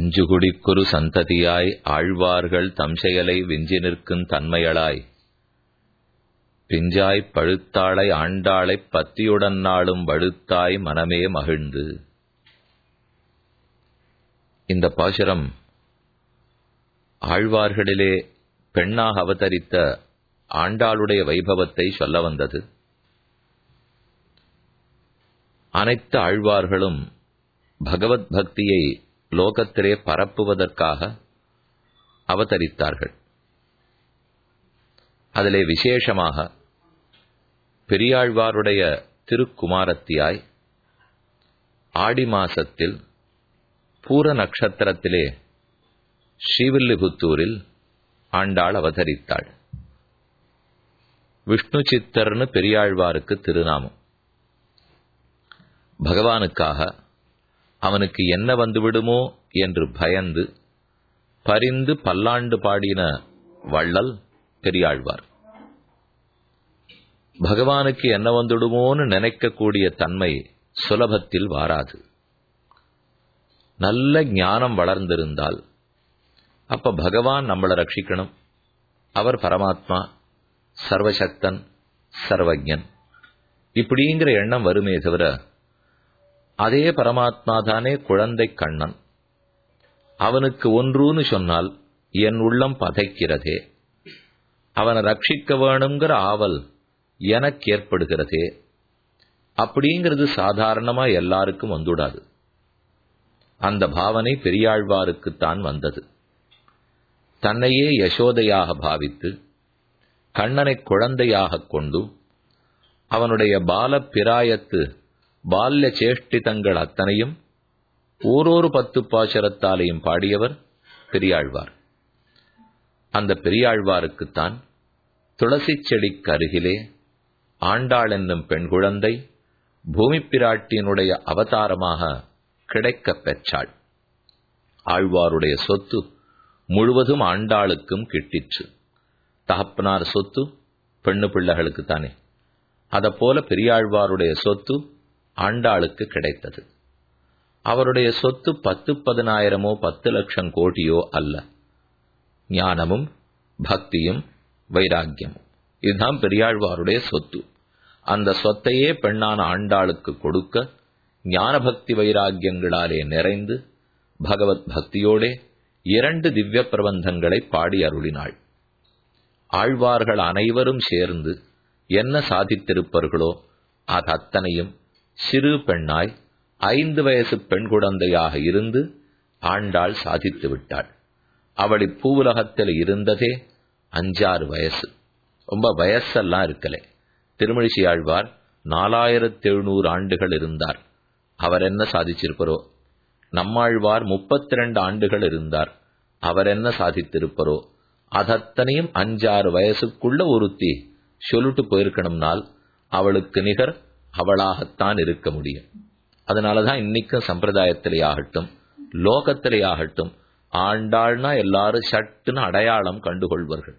அஞ்சுகுடிக்குரு சந்ததியாய் ஆழ்வார்கள் தம்செயலை விஞ்சி நிற்கும் தன்மையளாய் பிஞ்சாய்ப் பழுத்தாளை ஆண்டாளைப் பத்தியுடன் நாளும் வழுத்தாய் மனமே மகிழ்ந்து இந்த பாசுரம் ஆழ்வார்களிலே பெண்ணாக அவதரித்த ஆண்டாளுடைய வைபவத்தை சொல்ல வந்தது அனைத்து ஆழ்வார்களும் பகவத் பக்தியை லோகத்திலே பரப்புவதற்காக அவதரித்தார்கள் அதிலே விசேஷமாக பெரியாழ்வாருடைய திருக்குமாரத்தியாய் ஆடி மாசத்தில் பூர நட்சத்திரத்திலே ஸ்ரீவில்லிபுத்தூரில் ஆண்டாள் அவதரித்தாள் விஷ்ணு சித்தர்னு பெரியாழ்வாருக்கு திருநாமம் பகவானுக்காக அவனுக்கு என்ன வந்துவிடுமோ என்று பயந்து பரிந்து பல்லாண்டு பாடின வள்ளல் பெரியாழ்வார் பகவானுக்கு என்ன வந்துடுமோன்னு நினைக்கக்கூடிய தன்மை சுலபத்தில் வாராது நல்ல ஞானம் வளர்ந்திருந்தால் அப்ப பகவான் நம்மளை ரட்சிக்கணும் அவர் பரமாத்மா சர்வசக்தன் சர்வஜன் இப்படிங்கிற எண்ணம் வருமே தவிர அதே பரமாத்மா தானே குழந்தை கண்ணன் அவனுக்கு ஒன்றுன்னு சொன்னால் என் உள்ளம் பதைக்கிறதே அவனை ரட்சிக்க வேணுங்கிற ஆவல் எனக்கு ஏற்படுகிறதே அப்படிங்கிறது சாதாரணமா எல்லாருக்கும் வந்துடாது அந்த பாவனை பெரியாழ்வாருக்குத்தான் வந்தது தன்னையே யசோதையாக பாவித்து கண்ணனை குழந்தையாக கொண்டு அவனுடைய பால பிராயத்து பால்ய சேஷ்டிதங்கள் அத்தனையும் ஓரொரு பத்து பாசரத்தாலையும் பாடியவர் பெரியாழ்வார் அந்த பெரியாழ்வாருக்குத்தான் துளசி செடிக்கு அருகிலே ஆண்டாள் என்னும் பெண் குழந்தை பூமி பிராட்டியினுடைய அவதாரமாக கிடைக்கப் பெற்றாள் ஆழ்வாருடைய சொத்து முழுவதும் ஆண்டாளுக்கும் கிட்டிற்று தகப்பனார் சொத்து பெண்ணு பிள்ளைகளுக்கு தானே போல பெரியாழ்வாருடைய சொத்து ஆண்டாளுக்கு கிடைத்தது அவருடைய சொத்து பத்து பதினாயிரமோ பத்து லட்சம் கோடியோ அல்ல ஞானமும் பக்தியும் வைராக்கியமும் இதுதான் பெரியாழ்வாருடைய சொத்து அந்த சொத்தையே பெண்ணான ஆண்டாளுக்கு கொடுக்க ஞான பக்தி வைராக்கியங்களாலே நிறைந்து பகவத் பக்தியோடே இரண்டு திவ்ய பிரபந்தங்களை பாடி அருளினாள் ஆழ்வார்கள் அனைவரும் சேர்ந்து என்ன சாதித்திருப்பார்களோ அது அத்தனையும் சிறு பெண்ணாய் ஐந்து வயசு பெண் குழந்தையாக இருந்து ஆண்டாள் சாதித்து விட்டாள் அவள் இப்பூவுலகத்தில் இருந்ததே அஞ்சாறு வயசு ரொம்ப வயசெல்லாம் இருக்கலே திருமழிசி ஆழ்வார் நாலாயிரத்தி எழுநூறு ஆண்டுகள் இருந்தார் அவர் என்ன சாதிச்சிருப்பரோ நம்மாழ்வார் முப்பத்தி ரெண்டு ஆண்டுகள் இருந்தார் அவர் என்ன சாதித்திருப்பரோ அதத்தனையும் அஞ்சாறு வயசுக்குள்ள ஒருத்தி சொல்லிட்டு போயிருக்கணும்னால் அவளுக்கு நிகர் அவளாகத்தான் இருக்க முடியும் அதனாலதான் இன்னைக்கும் சம்பிரதாயத்திலே ஆகட்டும் லோகத்திலே ஆகட்டும் ஆண்டாள்னா எல்லாரும் சட்டுன்னு அடையாளம் கண்டுகொள்வார்கள்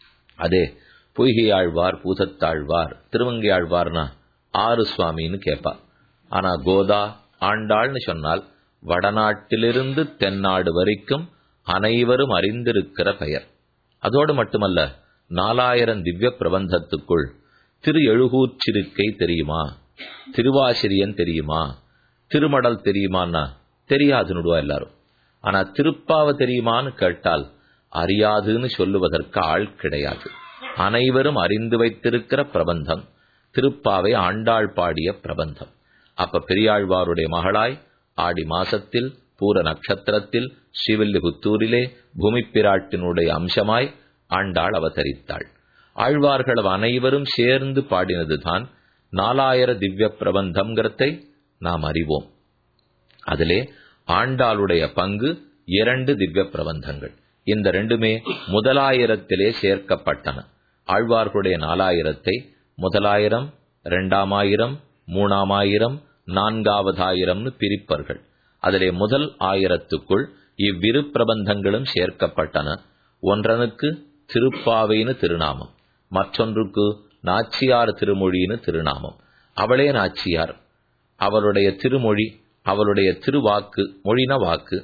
அதே பொய்கையாழ்வார் பூதத்தாழ்வார் திருவங்கையாழ்வார்னா ஆறு சுவாமின்னு கேட்பா ஆனா கோதா ஆண்டாள்னு சொன்னால் வடநாட்டிலிருந்து தென்னாடு வரைக்கும் அனைவரும் அறிந்திருக்கிற பெயர் அதோடு மட்டுமல்ல நாலாயிரம் திவ்ய பிரபந்தத்துக்குள் திரு எழுகூச்சிருக்கை தெரியுமா திருவாசிரியன் தெரியுமா திருமடல் தெரியுமான்னா தெரியாதுன்னுடுவா எல்லாரும் ஆனா திருப்பாவ தெரியுமான்னு கேட்டால் அறியாதுன்னு சொல்லுவதற்கு ஆள் கிடையாது அனைவரும் அறிந்து வைத்திருக்கிற பிரபந்தம் திருப்பாவை ஆண்டாள் பாடிய பிரபந்தம் அப்ப பெரியாழ்வாருடைய மகளாய் ஆடி மாசத்தில் பூர நட்சத்திரத்தில் ஸ்ரீவில்லிபுத்தூரிலே பூமி பிராட்டினுடைய அம்சமாய் ஆண்டாள் அவதரித்தாள் ஆழ்வார்கள் அனைவரும் சேர்ந்து பாடினதுதான் நாலாயிர திவ்ய பிரபந்தம்ங்கிறதை நாம் அறிவோம் அதிலே ஆண்டாளுடைய பங்கு இரண்டு திவ்ய பிரபந்தங்கள் இந்த ரெண்டுமே முதலாயிரத்திலே சேர்க்கப்பட்டன ஆழ்வார்களுடைய நாலாயிரத்தை முதலாயிரம் இரண்டாமாயிரம் மூணாமாயிரம் நான்காவதாயிரம்னு பிரிப்பர்கள் அதிலே முதல் ஆயிரத்துக்குள் இவ்விரு பிரபந்தங்களும் சேர்க்கப்பட்டன ஒன்றனுக்கு திருப்பாவைன்னு திருநாமம் மற்றொன்றுக்கு நாச்சியார் திருமொழின்னு திருநாமம் அவளே நாச்சியார் அவளுடைய திருமொழி அவளுடைய திருவாக்கு மொழின வாக்கு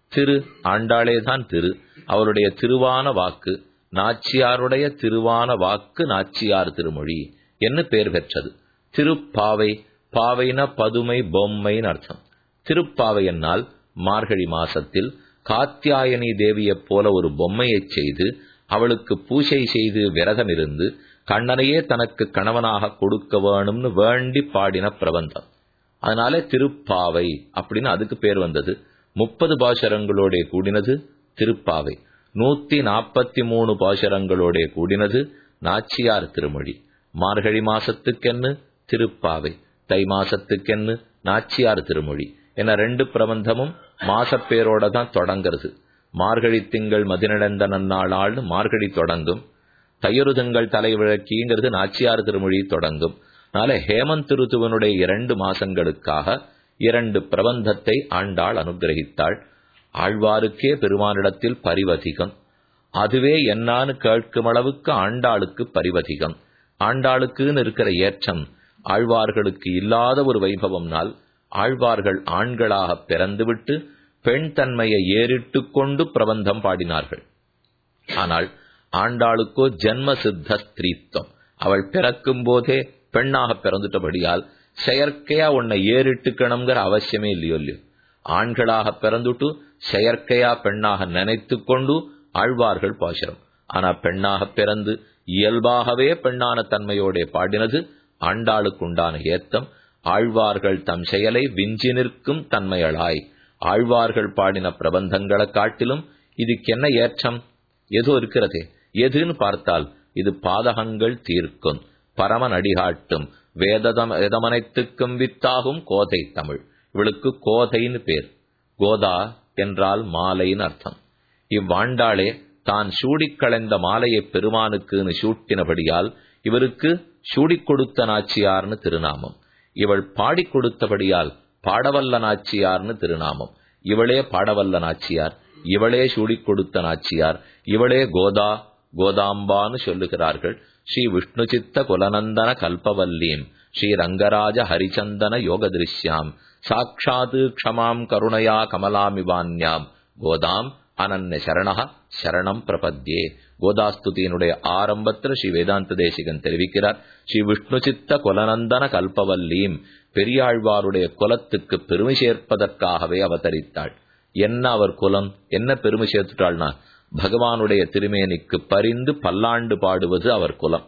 திரு ஆண்டாளே தான் திரு அவருடைய திருவான வாக்கு நாச்சியாருடைய திருவான வாக்கு நாச்சியார் திருமொழி என்று பெயர் பெற்றது திருப்பாவை பாவைன பதுமை பொம்மைன்னு அர்த்தம் திருப்பாவை என்னால் மார்கழி மாசத்தில் காத்தியாயனி தேவியைப் போல ஒரு பொம்மையைச் செய்து அவளுக்கு பூஜை செய்து விரதம் இருந்து கண்ணனையே தனக்கு கணவனாக கொடுக்க வேணும்னு வேண்டி பாடின பிரபந்தம் அதனால திருப்பாவை அப்படின்னு அதுக்கு பேர் வந்தது முப்பது பாசரங்களோட கூடினது திருப்பாவை நூத்தி நாற்பத்தி மூணு பாசரங்களோட கூடினது நாச்சியார் திருமொழி மார்கழி மாசத்துக்கென்னு திருப்பாவை தை மாசத்துக்கென்னு நாச்சியார் திருமொழி என ரெண்டு பிரபந்தமும் மாசப்பேரோட தான் தொடங்கிறது மார்கழி திங்கள் மதிநடந்த நன்னாளாள்னு மார்கழி தொடங்கும் தையொருதங்கள் தலைவிழக்கிங்கிறது நாச்சியார் திருமொழி தொடங்கும் அதனால ஹேமந்த் ருத்துவனுடைய இரண்டு மாசங்களுக்காக இரண்டு பிரபந்தத்தை ஆண்டாள் அனுகிரகித்தாள் ஆழ்வாருக்கே பெருமானிடத்தில் பரிவதிகம் அதுவே என்னான்னு கேட்கும் அளவுக்கு ஆண்டாளுக்கு பரிவதிகம் ஆண்டாளுக்குன்னு இருக்கிற ஏற்றம் ஆழ்வார்களுக்கு இல்லாத ஒரு வைபவம்னால் ஆழ்வார்கள் ஆண்களாக பிறந்துவிட்டு பெண் தன்மையை ஏறிட்டு கொண்டு பிரபந்தம் பாடினார்கள் ஆனால் ஆண்டாளுக்கோ ஜென்ம சித்த ஸ்திரீத்துவம் அவள் பிறக்கும் போதே பெண்ணாக பிறந்துட்டபடியால் செயற்கையா உன்னை ஏறிட்டுக்கணுங்கிற அவசியமே இல்லையோ இல்லையோ ஆண்களாக பிறந்துட்டு செயற்கையா பெண்ணாக நினைத்து கொண்டு ஆழ்வார்கள் பாசுரம் ஆனா பெண்ணாக பிறந்து இயல்பாகவே பெண்ணான தன்மையோட பாடினது ஆண்டாளுக்குண்டான ஏத்தம் ஆழ்வார்கள் தம் செயலை விஞ்சி நிற்கும் தன்மையளாய் ஆழ்வார்கள் பாடின பிரபந்தங்களை காட்டிலும் இதுக்கு என்ன ஏற்றம் ஏதோ இருக்கிறதே எதுன்னு பார்த்தால் இது பாதகங்கள் தீர்க்கும் பரமன் அடிகாட்டும் வேததம் வேதமனைத்துக்கும் வித்தாகும் கோதை தமிழ் இவளுக்கு கோதைன்னு பேர் கோதா என்றால் மாலைன்னு அர்த்தம் இவ்வாண்டாளே தான் சூடிக் களைந்த மாலையை பெருமானுக்குன்னு சூட்டினபடியால் இவருக்கு சூடிக் கொடுத்த நாச்சியார்னு திருநாமம் இவள் பாடிக் கொடுத்தபடியால் பாடவல்ல நாச்சியார்னு திருநாமம் இவளே பாடவல்ல நாச்சியார் இவளே சூடிக் கொடுத்த நாச்சியார் இவளே கோதா கோதாம்பான்னு சொல்லுகிறார்கள் ஸ்ரீ விஷ்ணு சித்த குலநந்தன கல்பவல்லீம் ஸ்ரீ ரங்கராஜ ஹரிச்சந்தன யோக திருஷ்யாம் சாட்சாது க்ஷமாம் கருணையா கமலாமிவான்யாம் கோதாம் அனன்ய சரணா சரணம் பிரபத்யே கோதாஸ்துதியினுடைய ஆரம்பத்தில் ஸ்ரீ வேதாந்த தேசிகன் தெரிவிக்கிறார் ஸ்ரீ விஷ்ணு சித்த குலநந்தன கல்பவல்லீம் பெரியாழ்வாருடைய குலத்துக்கு பெருமை சேர்ப்பதற்காகவே அவதரித்தாள் என்ன அவர் குலம் என்ன பெருமை சேர்த்துட்டாள்னா பகவானுடைய திருமேனிக்கு பரிந்து பல்லாண்டு பாடுவது அவர் குலம்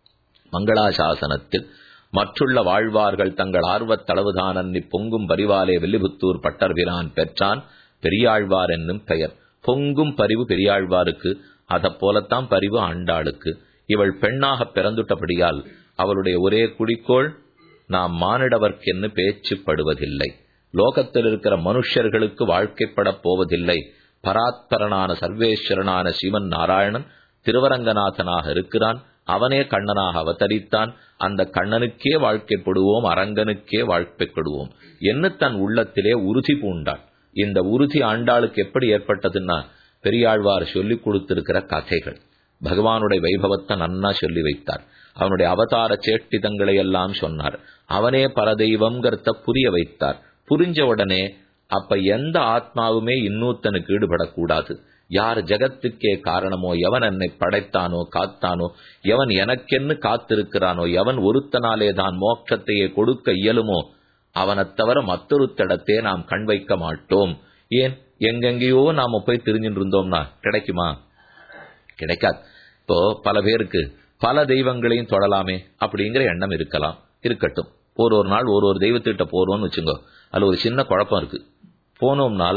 மங்களாசாசனத்தில் மற்றுள்ள வாழ்வார்கள் தங்கள் ஆர்வத் தளவுதானன்னி பொங்கும் பரிவாலே வெள்ளிபுத்தூர் பட்டர்பிரான் பெற்றான் பெரியாழ்வார் என்னும் பெயர் பொங்கும் பரிவு பெரியாழ்வாருக்கு அத போலத்தான் பரிவு ஆண்டாளுக்கு இவள் பெண்ணாக பிறந்துட்டபடியால் அவளுடைய ஒரே குடிக்கோள் நாம் மானிடவர்க்கென்னு பேச்சு படுவதில்லை லோகத்தில் இருக்கிற மனுஷர்களுக்கு வாழ்க்கைப்படப் போவதில்லை பராத்பரனான சர்வேஸ்வரனான சிவன் நாராயணன் திருவரங்கநாதனாக இருக்கிறான் அவனே கண்ணனாக அவதரித்தான் அந்த கண்ணனுக்கே வாழ்க்கைப்படுவோம் அரங்கனுக்கே வாழ்க்கைப்படுவோம் என்று தன் உள்ளத்திலே உறுதி பூண்டாள் இந்த உறுதி ஆண்டாளுக்கு எப்படி ஏற்பட்டதுன்னா பெரியாழ்வார் சொல்லிக் கொடுத்திருக்கிற கதைகள் பகவானுடைய வைபவத்தை நன்னா சொல்லி வைத்தார் அவனுடைய அவதார சேட்டிதங்களை எல்லாம் சொன்னார் அவனே பரதெய்வம்ங்கிறத புரிய வைத்தார் புரிஞ்ச உடனே அப்ப எந்த ஆத்மாவுமே இன்னூத்தனுக்கு ஈடுபடக்கூடாது யார் ஜகத்துக்கே காரணமோ எவன் என்னை படைத்தானோ காத்தானோ எவன் எனக்கென்னு காத்திருக்கிறானோ எவன் ஒருத்தனாலே தான் மோட்சத்தையே கொடுக்க இயலுமோ அவனைத் தவிர மற்றொருத்தடத்தே நாம் கண் வைக்க மாட்டோம் ஏன் எங்கெங்கேயோ நாம போய் தெரிஞ்சுட்டு இருந்தோம்னா கிடைக்குமா கிடைக்காது இப்போ பல பேருக்கு பல தெய்வங்களையும் தொடலாமே அப்படிங்கிற எண்ணம் இருக்கலாம் இருக்கட்டும் ஒரு ஒரு நாள் ஒரு ஒரு தெய்வத்திட்ட போறோம்னு வச்சுங்க அதுல ஒரு சின்ன குழப்பம் இருக்கு போனோம்னால்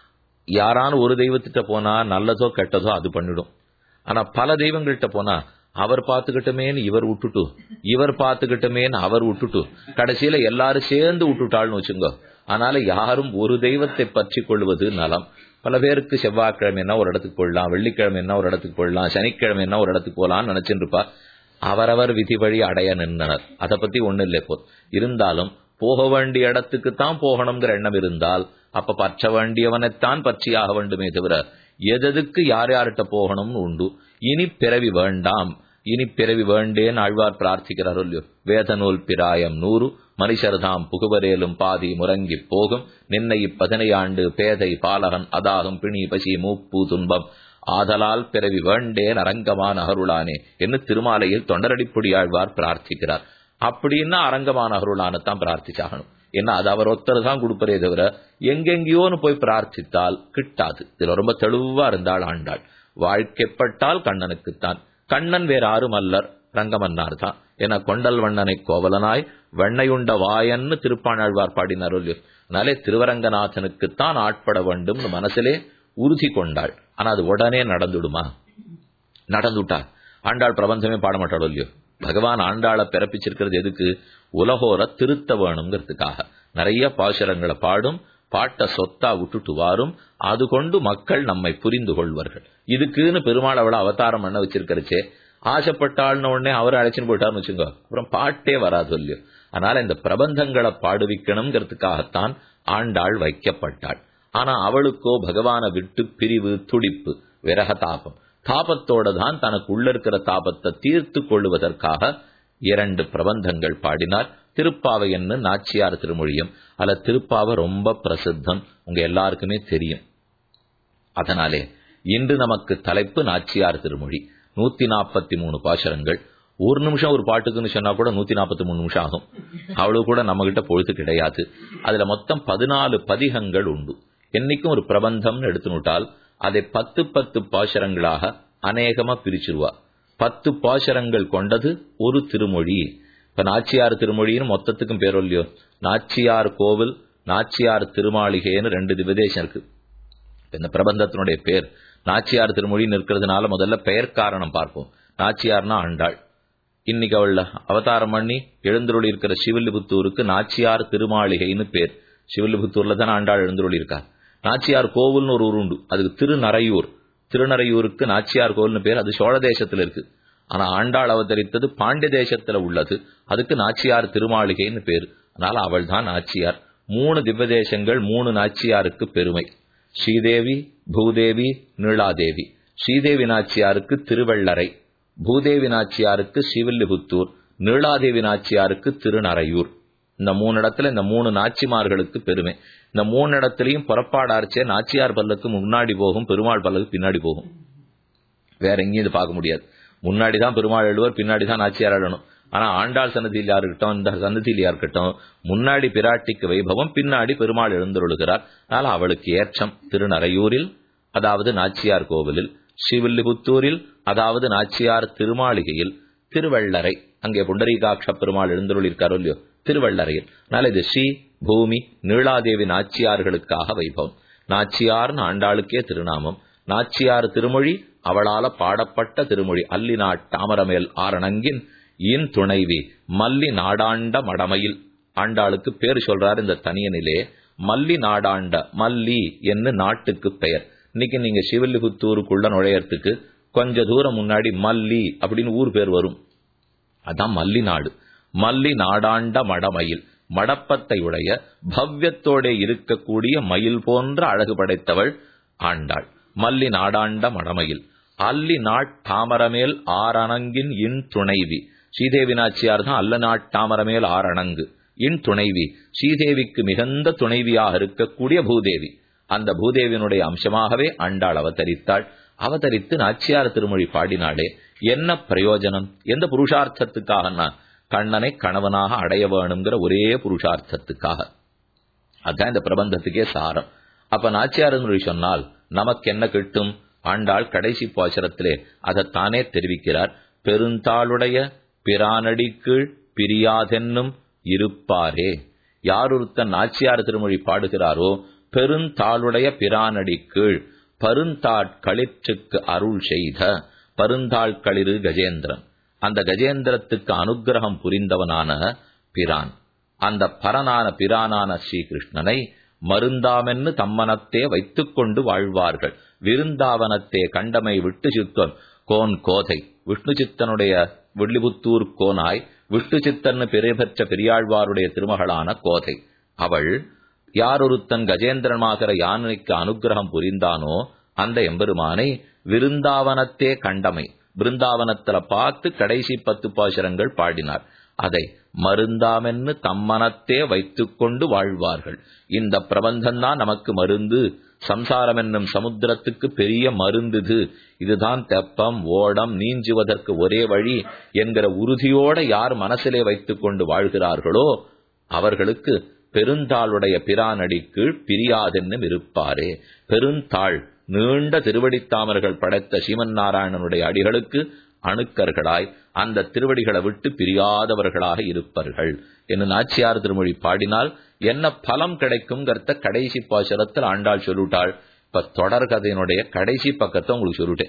யாரான ஒரு தெய்வத்திட்ட போனா நல்லதோ கெட்டதோ அது பண்ணிடும் ஆனா பல தெய்வங்கள்ட்ட போனா அவர் பார்த்துக்கிட்டமேன்னு இவர் விட்டுட்டு இவர் பார்த்துக்கிட்டமேன்னு அவர் விட்டுட்டு கடைசியில எல்லாரும் சேர்ந்து விட்டுட்டாள்னு வச்சுங்க அதனால யாரும் ஒரு தெய்வத்தை பற்றி கொள்வது நலம் பல பேருக்கு செவ்வாய்க்கிழமை என்ன ஒரு இடத்துக்கு போடலாம் வெள்ளிக்கிழமை என்ன ஒரு இடத்துக்கு போடலாம் சனிக்கிழமை என்ன ஒரு இடத்துக்கு போகலாம்னு நினைச்சுட்டு இருப்பா அவரவர் விதி வழி அடைய நின்றனர் அதை பத்தி ஒண்ணு இல்லை இப்போ இருந்தாலும் போக வேண்டிய இடத்துக்கு தான் போகணுங்கிற எண்ணம் இருந்தால் அப்ப பற்ற வேண்டியவனைத்தான் பற்றியாக வேண்டுமே தவிர எதற்கு யார் யார்கிட்ட போகணும்னு உண்டு இனி பிறவி வேண்டாம் இனி பிறவி வேண்டேன்னு ஆழ்வார் பிரார்த்திக்கிறாரோ இல்லையோ வேத நூல் பிராயம் நூறு மனுஷர்தாம் புகுவரேலும் பாதி முறங்கி போகும் நின்னை இப்பதினையாண்டு பேதை பாலகன் அதாகும் பிணி பசி மூப்பு துன்பம் ஆதலால் பிறவி வேண்டேன் அரங்கமான அருளானே என்று திருமாலையில் தொண்டரடிப்புடியாழ்வார் பிரார்த்திக்கிறார் அப்படின்னா அரங்கமான அருளான தான் பிரார்த்திச்சாகணும் ஏன்னா அது அவர் ஒருத்தர் தான் கொடுப்பதே தவிர எங்கெங்கேயோன்னு போய் பிரார்த்தித்தால் கிட்டாது இதுல ரொம்ப தெளிவா இருந்தாள் ஆண்டாள் வாழ்க்கைப்பட்டால் கண்ணனுக்குத்தான் கண்ணன் வேற யாரும் அல்லர் ரங்கமன்னார் தான் என கொண்டல் வண்ணனை கோவலனாய் வெண்ணையுண்ட வாயன்னு திருப்பாணாழ்வார் பாடினார் அதனாலே திருவரங்கநாதனுக்குத்தான் ஆட்பட வேண்டும் மனசிலே உறுதி கொண்டாள் ஆனா அது உடனே நடந்துடுமா நடந்துட்டா ஆண்டாள் பிரபஞ்சமே பாட மாட்டாளோ இல்லையோ பகவான் ஆண்டாளை பிறப்பிச்சிருக்கிறது எதுக்கு உலகோர திருத்த வேணுங்கிறதுக்காக நிறைய பாசுரங்களை பாடும் பாட்ட சொத்தா விட்டுட்டு வாரும் அது கொண்டு மக்கள் நம்மை புரிந்து கொள்வார்கள் இதுக்குன்னு பெருமாள் அவளை அவதாரம் பண்ண வச்சிருக்கிறச்சே ஆசைப்பட்டாள்னு உடனே அவரை அழைச்சின்னு போயிட்டார்னு வச்சுங்க அப்புறம் பாட்டே வராது இல்லையோ அதனால இந்த பிரபந்தங்களை பாடுவிக்கணுங்கிறதுக்காகத்தான் ஆண்டாள் வைக்கப்பட்டாள் ஆனா அவளுக்கோ பகவான விட்டு பிரிவு துடிப்பு விரக தாபம் தாபத்தோட தான் தனக்கு உள்ள இருக்கிற தாபத்தை தீர்த்து கொள்ளுவதற்காக இரண்டு பிரபந்தங்கள் பாடினார் திருப்பாவை என்று நாச்சியார் திருமொழியும் அல்ல திருப்பாவை ரொம்ப பிரசித்தம் உங்க எல்லாருக்குமே தெரியும் அதனாலே இன்று நமக்கு தலைப்பு நாச்சியார் திருமொழி நூத்தி நாற்பத்தி மூணு பாசரங்கள் ஒரு நிமிஷம் ஒரு பாட்டுக்குன்னு சொன்னா கூட நூத்தி நாற்பத்தி மூணு நிமிஷம் ஆகும் அவ்வளவு கூட நம்ம கிட்ட பொழுது கிடையாது அதுல மொத்தம் பதினாலு பதிகங்கள் உண்டு என்னைக்கும் ஒரு பிரபந்தம்னு எடுத்துனுட்டால் அதை பத்து பத்து பாசரங்களாக அநேகமா பிரிச்சிருவா பத்து பாசரங்கள் கொண்டது ஒரு திருமொழி இப்ப நாச்சியார் திருமொழின்னு மொத்தத்துக்கும் பேர் இல்லையோ நாச்சியார் கோவில் நாச்சியார் திருமாளிகைன்னு ரெண்டு விதேசம் இருக்கு இந்த பிரபந்தத்தினுடைய பேர் நாச்சியார் திருமொழின்னு இருக்கிறதுனால முதல்ல பெயர் காரணம் பார்ப்போம் நாச்சியார்னா ஆண்டாள் இன்னைக்கு அவள் அவதாரம் பண்ணி எழுந்தருளி இருக்கிற சிவில்லிபுத்தூருக்கு நாச்சியார் திருமாளிகைன்னு பேர் சிவில்லிபுத்தூர்ல தான் ஆண்டாள் எழுந்தருளி இருக்கா நாச்சியார் கோவில்னு ஒரு ஊர் உண்டு அதுக்கு திருநறையூர் திருநறையூருக்கு நாச்சியார் கோவில்னு பேர் அது சோழ தேசத்துல இருக்கு ஆனா ஆண்டாள் அவதரித்தது பாண்டிய தேசத்துல உள்ளது அதுக்கு நாச்சியார் திருமாளிகைன்னு பேர் அதனால அவள் தான் நாச்சியார் மூணு திவ்ய தேசங்கள் மூணு நாச்சியாருக்கு பெருமை ஸ்ரீதேவி பூதேவி நீளாதேவி ஸ்ரீதேவி நாச்சியாருக்கு திருவள்ளரை பூதேவி நாச்சியாருக்கு ஸ்ரீவில்லிபுத்தூர் நீளாதேவி நாச்சியாருக்கு திருநறையூர் இந்த மூணு இடத்துல இந்த மூணு நாச்சிமார்களுக்கு பெருமை இந்த மூணு இடத்துலயும் புறப்பாடார்ச்சே நாச்சியார் பல்லுக்கு முன்னாடி போகும் பெருமாள் பல்லுக்கு பின்னாடி போகும் வேற எங்கேயும் இது பார்க்க முடியாது முன்னாடி தான் பெருமாள் எழுவர் பின்னாடி தான் நாச்சியார் எழணும் ஆனா ஆண்டாள் சன்னதியில் இருக்கட்டும் இந்த சன்னதியில் இருக்கட்டும் முன்னாடி பிராட்டிக்கு வைபவம் பின்னாடி பெருமாள் எழுந்தருளுகிறார் அதனால அவளுக்கு ஏற்றம் திருநறையூரில் அதாவது நாச்சியார் கோவிலில் ஸ்ரீவில்லிபுத்தூரில் அதாவது நாச்சியார் திருமாளிகையில் திருவள்ளரை அங்கே புண்டரீகாட்ச பெருமாள் எழுந்தருளிருக்காரோ இல்லையோ திருவள்ளரையில் அதனால இது ஸ்ரீ பூமி நீளாதேவி நாச்சியார்களுக்காக வைபவம் நாச்சியார்னு ஆண்டாளுக்கே திருநாமம் நாச்சியார் திருமொழி அவளால பாடப்பட்ட திருமொழி அல்லி நாட்டாமரமேல் ஆரணங்கின் இன் துணைவி மல்லி நாடாண்ட மடமையில் ஆண்டாளுக்கு பேர் சொல்றாரு இந்த தனியனிலே மல்லி நாடாண்ட மல்லி என்று நாட்டுக்கு பெயர் இன்னைக்கு நீங்க சிவல்லிபுத்தூருக்குள்ள நுழையறதுக்கு கொஞ்ச தூரம் முன்னாடி மல்லி அப்படின்னு ஊர் பேர் வரும் அதான் மல்லி நாடு மல்லி நாடாண்ட மடமயில் மடப்பத்தை உடைய பவ்யத்தோட இருக்கக்கூடிய மயில் போன்ற அழகு படைத்தவள் ஆண்டாள் மல்லி நாடாண்ட மடமயில் அல்லி நாட்டாமரமேல் ஆரணங்கின் இன் துணைவி ஸ்ரீதேவி நாச்சியார் தான் அல்ல நாட்டாமரமேல் ஆரணங்கு இன் துணைவி ஸ்ரீதேவிக்கு மிகுந்த துணைவியாக இருக்கக்கூடிய பூதேவி அந்த பூதேவியினுடைய அம்சமாகவே ஆண்டாள் அவதரித்தாள் அவதரித்து நாச்சியார் திருமொழி பாடினாளே என்ன பிரயோஜனம் எந்த புருஷார்த்தத்துக்காகனா கண்ணனை கணவனாக அடைய வேணுங்கிற ஒரே புருஷார்த்தத்துக்காக அதான் இந்த பிரபந்தத்துக்கே சாரம் அப்ப நாச்சியார் சொன்னால் நமக்கு என்ன கிட்டும் ஆண்டாள் கடைசி பாசரத்திலே அதைத்தானே தெரிவிக்கிறார் பெருந்தாளுடைய பிரானடி கீழ் பிரியாதென்னும் இருப்பாரே யாரொருத்தன் நாச்சியார் திருமொழி பாடுகிறாரோ பெருந்தாளுடைய பிரானடி கீழ் பருந்தாட்களிற்றுக்கு அருள் செய்த பருந்தாள் களிறு கஜேந்திரன் அந்த கஜேந்திரத்துக்கு அனுகிரகம் புரிந்தவனான பிரான் அந்த பரனான பிரானான ஸ்ரீகிருஷ்ணனை மருந்தாமென்னு தம்மனத்தே வைத்துக் கொண்டு வாழ்வார்கள் விருந்தாவனத்தே கண்டமை விட்டு சித்தன் கோன் கோதை விஷ்ணு சித்தனுடைய வெள்ளிபுத்தூர் கோனாய் விஷ்ணு சித்தன்னு பெரிய பெரியாழ்வாருடைய திருமகளான கோதை அவள் யாரொருத்தன் கஜேந்திரனாகிற யானைக்கு அனுகிரகம் புரிந்தானோ அந்த எம்பெருமானை விருந்தாவனத்தே கண்டமை பிருந்தாவனத்துல பார்த்து கடைசி பத்து பாசுரங்கள் பாடினார் அதை மருந்தாமென்னு தம்மனத்தே வைத்துக்கொண்டு வாழ்வார்கள் இந்த பிரபந்தம்தான் நமக்கு மருந்து சம்சாரம் என்னும் சமுத்திரத்துக்கு பெரிய மருந்துது இதுதான் தெப்பம் ஓடம் நீஞ்சுவதற்கு ஒரே வழி என்கிற உறுதியோட யார் மனசிலே வைத்துக் கொண்டு வாழ்கிறார்களோ அவர்களுக்கு பெருந்தாளுடைய பிரானடி கீழ் பிரியாதென்னும் இருப்பாரே பெருந்தாள் நீண்ட திருவடித்தாமர்கள் படைத்த சீமன் நாராயணனுடைய அடிகளுக்கு அணுக்கர்களாய் அந்த திருவடிகளை விட்டு பிரியாதவர்களாக இருப்பார்கள் என்று நாச்சியார் திருமொழி பாடினால் என்ன பலம் கிடைக்குங்கிறத கடைசி பாசுரத்தில் ஆண்டாள் சொல்லிட்டாள் இப்ப தொடர்கதையினுடைய கடைசி பக்கத்தை உங்களுக்கு சொல்லிட்டேன்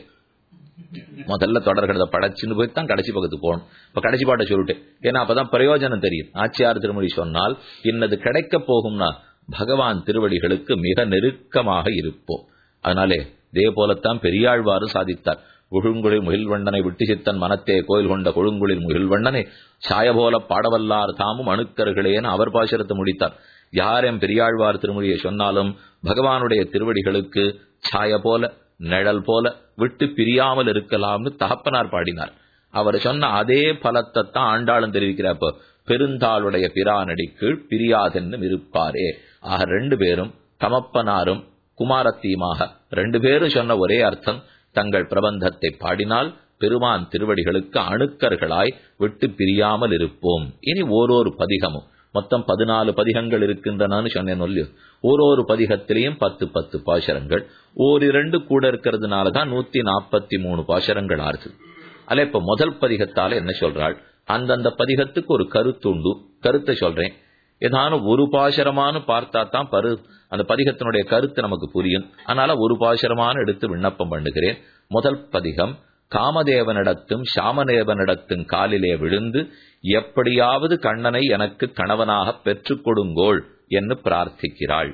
முதல்ல தொடர்கதை படைச்சுன்னு போய் தான் கடைசி பக்கத்துக்கு போகணும் இப்ப கடைசி பாட்டை சொல்லிட்டேன் ஏன்னா அப்பதான் பிரயோஜனம் தெரியும் ஆச்சியார் திருமொழி சொன்னால் இன்னது கிடைக்க போகும்னா பகவான் திருவடிகளுக்கு மிக நெருக்கமாக இருப்போம் அதனாலே இதே போலத்தான் பெரியாழ்வாறு சாதித்தார் கொழுங்குழில் முகில்வண்ணனை விட்டு சித்தன் மனத்தே கோயில் கொண்ட கொழுங்குழில் முகில்வண்ணனை சாயபோல பாடவல்லார் தாமும் அணுக்கர்களேன்னு அவர் பாசுரத்தை முடித்தார் யார் என் பெரியாழ்வார் திருமொழியை சொன்னாலும் பகவானுடைய திருவடிகளுக்கு சாய போல நிழல் போல விட்டு பிரியாமல் இருக்கலாம்னு தகப்பனார் பாடினார் அவர் சொன்ன அதே பலத்தை தான் ஆண்டாளும் தெரிவிக்கிறாப்போ பெருந்தாளுடைய பிரானடி கீழ் பிரியாதென்னும் இருப்பாரே ஆக ரெண்டு பேரும் தமப்பனாரும் குமாரத்தீமாக ரெண்டு பேரும் சொன்ன ஒரே அர்த்தம் தங்கள் பிரபந்தத்தை பாடினால் பெருமான் திருவடிகளுக்கு அணுக்கர்களாய் விட்டு பிரியாமல் இருப்போம் இனி ஓரொரு பதிகமும் மொத்தம் பதினாலு பதிகங்கள் இருக்கின்றனன்னு சொன்னேன் இல்லையோ ஓரொரு பதிகத்திலையும் பத்து பத்து பாசரங்கள் ஓரிரண்டு கூட இருக்கிறதுனால தான் நூத்தி நாற்பத்தி மூணு பாசரங்கள் ஆறுது அல்ல இப்ப முதல் பதிகத்தால என்ன சொல்றாள் அந்தந்த பதிகத்துக்கு ஒரு கருத்துண்டு கருத்தை சொல்றேன் ஏதானும் ஒரு பாசரமானு பார்த்தா தான் பரு அந்த பதிகத்தினுடைய கருத்து நமக்கு புரியும் அதனால ஒரு பாசரமான எடுத்து விண்ணப்பம் பண்ணுகிறேன் முதல் பதிகம் காமதேவனிடத்தும் சாமதேவனிடத்தும் காலிலே விழுந்து எப்படியாவது கண்ணனை எனக்கு கணவனாக பெற்றுக் கொடுங்கோள் என்று பிரார்த்திக்கிறாள்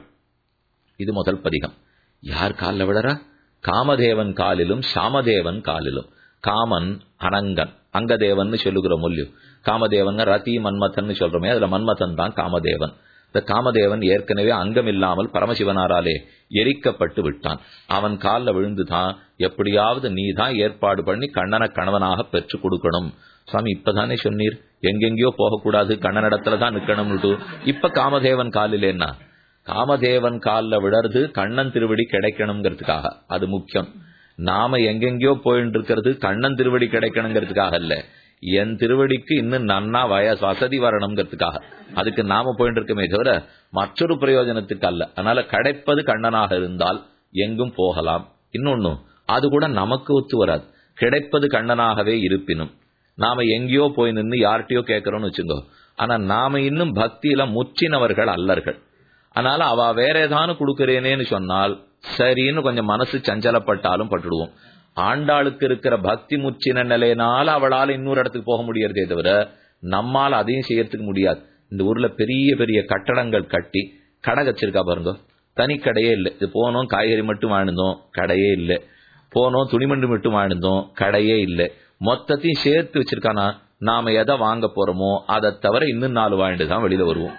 இது முதல் பதிகம் யார் காலில் விழறா காமதேவன் காலிலும் சாமதேவன் காலிலும் காமன் அனங்கன் அங்கதேவன் சொல்லுகிற மொழியும் காமதேவன் ரதி மன்மதன் சொல்றோமே அதுல மன்மதன் தான் காமதேவன் இந்த காமதேவன் ஏற்கனவே அங்கம் இல்லாமல் பரமசிவனாராலே எரிக்கப்பட்டு விட்டான் அவன் காலில் விழுந்துதான் எப்படியாவது நீ தான் ஏற்பாடு பண்ணி கண்ணனை கணவனாக பெற்று கொடுக்கணும் சுவாமி இப்பதானே சொன்னீர் எங்கெங்கயோ போகக்கூடாது கண்ணனிடத்துல தான் நிக்கணும்னுட்டு இப்ப காமதேவன் காலில் என்ன காமதேவன் காலில் விழறது கண்ணன் திருவடி கிடைக்கணுங்கிறதுக்காக அது முக்கியம் நாம எங்கெங்கயோ போயிட்டு இருக்கிறது கண்ணன் திருவடி கிடைக்கணுங்கிறதுக்காக இல்ல என் திருவடிக்கு இன்னும் நன்னா வயசு வசதி வரணுங்கிறதுக்காக அதுக்கு நாம போயிட்டு இருக்கமே தவிர மற்றொரு பிரயோஜனத்துக்கு அல்ல அதனால கிடைப்பது கண்ணனாக இருந்தால் எங்கும் போகலாம் இன்னொன்னு அது கூட நமக்கு ஒத்து வராது கிடைப்பது கண்ணனாகவே இருப்பினும் நாம எங்கேயோ போய் நின்று யார்கிட்டயோ கேட்கிறோம்னு வச்சுக்கோ ஆனா நாம இன்னும் பக்தியில முற்றினவர்கள் அல்லர்கள் அதனால அவ வேற ஏதானு கொடுக்கறேனேன்னு சொன்னால் சரின்னு கொஞ்சம் மனசு சஞ்சலப்பட்டாலும் பட்டுடுவோம் ஆண்டாளுக்கு இருக்கிற பக்தி முச்சின நிலையினால அவளால இன்னொரு இடத்துக்கு போக முடியறதே தவிர நம்மால் அதையும் செய்யறதுக்கு முடியாது இந்த ஊர்ல பெரிய பெரிய கட்டடங்கள் கட்டி கடை வச்சிருக்கா பாருங்க தனி கடையே இல்லை இது போனோம் காய்கறி மட்டும் வாழ்ந்தோம் கடையே இல்லை போனோம் துணிமண்டு மட்டும் வாழ்ந்தோம் கடையே இல்லை மொத்தத்தையும் சேர்த்து வச்சிருக்கானா நாம எதை வாங்க போறோமோ அதை தவிர இன்னும் நாலு வாழ்ந்து தான் வெளியில வருவோம்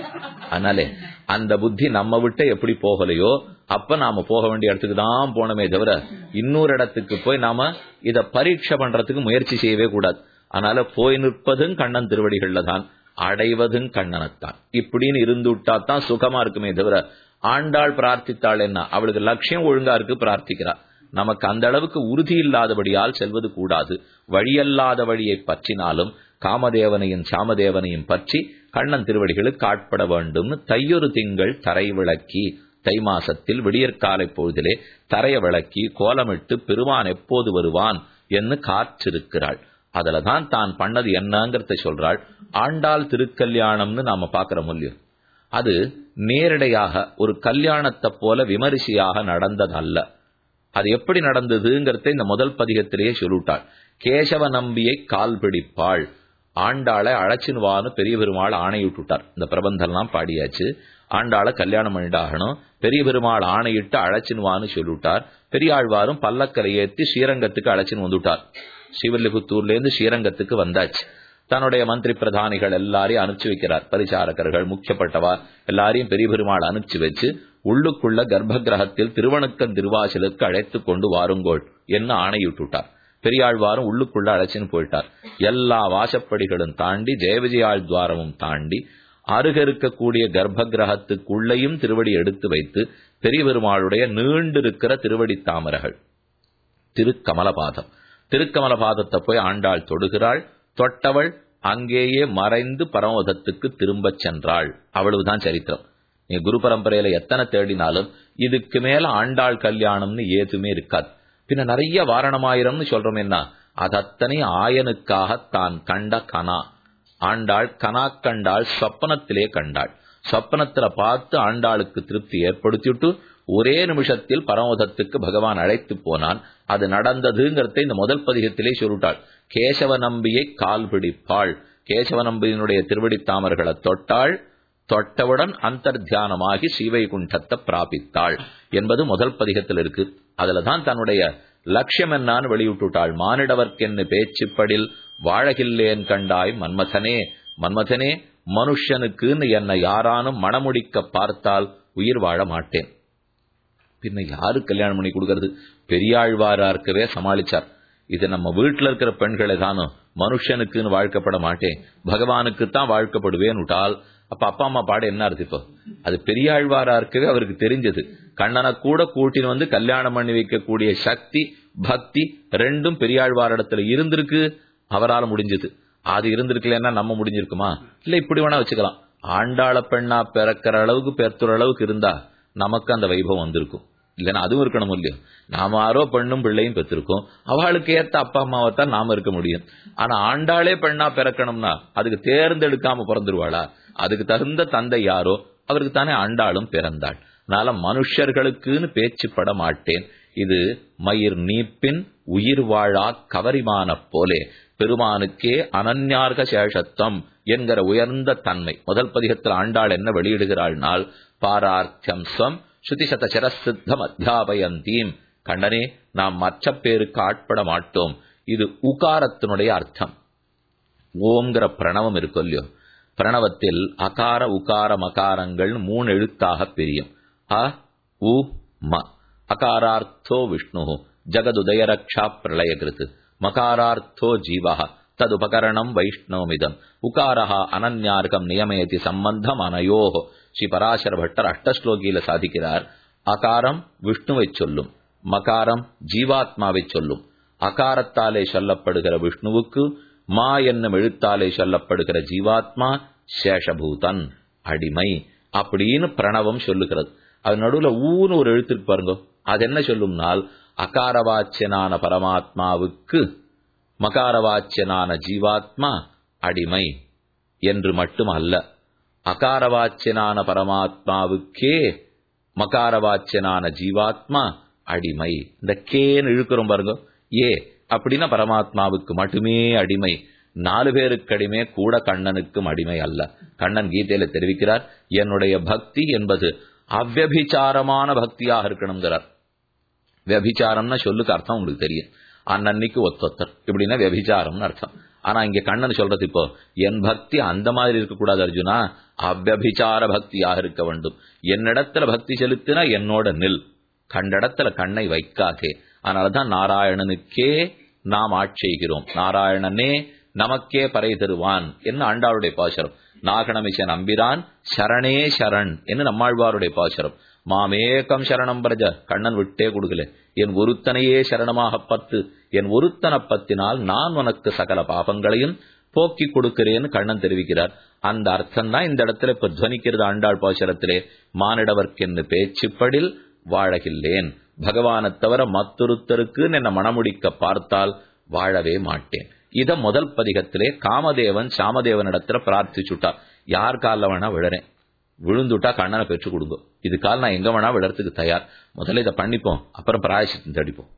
அதனாலே அந்த புத்தி நம்ம விட்டு எப்படி போகலையோ அப்ப நாம போக வேண்டிய இடத்துக்கு தான் போனமே தவிர இன்னொரு இடத்துக்கு போய் நாம இத பரீட்சை பண்றதுக்கு முயற்சி செய்யவே கூடாது அதனால போய் நிற்பதும் கண்ணன் திருவடிகள்ல தான் அடைவதும் கண்ணனைத்தான் இப்படின்னு இருந்து விட்டா தான் சுகமா இருக்குமே தவிர ஆண்டாள் பிரார்த்தித்தாள் என்ன அவளுக்கு லட்சியம் ஒழுங்கா இருக்கு பிரார்த்திக்கிறா நமக்கு அந்த அளவுக்கு உறுதி இல்லாதபடியால் செல்வது கூடாது வழியல்லாத வழியை பற்றினாலும் காமதேவனையும் சாமதேவனையும் பற்றி கண்ணன் திருவடிகளுக்கு ஆட்பட வேண்டும்னு தையொரு திங்கள் தரை விளக்கி தை மாசத்தில் விடியற்காலை பொழுதிலே தரைய விளக்கி கோலமிட்டு பெருமான் எப்போது வருவான் என்று காற்றிருக்கிறாள் அதுலதான் தான் பண்ணது என்னங்கிறத சொல்றாள் ஆண்டாள் திருக்கல்யாணம்னு நாம பாக்குற முடியும் அது நேரடியாக ஒரு கல்யாணத்தை போல விமரிசையாக நடந்தது அல்ல அது எப்படி நடந்ததுங்கிறத இந்த முதல் பதிகத்திலேயே சொல்லிட்டாள் கேசவ நம்பியை கால் பிடிப்பாள் ஆண்டாளை அழைச்சினுவான்னு பெரிய பெருமாள் ஆணையிட்டுட்டார் இந்த பிரபந்தம்லாம் பாடியாச்சு ஆண்டாளை கல்யாணம் பண்ணிட்டாகணும் பெரிய பெருமாள் ஆணையிட்டு அழைச்சினுவான்னு சொல்லிவிட்டார் பெரியாழ்வாரும் பல்லக்கரை ஏற்றி ஸ்ரீரங்கத்துக்கு அழைச்சின்னு வந்துட்டார் ஸ்ரீவில்லிபுத்தூர்ல இருந்து ஸ்ரீரங்கத்துக்கு வந்தாச்சு தன்னுடைய மந்திரி பிரதானிகள் எல்லாரையும் அனுப்பிச்சு வைக்கிறார் பரிசாரகர்கள் முக்கியப்பட்டவா எல்லாரையும் பெரிய பெருமாள் அனுப்பிச்சு வச்சு உள்ளுக்குள்ள கர்ப்ப கிரகத்தில் திருவணுக்கன் திருவாசலுக்கு அழைத்து கொண்டு வாருங்கோள் என்ன ஆணையிட்டுட்டார் பெரியாழ்வாரும் உள்ளுக்குள்ள அழைச்சின்னு போயிட்டார் எல்லா வாசப்படிகளும் தாண்டி ஜெயவிஜயாள் துவாரமும் தாண்டி அருக இருக்கக்கூடிய கர்ப்ப கிரகத்துக்குள்ளேயும் திருவடி எடுத்து வைத்து பெரிய பெருமாளுடைய நீண்டிருக்கிற திருவடி தாமரைகள் திருக்கமலபாதம் திருக்கமலபாதத்தை போய் ஆண்டாள் தொடுகிறாள் தொட்டவள் அங்கேயே மறைந்து பரமோதத்துக்கு திரும்பச் சென்றாள் அவ்வளவுதான் சரித்திரம் நீ குரு பரம்பரையில எத்தனை தேடினாலும் இதுக்கு மேல ஆண்டாள் கல்யாணம்னு ஏதுமே இருக்காது பின்ன நிறைய வாரணமாயிரம்னு சொல்றோம் என்ன அது அத்தனை ஆயனுக்காக தான் கண்ட கனா ஆண்டாள் கனா கண்டாள் சொப்பனத்திலே கண்டாள் சொப்பனத்துல பார்த்து ஆண்டாளுக்கு திருப்தி ஏற்படுத்திவிட்டு ஒரே நிமிஷத்தில் பரமோதத்துக்கு பகவான் அழைத்து போனான் அது நடந்ததுங்கிறத இந்த முதல் பதிகத்திலே சொல்லிட்டாள் கேசவ நம்பியை கால் பிடிப்பாள் கேசவ நம்பியினுடைய திருவடி தாமர்களை தொட்டாள் தொட்டவுடன் அந்தர்தியானமாகி ஸ்ரீவைகுண்டத்தை பிராபித்தாள் என்பது முதல் பதிகத்தில் இருக்கு அதுலதான் தன்னுடைய லட்சியம் என்னான்னு வெளியிட்டுட்டாள் மானிடவர்க்கென்னு பேச்சுப்படில் வாழகில்லேன் கண்டாய் மன்மதனே மன்மதனே மனுஷனுக்குன்னு என்னை யாரானும் மணமுடிக்க பார்த்தால் உயிர் வாழ மாட்டேன் பின்ன யாரு கல்யாணம் பண்ணி கொடுக்கறது பெரியாழ்வாரா இருக்கவே சமாளிச்சார் இது நம்ம வீட்டுல இருக்கிற பெண்களை தானும் மனுஷனுக்குன்னு வாழ்க்கப்பட மாட்டேன் பகவானுக்கு தான் வாழ்க்கப்படுவேன் விட்டால் அப்ப அப்பா அம்மா பாட என்ன இருக்கு இப்போ அது பெரியாழ்வாரா இருக்கவே அவருக்கு தெரிஞ்சது கண்ணனை கூட கூட்டின்னு வந்து கல்யாணம் பண்ணி வைக்கக்கூடிய சக்தி பக்தி ரெண்டும் பெரியாழ்வாரிடத்துல இருந்திருக்கு அவரால் முடிஞ்சது அது இருந்திருக்கலன்னா நம்ம முடிஞ்சிருக்குமா இல்ல இப்படி வேணா வச்சுக்கலாம் ஆண்டாள பெண்ணா பிறக்கிற அளவுக்கு பெருத்துற அளவுக்கு இருந்தா நமக்கு அந்த வைபவம் வந்திருக்கும் இல்லைன்னா அதுவும் இருக்கணும் இல்லையோ நாம ஆரோ பெண்ணும் பிள்ளையும் பெற்றிருக்கோம் அவளுக்கு ஏத்த அப்பா அம்மாவை தான் நாம இருக்க முடியும் ஆனா ஆண்டாளே பெண்ணா பிறக்கணும்னா அதுக்கு தேர்ந்தெடுக்காம பிறந்துருவாளா அதுக்கு தகுந்த தந்தை யாரோ அவருக்கு தானே ஆண்டாளும் பிறந்தாள் அதனால மனுஷர்களுக்குன்னு பேச்சு பட மாட்டேன் இது மயிர் நீப்பின் உயிர் வாழா கவரிமான போலே பெருமானுக்கே அனன்யார்க சேஷத்துவம் என்கிற உயர்ந்த தன்மை முதல் பதிகத்தில் ஆண்டாள் என்ன வெளியிடுகிறாள்னால் பாரார்த்தம் ஸ்வம் ஸ்ருதிசத சிரசித்தம் அத்தியாபயந்தீம் கண்டனே நாம் மற்ற பேருக்கு ஆட்பட மாட்டோம் இது உகாரத்தினுடைய அர்த்தம் ஓம்ங்கிற பிரணவம் இருக்கும் இல்லையோ பிரணவத்தில் அகார உகார மகாரங்கள் மூணு எழுத்தாக பிரியும் அ உ ம அகாரார்த்தோ விஷ்ணு ஜகதுதயரக்ஷா பிரளயகிருத் மகாரார்த்தோ ஜீவா ததுபகரணம் வைஷ்ணவமிதம் உகாரஹா அனன்யார்க்கம் நியமயதி சம்பந்தம் அனயோ ஸ்ரீ பராசர பட்டர் அஷ்டஸ்லோகியில சாதிக்கிறார் அகாரம் விஷ்ணுவை சொல்லும் மகாரம் ஜீவாத்மாவை சொல்லும் அகாரத்தாலே சொல்லப்படுகிற விஷ்ணுவுக்கு மா என்னும் எழுத்தாலே சொல்லப்படுகிற ஜீவாத்மா சேஷபூதன் அடிமை அப்படின்னு பிரணவம் சொல்லுகிறது அது நடுவுல ஊன்னு ஒரு எழுத்துக்கு பாருங்க அது என்ன சொல்லும்னால் அகாரவாச்சியனான பரமாத்மாவுக்கு மகாரவாச்சியனான ஜீவாத்மா அடிமை என்று மட்டும் அல்ல அகாரவாச்சியனான பரமாத்மாவுக்கே மகாரவாச்சியனான ஜீவாத்மா அடிமை இந்த கேன்னு இழுக்கிறோம் பாருங்க ஏ அப்படின்னா பரமாத்மாவுக்கு மட்டுமே அடிமை நாலு பேருக்கு அடிமை கூட கண்ணனுக்கும் அடிமை அல்ல கண்ணன் கீதையில தெரிவிக்கிறார் என்னுடைய பக்தி என்பது அவ்வபிச்சாரமான பக்தியாக இருக்கணுங்கிறார் வியபிச்சாரம்னா சொல்லுக்கு அர்த்தம் உங்களுக்கு தெரியும் அன்னன்னைக்கு ஒத்தொத்தர் இப்படின்னா வியபிச்சாரம்னு அர்த்தம் ஆனா இங்க கண்ணன் சொல்றது இப்போ என் பக்தி அந்த மாதிரி இருக்கக்கூடாது அர்ஜுனா அவ்வபிச்சார பக்தியாக இருக்க வேண்டும் என்னிடத்துல பக்தி செலுத்தினா என்னோட நில் கண்டடத்துல கண்ணை வைக்காதே அதனாலதான் நாராயணனுக்கே நாம் ஆட்செய்கிறோம் நாராயணனே நமக்கே பறை தருவான் என்ன ஆண்டாளுடைய பாசுரம் நாகணமிஷன் அம்பிரான் சரணே சரண் என்று நம்மாழ்வாருடைய பாசுரம் மாமேகம் சரணம் பிரஜ கண்ணன் விட்டே கொடுக்கல என் ஒருத்தனையே சரணமாக பத்து என் ஒருத்தனை பத்தினால் நான் உனக்கு சகல பாபங்களையும் போக்கி கொடுக்கிறேன்னு கண்ணன் தெரிவிக்கிறார் அந்த அர்த்தம் தான் இந்த இடத்துல இப்ப துவனிக்கிறது ஆண்டாள் பாசுரத்திலே மானிடவர்க்கென்னு பேச்சுப்படில் வாழகில்லேன் பகவானை தவிர மத்தொருத்தருக்கு என்ன மணமுடிக்க பார்த்தால் வாழவே மாட்டேன் இத முதல் பதிகத்திலே காமதேவன் சாமதேவனிடத்துல பிரார்த்திச்சுட்டா யார் காலில் வேணா விழறேன் விழுந்துட்டா கண்ணனை பெற்று கொடுங்க இது கால் நான் எங்க வேணா விழறதுக்கு தயார் முதல்ல இதை பண்ணிப்போம் அப்புறம் பிராயசித்தம் தடிப்போம்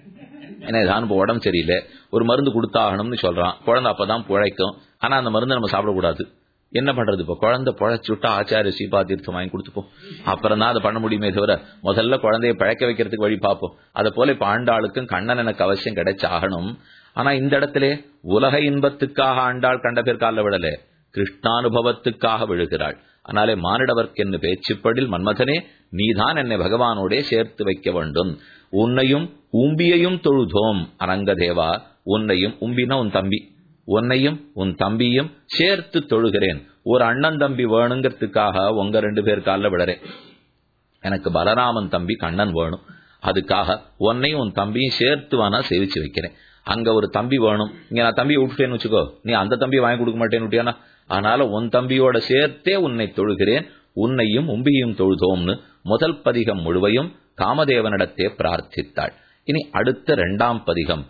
ஏன்னா இதான் இப்போ உடம்பு சரியில்லை ஒரு மருந்து கொடுத்தாகணும்னு சொல்றான் குழந்தை அப்பதான் பிழைக்கும் ஆனா அந்த மருந்து நம்ம சாப்பிடக்கூடாது என்ன பண்றது இப்ப குழந்தை பழச்சு விட்டா ஆச்சாரிய சீபா தீர்த்தம் வாங்கி கொடுத்துப்போம் அப்புறம் தான் அதை பண்ண முடியுமே தவிர முதல்ல குழந்தைய பழக்க வைக்கிறதுக்கு வழி பார்ப்போம் அதை போல இப்ப ஆண்டாளுக்கும் கண்ணன் எனக்கு அவசியம் கிடைச்சாகணும் ஆனா இந்த இடத்துல உலக இன்பத்துக்காக ஆண்டாள் கண்ட பேர் காலில் விடல கிருஷ்ணானுபவத்துக்காக விழுகிறாள் அதனாலே மானிடவர்க்கென்னு பேச்சுப்படில் மன்மதனே நீதான் என்னை பகவானோடே சேர்த்து வைக்க வேண்டும் உன்னையும் உம்பியையும் தொழுதோம் அனங்கதேவா உன்னையும் உம்பினா உன் தம்பி உன்னையும் உன் தம்பியும் சேர்த்து தொழுகிறேன் ஒரு அண்ணன் தம்பி வேணுங்கிறதுக்காக உங்க ரெண்டு பேர் காலில் விடறேன் எனக்கு பலராமன் தம்பி கண்ணன் வேணும் அதுக்காக உன்னையும் உன் தம்பியும் சேர்த்து வேணா சேவிச்சு வைக்கிறேன் அங்க ஒரு தம்பி வேணும் இங்க நான் தம்பியை விட்டுட்டேன்னு வச்சுக்கோ நீ அந்த தம்பியை வாங்கி கொடுக்க மாட்டேன்னு விட்டியானா அதனால உன் தம்பியோட சேர்த்தே உன்னை தொழுகிறேன் உன்னையும் உம்பியும் தொழுதோம்னு முதல் பதிகம் முழுவையும் காமதேவனிடத்தே பிரார்த்தித்தாள் இனி அடுத்த இரண்டாம் பதிகம்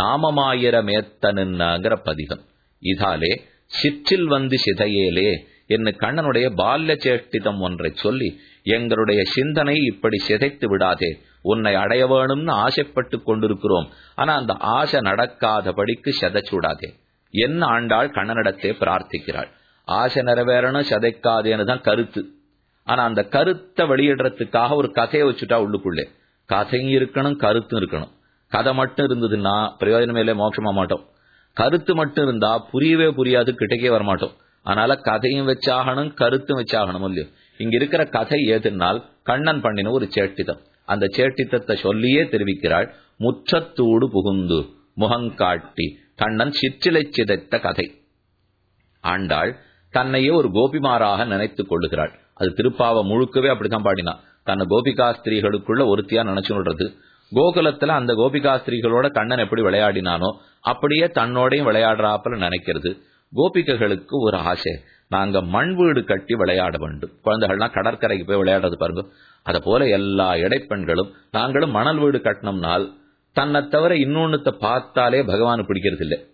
நாமமாயிரமேத்தனுங்கிற பதிகம் இதாலே சிற்றில் வந்து சிதையேலே என்று கண்ணனுடைய பால்ய சேஷ்டிதம் ஒன்றை சொல்லி எங்களுடைய சிந்தனை இப்படி சிதைத்து விடாதே உன்னை அடைய வேணும்னு ஆசைப்பட்டு கொண்டிருக்கிறோம் ஆனா அந்த ஆசை நடக்காதபடிக்கு செதைச்சுடாதே என்ன ஆண்டாள் கண்ணனிடத்தே பிரார்த்திக்கிறாள் ஆசை நிறைவேறணும் சதைக்காதேன்னு தான் கருத்து ஆனா அந்த கருத்தை வெளியிடுறதுக்காக ஒரு கதையை வச்சுட்டா உள்ளுக்குள்ளே கதையும் இருக்கணும் கருத்தும் இருக்கணும் கதை மட்டும் இருந்ததுன்னா பிரயோஜனமே இல்லை மோட்சமா மாட்டோம் கருத்து மட்டும் இருந்தா புரியவே புரியாது கிட்டக்கே வரமாட்டோம் அதனால கதையும் வச்சாகணும் கருத்தும் வச்சாகணும் இல்லையோ இங்க இருக்கிற கதை ஏதுனால் கண்ணன் பண்ணின ஒரு சேட்டிதம் அந்த சேட்டித்தத்தை சொல்லியே தெரிவிக்கிறாள் முற்றத்தூடு புகுந்து முகங்காட்டி கண்ணன் சிற்றிலை சிதைத்த கதை ஆண்டாள் தன்னையே ஒரு கோபிமாராக நினைத்துக் கொள்ளுகிறாள் அது திருப்பாவ முழுக்கவே அப்படித்தான் பாடினா தன்னை கோபிகா ஸ்திரீகளுக்குள்ள ஒருத்தியா நினைச்சு விடுறது கோகுலத்துல அந்த கோபிகா ஸ்திரீகளோட கண்ணன் எப்படி விளையாடினானோ அப்படியே தன்னோடையும் விளையாடுறாப்புல நினைக்கிறது கோபிகைகளுக்கு ஒரு ஆசை நாங்க மண் வீடு கட்டி விளையாட வேண்டும் குழந்தைகள்லாம் கடற்கரைக்கு போய் விளையாடுறது பாருங்க அத போல எல்லா இடைப்பெண்களும் நாங்களும் மணல் வீடு கட்டினோம்னால் தன்னை தவிர இன்னொன்னுத்த பார்த்தாலே பகவானு பிடிக்கிறது இல்லை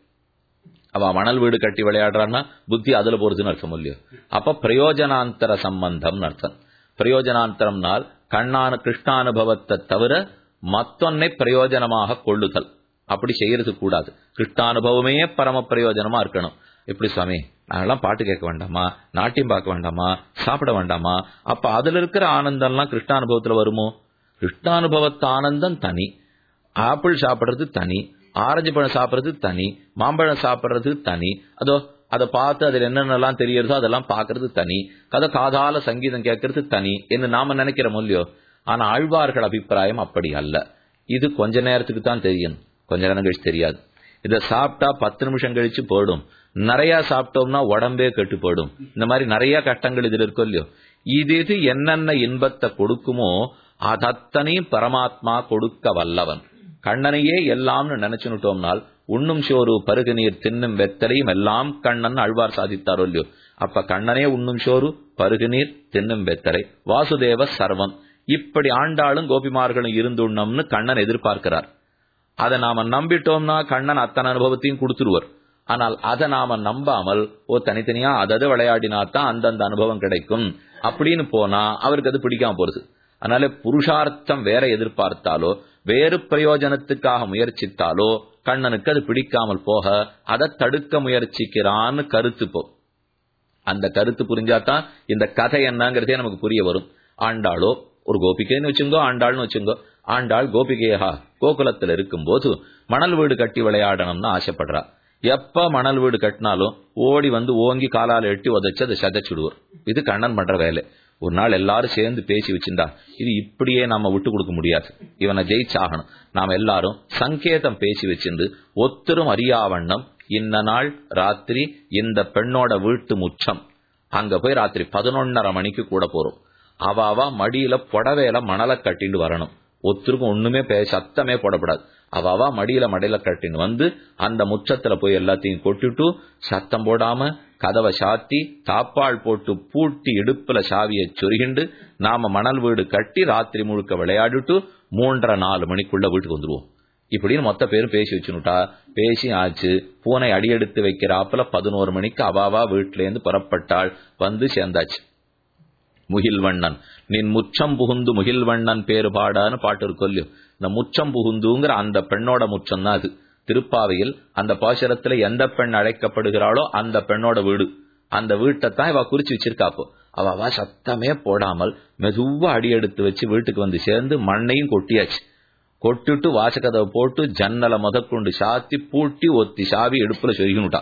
அவ மணல் வீடு கட்டி விளையாடுறான்னா புத்தி அதுல போறதுன்னு அர்த்தம் இல்லையோ அப்ப பிரயோஜனாந்தர சம்பந்தம் அர்த்தம் பிரயோஜனாந்தரம்னால் கண்ணான கிருஷ்ணானுபவத்தை தவிர மத்தொன்னை பிரயோஜனமாக கொள்ளுதல் அப்படி செய்யறது கூடாது கிருஷ்ணானுபவமே பரம பிரயோஜனமா இருக்கணும் எப்படி சுவாமி நாங்கெல்லாம் பாட்டு கேட்க வேண்டாமா நாட்டியம் பார்க்க வேண்டாமா சாப்பிட வேண்டாமா அப்ப அதுல இருக்கிற ஆனந்தம்லாம் கிருஷ்ணானுபவத்துல வருமோ கிருஷ்ணானுபவத்து ஆனந்தம் தனி ஆப்பிள் சாப்பிடுறது தனி ஆரஞ்சு பழம் சாப்பிடுறது தனி மாம்பழம் சாப்பிடுறது தனி அதோ அதை பார்த்து அதில் என்னென்னலாம் தெரியறதோ அதெல்லாம் பார்க்கறது தனி கதை காதால சங்கீதம் கேட்கறது தனி என்று நாம நினைக்கிறோம் இல்லையோ ஆனா ஆழ்வார்கள் அபிப்பிராயம் அப்படி அல்ல இது கொஞ்ச நேரத்துக்கு தான் தெரியும் கொஞ்ச நேரம் கழிச்சு தெரியாது இதை சாப்பிட்டா பத்து நிமிஷம் கழிச்சு போயிடும் நிறைய சாப்பிட்டோம்னா உடம்பே கெட்டு போயிடும் இந்த மாதிரி நிறைய கட்டங்கள் இதுல இருக்கும் இல்லையோ இது இது என்னென்ன இன்பத்தை கொடுக்குமோ அதத்தனையும் பரமாத்மா கொடுக்க வல்லவன் கண்ணனையே எல்லாம்னு நினைச்சுட்டோம்னால் உண்ணும் சோறு பருகு நீர் தின்னும் வெத்தலையும் எல்லாம் கண்ணன் அழ்வார் சாதித்தாரோ இல்லையோ அப்ப கண்ணனே உண்ணும் சோறு பருகு நீர் தின்னும் வெத்தலை வாசுதேவ சர்வம் இப்படி ஆண்டாளும் கோபிமார்களும் இருந்துண்ணம்னு கண்ணன் எதிர்பார்க்கிறார் அதை நாம நம்பிட்டோம்னா கண்ணன் அத்தனை அனுபவத்தையும் கொடுத்துருவர் ஆனால் அதை நாம நம்பாமல் ஓ தனித்தனியா அதது விளையாடினா தான் அந்தந்த அனுபவம் கிடைக்கும் அப்படின்னு போனா அவருக்கு அது பிடிக்காம போறது அதனால புருஷார்த்தம் வேற எதிர்பார்த்தாலோ வேறு பிரயோஜனத்துக்காக முயற்சித்தாலோ கண்ணனுக்கு அது பிடிக்காமல் போக அதை தடுக்க முயற்சிக்கிறான்னு கருத்து போ அந்த கருத்து புரிஞ்சாதான் இந்த கதை என்னங்கிறதே நமக்கு புரிய வரும் ஆண்டாளோ ஒரு கோபிகைன்னு வச்சுங்கோ ஆண்டாள்னு வச்சுங்கோ ஆண்டாள் கோபிகையா கோகுலத்துல இருக்கும்போது மணல் வீடு கட்டி விளையாடணும்னு ஆசைப்படுறா எப்ப மணல் வீடு கட்டினாலும் ஓடி வந்து ஓங்கி காலால எட்டி உதைச்சு அதை சதைச்சுடுவோர் இது கண்ணன் பண்ற வேலை ஒரு நாள் எல்லாரும் சேர்ந்து பேசி வச்சிருந்தா இது இப்படியே நாம விட்டு கொடுக்க முடியாது இவனை ஜெயிச்சாகணும் நாம எல்லாரும் சங்கேதம் பேசி வச்சிருந்து ஒத்தரும் அறியாவண்ணம் இந்த நாள் ராத்திரி இந்த பெண்ணோட வீட்டு முச்சம் அங்க போய் ராத்திரி பதினொன்னரை மணிக்கு கூட போறோம் அவாவா மடியில புடவையில மணலை கட்டிட்டு வரணும் ஒருத்தருக்கும் ஒண்ணுமே பே சத்தமே போடப்படாது அவாவா மடியில மடையில கட்டின்னு வந்து அந்த முச்சத்துல போய் எல்லாத்தையும் கொட்டிட்டு சத்தம் போடாம கதவை சாத்தி தாப்பாள் போட்டு பூட்டி இடுப்புல சாவியை சொருகிண்டு நாம மணல் வீடு கட்டி ராத்திரி முழுக்க விளையாடிட்டு மூன்றரை நாலு மணிக்குள்ள வீட்டுக்கு வந்துருவோம் இப்படின்னு மொத்த பேரும் பேசி வச்சுனுட்டா பேசி ஆச்சு பூனை அடியெடுத்து வைக்கிறாப்புல பதினோரு மணிக்கு அவாவா வீட்டுல இருந்து புறப்பட்டாள் வந்து சேர்ந்தாச்சு முகில்வண்ணன் நின் முச்சம் புகுந்து முகில்வண்ணன் பேரு பாடான்னு பாட்டு இருக்கும் இல்லையோ இந்த முச்சம் புகுந்துங்கிற அந்த பெண்ணோட முச்சம் தான் அது திருப்பாவையில் அந்த பாசுரத்துல எந்த பெண் அழைக்கப்படுகிறாளோ அந்த பெண்ணோட வீடு அந்த வீட்டை தான் இவ குறிச்சு வச்சிருக்காப்போ அவ சத்தமே போடாமல் மெதுவா அடி எடுத்து வச்சு வீட்டுக்கு வந்து சேர்ந்து மண்ணையும் கொட்டியாச்சு கொட்டிட்டு வாசக்கதவை போட்டு ஜன்னலை முதற்கொண்டு சாத்தி பூட்டி ஒத்தி சாவி எடுப்புல சொருகினுட்டான்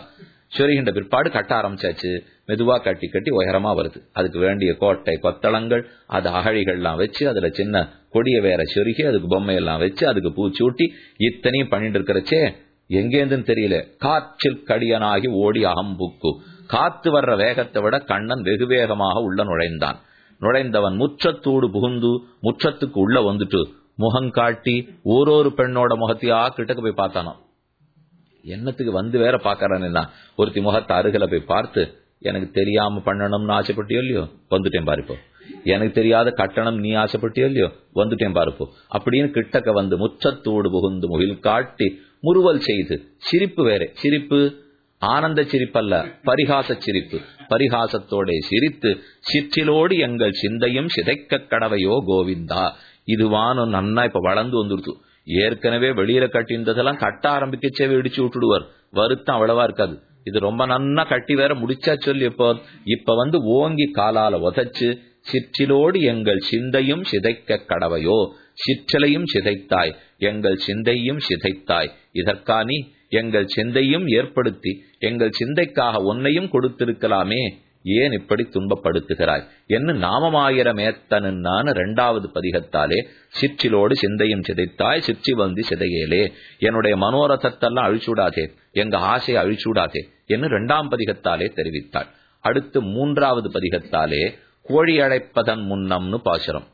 சொருகின்ற பிற்பாடு கட்ட ஆரம்பிச்சாச்சு மெதுவா கட்டி கட்டி உயரமா வருது அதுக்கு வேண்டிய கோட்டை கொத்தளங்கள் அது அகழிகள்லாம் வச்சு அதுல சின்ன கொடிய வேற சொருகி அதுக்கு பொம்மையெல்லாம் வச்சு அதுக்கு பூச்சூட்டி இத்தனையும் பண்ணிட்டு இருக்கிறச்சே எங்கேருந்துன்னு தெரியல காற்றில் கடியனாகி ஓடி அகம்புக்கு காத்து வர்ற வேகத்தை விட கண்ணன் வெகு வேகமாக உள்ள நுழைந்தான் நுழைந்தவன் முற்றத்தோடு புகுந்து முற்றத்துக்கு உள்ள வந்துட்டு முகம் காட்டி ஓரொரு பெண்ணோட முகத்தையா கிட்டக்கு போய் பார்த்தானோ என்னத்துக்கு வந்து வேற பாக்கறான்னா ஒருத்தி முகத்தை அருகில போய் பார்த்து எனக்கு தெரியாம பண்ணணும்னு ஆசைப்பட்டியோ இல்லையோ வந்துட்டேன் பாருப்போ எனக்கு தெரியாத கட்டணம் நீ ஆசைப்பட்டியோ இல்லையோ வந்துட்டேன் பாருப்போ அப்படின்னு கிட்டக்க வந்து முற்றத்தோடு புகுந்து முகில் காட்டி முறுவல் செய்து சிரிப்பு வேற சிரிப்பு ஆனந்த சிரிப்பல்ல பரிகாச சிரிப்பு பரிகாசத்தோட சிரித்து சிற்றிலோடு எங்கள் சிந்தையும் சிதைக்க கடவையோ கோவிந்தா இதுவானும் நன்னா இப்ப வளர்ந்து வந்துடுத்து ஏற்கனவே வெளியில கட்டியிருந்ததெல்லாம் கட்ட ஆரம்பிக்கச்சே வெடிச்சு விட்டுடுவார் வருத்தம் அவ்வளவா இருக்காது இது ரொம்ப நன்னா கட்டி வேற முடிச்சா சொல்லி இப்போ இப்ப வந்து ஓங்கி காலால உதச்சு சிற்றிலோடு எங்கள் சிந்தையும் சிதைக்க கடவையோ சிற்றலையும் சிதைத்தாய் எங்கள் சிந்தையும் சிதைத்தாய் இதற்கானி எங்கள் சிந்தையும் ஏற்படுத்தி எங்கள் சிந்தைக்காக ஒன்னையும் கொடுத்திருக்கலாமே ஏன் இப்படி துன்பப்படுத்துகிறாய் என்று நாமமாயிரமேத்தனான இரண்டாவது பதிகத்தாலே சிற்றிலோடு சிந்தையும் சிதைத்தாய் சிற்றி வந்து சிதையேலே என்னுடைய மனோரதத்தெல்லாம் அழிச்சுடாதே எங்க ஆசையை அழிச்சுடாதே என்று இரண்டாம் பதிகத்தாலே தெரிவித்தாள் அடுத்து மூன்றாவது பதிகத்தாலே கோழி அழைப்பதன் முன்னம்னு பாசுரம்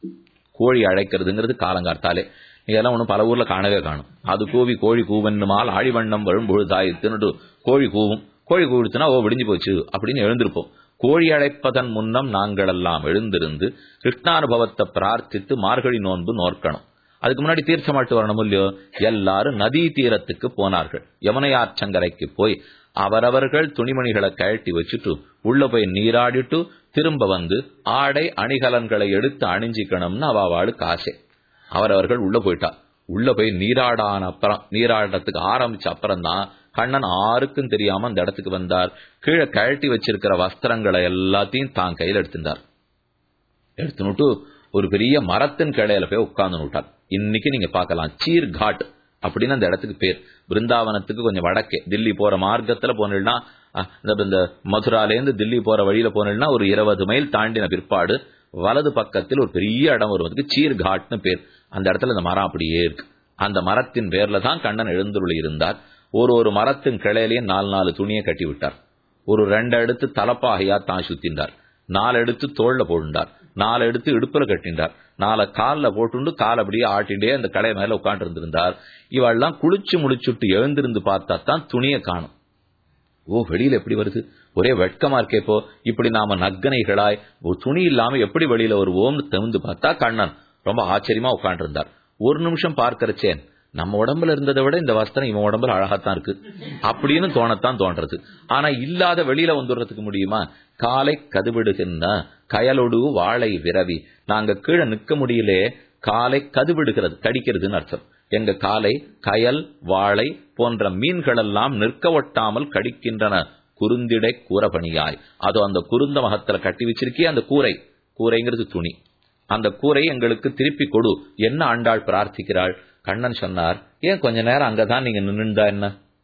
கோழி அழைக்கிறதுங்கிறது காலங்கார்த்தாலே இதெல்லாம் ஒன்றும் பல ஊர்ல காணவே காணும் அது கூவி கோழி கூவன்னுமால் ஆழிவண்ணம் வரும் பொழுதாய் தின்னுட்டு கோழி கூவும் கோழி கூவிடுத்துனா ஓ விடிஞ்சு போச்சு அப்படின்னு எழுந்திருப்போம் கோழி அழைப்பதன் முன்னம் நாங்கள் எல்லாம் எழுந்திருந்து கிருஷ்ணானுபவத்தை பிரார்த்தித்து மார்கழி நோன்பு நோக்கணும் அதுக்கு முன்னாடி தீர்த்தமாட்டு வரணும் இல்லையோ எல்லாரும் நதி தீரத்துக்கு போனார்கள் யமுனை ஆற்றங்கரைக்கு போய் அவரவர்கள் துணிமணிகளை கழட்டி வச்சுட்டு உள்ள போய் நீராடிட்டு திரும்ப வந்து ஆடை அணிகலன்களை எடுத்து அணிஞ்சிக்கணும்னு அவாவாளுக்கு ஆசை அவரவர்கள் உள்ள போயிட்டா உள்ள போய் நீராடான அப்புறம் நீராடுறதுக்கு ஆரம்பிச்ச அப்புறம் தான் கண்ணன் ஆருக்கும் தெரியாம அந்த இடத்துக்கு வந்தார் கீழே கழட்டி வச்சிருக்கிற வஸ்திரங்களை எல்லாத்தையும் தான் கையில் எடுத்திருந்தார் எடுத்துனுட்டு ஒரு பெரிய மரத்தின் கிளையில போய் உட்கார்ந்து விட்டார் இன்னைக்கு நீங்க பார்க்கலாம் சீர் காட் அப்படின்னு அந்த இடத்துக்கு பேர் பிருந்தாவனத்துக்கு கொஞ்சம் வடக்கே தில்லி போற மார்க்கத்துல போனீங்கன்னா இந்த மதுராலேருந்து தில்லி போற வழியில போனீங்கன்னா ஒரு இருபது மைல் தாண்டின பிற்பாடு வலது பக்கத்தில் ஒரு பெரிய இடம் வருவதுக்கு சீர் காட்னு பேர் அந்த இடத்துல இந்த மரம் அப்படியே இருக்கு அந்த மரத்தின் பேர்ல தான் கண்ணன் எழுந்துள்ள இருந்தார் ஒரு ஒரு மரத்தின் கிளையிலேயே நாலு நாலு துணியை கட்டி விட்டார் ஒரு ரெண்டு எடுத்து தலப்பாகையா தான் சுத்தின்றார் நாலு எடுத்து தோல்ல போடுண்டார் நாலு எடுத்து இடுப்புல கட்டின்றார் நாலு காலில் போட்டுண்டு கால் அப்படியே ஆட்டிண்டே அந்த கடை மேல உட்காந்து இருந்திருந்தார் இவெல்லாம் குளிச்சு முடிச்சுட்டு எழுந்திருந்து பார்த்தா தான் துணியை காணும் ஓ வெளியில எப்படி வருது ஒரே வெட்கமா இருக்கே இப்போ இப்படி நாம நக்கனைகளாய் ஒரு துணி இல்லாம எப்படி வெளியில வருவோம்னு தகுந்து பார்த்தா கண்ணன் ரொம்ப ஆச்சரியமா உட்காந்து இருந்தார் ஒரு நிமிஷம் பார்க்கறச்சேன் நம்ம உடம்புல இருந்ததை விட இந்த வஸ்திரம் இவன் உடம்புல அழகாத்தான் இருக்கு அப்படின்னு தோணத்தான் தோன்றது ஆனா இல்லாத வெளியில வந்துடுறதுக்கு முடியுமா காலை கதுவிடுகின்ற கயலொடு வாழை விரவி நாங்க கீழே நிக்க முடியலே காலை கதுவிடுகிறது கடிக்கிறதுன்னு அர்த்தம் எங்க காலை கயல் வாழை போன்ற மீன்கள் எல்லாம் நிற்க ஒட்டாமல் கடிக்கின்றன குறுந்திடை கூறபணியாய் அதோ அந்த குருந்த மகத்துல கட்டி வச்சிருக்கிய அந்த கூரை கூரைங்கிறது துணி அந்த கூரை எங்களுக்கு திருப்பி கொடு என்ன ஆண்டாள் பிரார்த்திக்கிறாள் கண்ணன் சொன்னார் ஏன் கொஞ்ச நேரம் அங்கதான் நீங்க நின்றுண்டா என்ன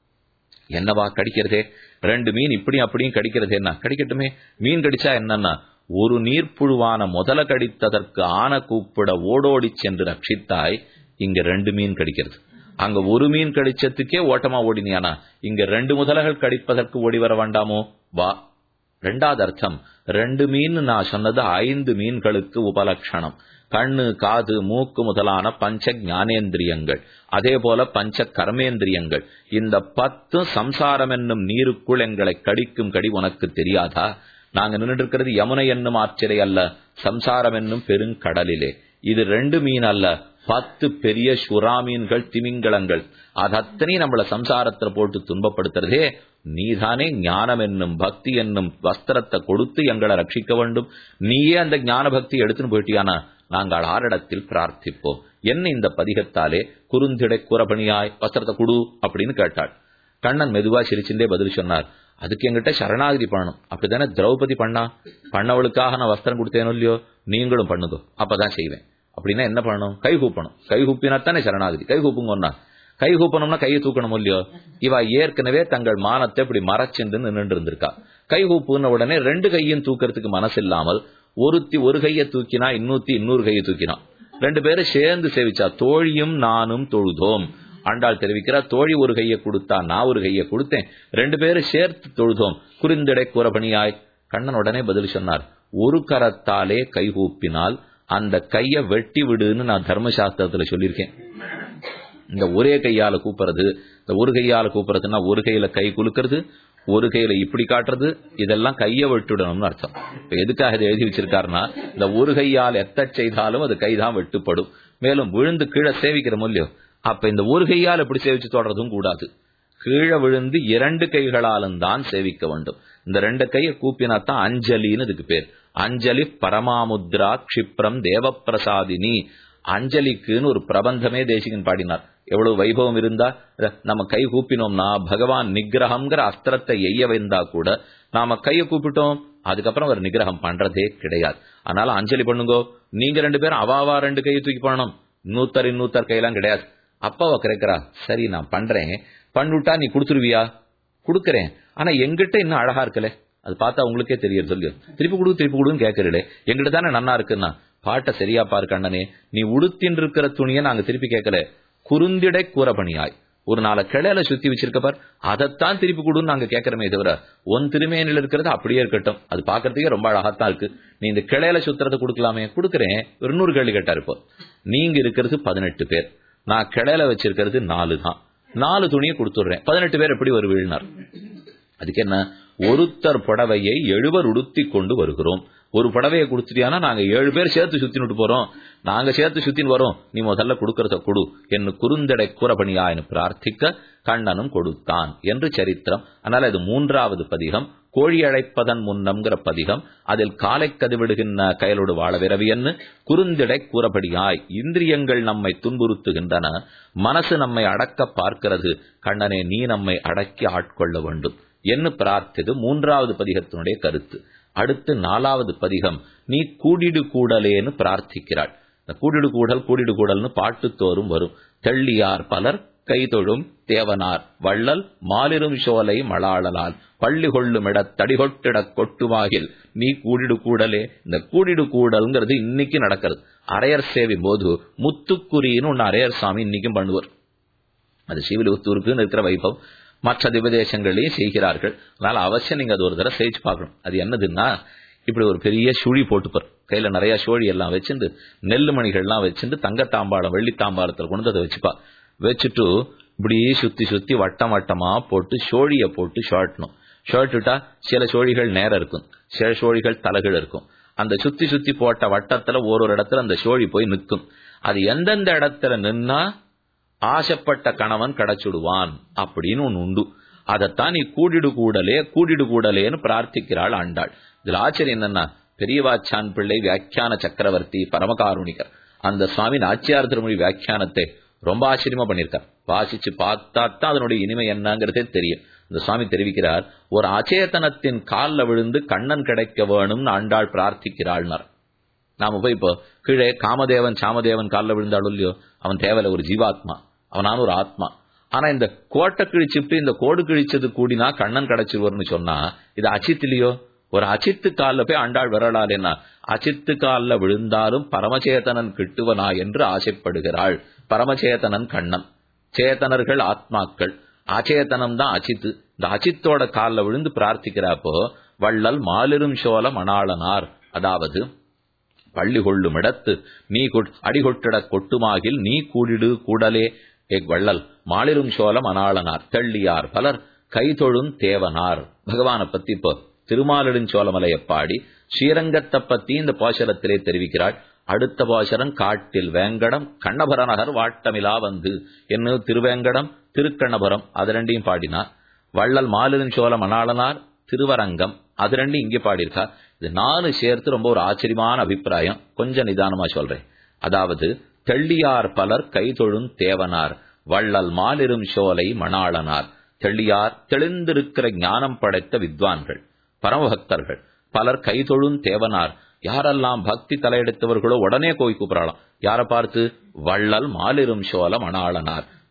என்னவா கடிக்கிறதே ரெண்டு மீன் இப்படியும் அப்படியும் கடிக்கிறது என்ன கடிக்கட்டுமே மீன் கடிச்சா என்னன்னா ஒரு நீர்ப்புழுவான முதல கடித்ததற்கு ஆன கூப்பிட ஓடோடி சென்று ரட்சித்தாய் இங்க ரெண்டு மீன் கடிக்கிறது அங்க ஒரு மீன் கடிச்சதுக்கே ஓட்டமா ஓடினியானா இங்க ரெண்டு முதலைகள் கடிப்பதற்கு ஓடி வர வேண்டாமோ வா ரெண்டாவது அர்த்தம் ரெண்டு மீன் நான் சொன்னது ஐந்து மீன்களுக்கு உபலட்சணம் கண்ணு காது மூக்கு முதலான பஞ்ச ஞானேந்திரியங்கள் அதே போல பஞ்ச கர்மேந்திரியங்கள் இந்த பத்து சம்சாரம் என்னும் நீருக்குள் எங்களை கடிக்கும் கடி உனக்கு தெரியாதா நாங்க நின்று இருக்கிறது யமுனை என்னும் ஆச்சரிய அல்ல சம்சாரம் என்னும் பெருங்கடலிலே இது ரெண்டு மீன் அல்ல பத்து பெரிய சுறா மீன்கள் திமிங்கலங்கள் அது அத்தனை நம்மள சம்சாரத்துல போட்டு துன்பப்படுத்துறதே நீதானே ஞானம் என்னும் பக்தி என்னும் வஸ்திரத்தை கொடுத்து எங்களை ரட்சிக்க வேண்டும் நீயே அந்த ஞான பக்தி எடுத்துன்னு போயிட்டியானா நாங்கள் ஆரிடத்தில் பிரார்த்திப்போம் என்ன இந்த பதிகத்தாலே குறுந்திடை கூறபணியாய் வஸ்திரத்தை குடு அப்படின்னு கேட்டாள் கண்ணன் மெதுவா சிரிச்சுட்டே பதில் சொன்னார் அதுக்கு எங்கிட்ட சரணாகதி பண்ணணும் அப்படித்தானே திரௌபதி பண்ணா பண்ணவளுக்காக நான் வஸ்திரம் கொடுத்தேனோ இல்லையோ நீங்களும் பண்ணுதோ அப்பதான் செய்வேன் அப்படின்னா என்ன பண்ணணும் கை கூப்பணும் கை கூப்பினா தானே சரணாகதி கை கூப்புங்கன்னா கை கூப்பணும்னா கையை தூக்கணும் இல்லையோ இவ ஏற்கனவே தங்கள் மானத்தை இப்படி மறைச்சிருந்து நின்று இருந்திருக்கா கை கூப்புன உடனே ரெண்டு கையும் தூக்கிறதுக்கு மனசு இல்லாமல் ஒருத்தி ஒரு கையை தூக்கினா இன்னூத்தி இன்னொரு கையை தூக்கினான் ரெண்டு பேரும் சேர்ந்து சேவிச்சா தோழியும் நானும் தொழுதோம் ஆண்டாள் தெரிவிக்கிறார் தோழி ஒரு கையை கொடுத்தா நான் ஒரு கையை கொடுத்தேன் ரெண்டு பேரும் சேர்த்து தொழுதோம் குறிந்திடை கூறபணியாய் கண்ணன் உடனே பதில் சொன்னார் ஒரு கரத்தாலே கை கூப்பினால் அந்த கைய வெட்டி விடுன்னு நான் தர்மசாஸ்திரத்துல சொல்லியிருக்கேன் இந்த ஒரே கையால கூப்பிடுறது இந்த ஒரு கையால கூப்பிடுறதுன்னா ஒரு கையில கை குலுக்கிறது ஒரு கையில இப்படி காட்டுறது இதெல்லாம் கைய வெட்டுடணும்னு அர்த்தம் இப்ப எதுக்காக இதை எழுதி வச்சிருக்காருன்னா இந்த ஒரு கையால் எத்த செய்தாலும் அது கைதான் வெட்டுப்படும் மேலும் விழுந்து கீழே சேவிக்கிற மூலியம் அப்ப இந்த ஒரு கையால் எப்படி சேவிச்சு தொடறதும் கூடாது கீழே விழுந்து இரண்டு கைகளாலும் தான் சேவிக்க வேண்டும் இந்த ரெண்டு கையை கூப்பினாத்தான் அஞ்சலின்னு இதுக்கு பேர் அஞ்சலி பரமாமுத்ரா க்ஷிப்ரம் தேவப்பிரசாதினி அஞ்சலிக்குன்னு ஒரு பிரபந்தமே தேசிகன் பாடினார் எவ்வளவு வைபவம் இருந்தா நம்ம கை கூப்பினோம்னா பகவான் நிகிரகம்ங்கிற அஸ்திரத்தை எய்ய வைந்தா கூட நாம கையை கூப்பிட்டோம் அதுக்கப்புறம் அவர் நிகிரகம் பண்றதே கிடையாது அதனால அஞ்சலி பண்ணுங்கோ நீங்க ரெண்டு பேரும் அவாவா ரெண்டு கையை தூக்கி பண்ணணும் இன்னூத்தர் இன்னூத்தர் கையெல்லாம் கிடையாது அப்பாவை கிடைக்கிறா சரி நான் பண்றேன் பண்ணிவிட்டா நீ கொடுத்துருவியா கொடுக்கறேன் ஆனா எங்கிட்ட இன்னும் அழகா இருக்கல அது பார்த்தா உங்களுக்கே தெரியும் சொல்லு திருப்பி கொடு திருப்பி கொடுன்னு கேட்கறீங்களே எங்கிட்ட தானே நன்னா இருக்குன்னா பாட்டை சரியா பாரு கண்ணனே நீ உடுத்தின் இருக்கிற துணியை நாங்க திருப்பி கேட்கல குறுந்திடை கூறபணியாய் ஒரு நாளை கிளையில சுத்தி வச்சிருக்க பார் அதைத்தான் திருப்பி கொடுன்னு நாங்க கேட்கறமே தவிர ஒன் திருமேனில இருக்கிறது அப்படியே இருக்கட்டும் அது பாக்குறதுக்கே ரொம்ப அழகாத்தான் இருக்கு நீ இந்த கிளையில சுத்துறதை கொடுக்கலாமே கொடுக்கறேன் ஒரு நூறு கேள்வி கேட்டா இருப்போம் நீங்க இருக்கிறது பதினெட்டு பேர் நான் கிளையில வச்சிருக்கிறது நாலு தான் நாலு துணியை கொடுத்துடுறேன் பதினெட்டு பேர் எப்படி ஒரு வீழ்னார் அதுக்கு என்ன ஒருத்தர் புடவையை எழுவர் உடுத்தி கொண்டு வருகிறோம் ஒரு புடவையை கொடுத்துட்டியானா நாங்க ஏழு பேர் சேர்த்து சுத்தினுட்டு போறோம் நாங்க சேர்த்து சுத்தின்னு வரோம் நீ முதல்ல கொடுக்கறத கொடு என்று குறுந்தடை கூறபணியா என பிரார்த்திக்க கண்ணனும் கொடுத்தான் என்று சரித்திரம் அதனால இது மூன்றாவது பதிகம் கோழி அழைப்பதன் முன்னம்ங்கிற பதிகம் அதில் காலை கதிவிடுகின்ற கயலோடு வாழ விரவியன்னு குறுந்திடை கூறபடியாய் இந்திரியங்கள் நம்மை துன்புறுத்துகின்றன மனசு நம்மை அடக்க பார்க்கிறது கண்ணனே நீ நம்மை அடக்கி ஆட்கொள்ள வேண்டும் என்று பிரார்த்தது மூன்றாவது பதிகத்தினுடைய கருத்து அடுத்து நாலாவது பதிகம் நீ கூடிடு கூடலேன்னு பிரார்த்திக்கிறாள் இந்த கூடிடு கூடல் கூடிடு கூடல்னு பாட்டுத்தோறும் வரும் தெள்ளியார் பலர் கைதொழும் தேவனார் வள்ளல் மாலிரும் சோலை மளாளலால் பள்ளி கொள்ளும் இட தடிகொட்டிட கொட்டுவாகில் நீ கூடிடு கூடலே இந்த கூடிடு கூடல்ங்கிறது இன்னைக்கு நடக்கிறது அரையர் சேவை போது முத்துக்குரின்னு ஒன்னு அரையர் சாமி இன்னைக்கும் பண்ணுவார் அது சிவிலுத்தூருக்குன்னு இருக்கிற வைபவம் மற்ற திவதேசங்களையும் செய்கிறார்கள் அதனால அவசியம் நீங்க அது ஒரு தடவை செய்து பார்க்கணும் அது என்னதுன்னா இப்படி ஒரு பெரிய சுழி போட்டுப்பார் கையில நிறைய சோழி எல்லாம் வச்சுட்டு நெல்லு மணிகள்லாம் வச்சுட்டு தங்கத்தாம்பாளம் வெள்ளித்தாம்பாளத்தில் கொண்டு அதை வச்சுப்பா வச்சுட்டு இப்படி சுத்தி சுத்தி வட்டம் வட்டமா போட்டு சோழிய போட்டு ஷார்ட்னும் ஷார்ட்டுட்டா சில சோழிகள் நேரம் இருக்கும் சில சோழிகள் தலகள் இருக்கும் அந்த சுத்தி சுத்தி போட்ட வட்டத்துல ஒரு ஒரு இடத்துல அந்த சோழி போய் நிற்கும் அது எந்தெந்த இடத்துல நின்னா ஆசைப்பட்ட கணவன் கிடைச்சுடுவான் அப்படின்னு ஒண்ணு உண்டு அதைத்தான் நீ கூடிடு கூடலே கூடிடு கூடலேன்னு பிரார்த்திக்கிறாள் ஆண்டாள் இதுல ஆச்சரியம் என்னன்னா பெரியவாச்சான் பிள்ளை வியாக்கியான சக்கரவர்த்தி பரமகாருணிகர் அந்த சுவாமி நாச்சியார் திருமொழி வியாக்கியானத்தை ரொம்ப ஆச்சரியமா பண்ணிருக்கார் வாசிச்சு பார்த்தா தான் அதனுடைய இனிமை என்னங்கிறதே தெரியும் இந்த சுவாமி தெரிவிக்கிறார் ஒரு அச்சேதனத்தின் காலில் விழுந்து கண்ணன் கிடைக்க வேணும்னு ஆண்டாள் பிரார்த்திக்கிறாள்னார் நாம போய் இப்போ கீழே காமதேவன் சாமதேவன் காலில் விழுந்தாலும் இல்லையோ அவன் தேவையில்ல ஒரு ஜீவாத்மா அவனான ஒரு ஆத்மா ஆனா இந்த கோட்டை கிழிச்சுட்டு இந்த கோடு கிழிச்சது கூடினா கண்ணன் கிடைச்சிருவர்னு சொன்னா இது அச்சித் இல்லையோ ஒரு அச்சித்து காலில் போய் ஆண்டாள் விரலால் என்ன அச்சித்து காலில் விழுந்தாலும் பரமச்சேதனன் கிட்டுவனா என்று ஆசைப்படுகிறாள் பரமச்சேதனன் கண்ணன் சேதனர்கள் ஆத்மாக்கள் அச்சேதனம் தான் அச்சித்து இந்த அச்சித்தோட காலில் விழுந்து பிரார்த்திக்கிறப்போ வள்ளல் மாலிரும் சோழ மணாளனார் அதாவது பள்ளி கொள்ளும் இடத்து நீ அடிகொட்டிட கொட்டுமாகில் நீ கூடிடு கூடலே எக் வள்ளல் மாளிரும் சோழம் அனாளனார் தெள்ளியார் பலர் கைதொழும் தேவனார் பகவானை பத்தி இப்போ திருமாலிடுஞ்சோலமலையை பாடி ஸ்ரீரங்கத்தை பத்தி இந்த பாசரத்திலே தெரிவிக்கிறாள் அடுத்த பாசரம் காட்டில் வேங்கடம் கண்ணபரநகர் வாட்டமிலா வந்து என்ன திருவேங்கடம் திருக்கண்ணபுரம் அது ரெண்டையும் பாடினார் வள்ளல் மாலிருஞ்சோலம் அனாளனார் திருவரங்கம் அது ரெண்டும் இங்கே பாடியிருக்கா இது நாலு சேர்த்து ரொம்ப ஒரு ஆச்சரியமான அபிப்பிராயம் கொஞ்சம் நிதானமா சொல்றேன் அதாவது தெள்ளியார் பலர் கைதொழும் தேவனார் வள்ளல் மாலிரும் சோலை மணாளனார் தெள்ளியார் தெளிந்திருக்கிற ஞானம் படைத்த வித்வான்கள் பரமபக்தர்கள் பலர் கைதொழும் தேவனார் யாரெல்லாம் பக்தி தலையெடுத்தவர்களோ உடனே கோய் கூப்பிடலாம் யாரை பார்த்து வள்ளல் மாலிரும் சோல மணாளனார்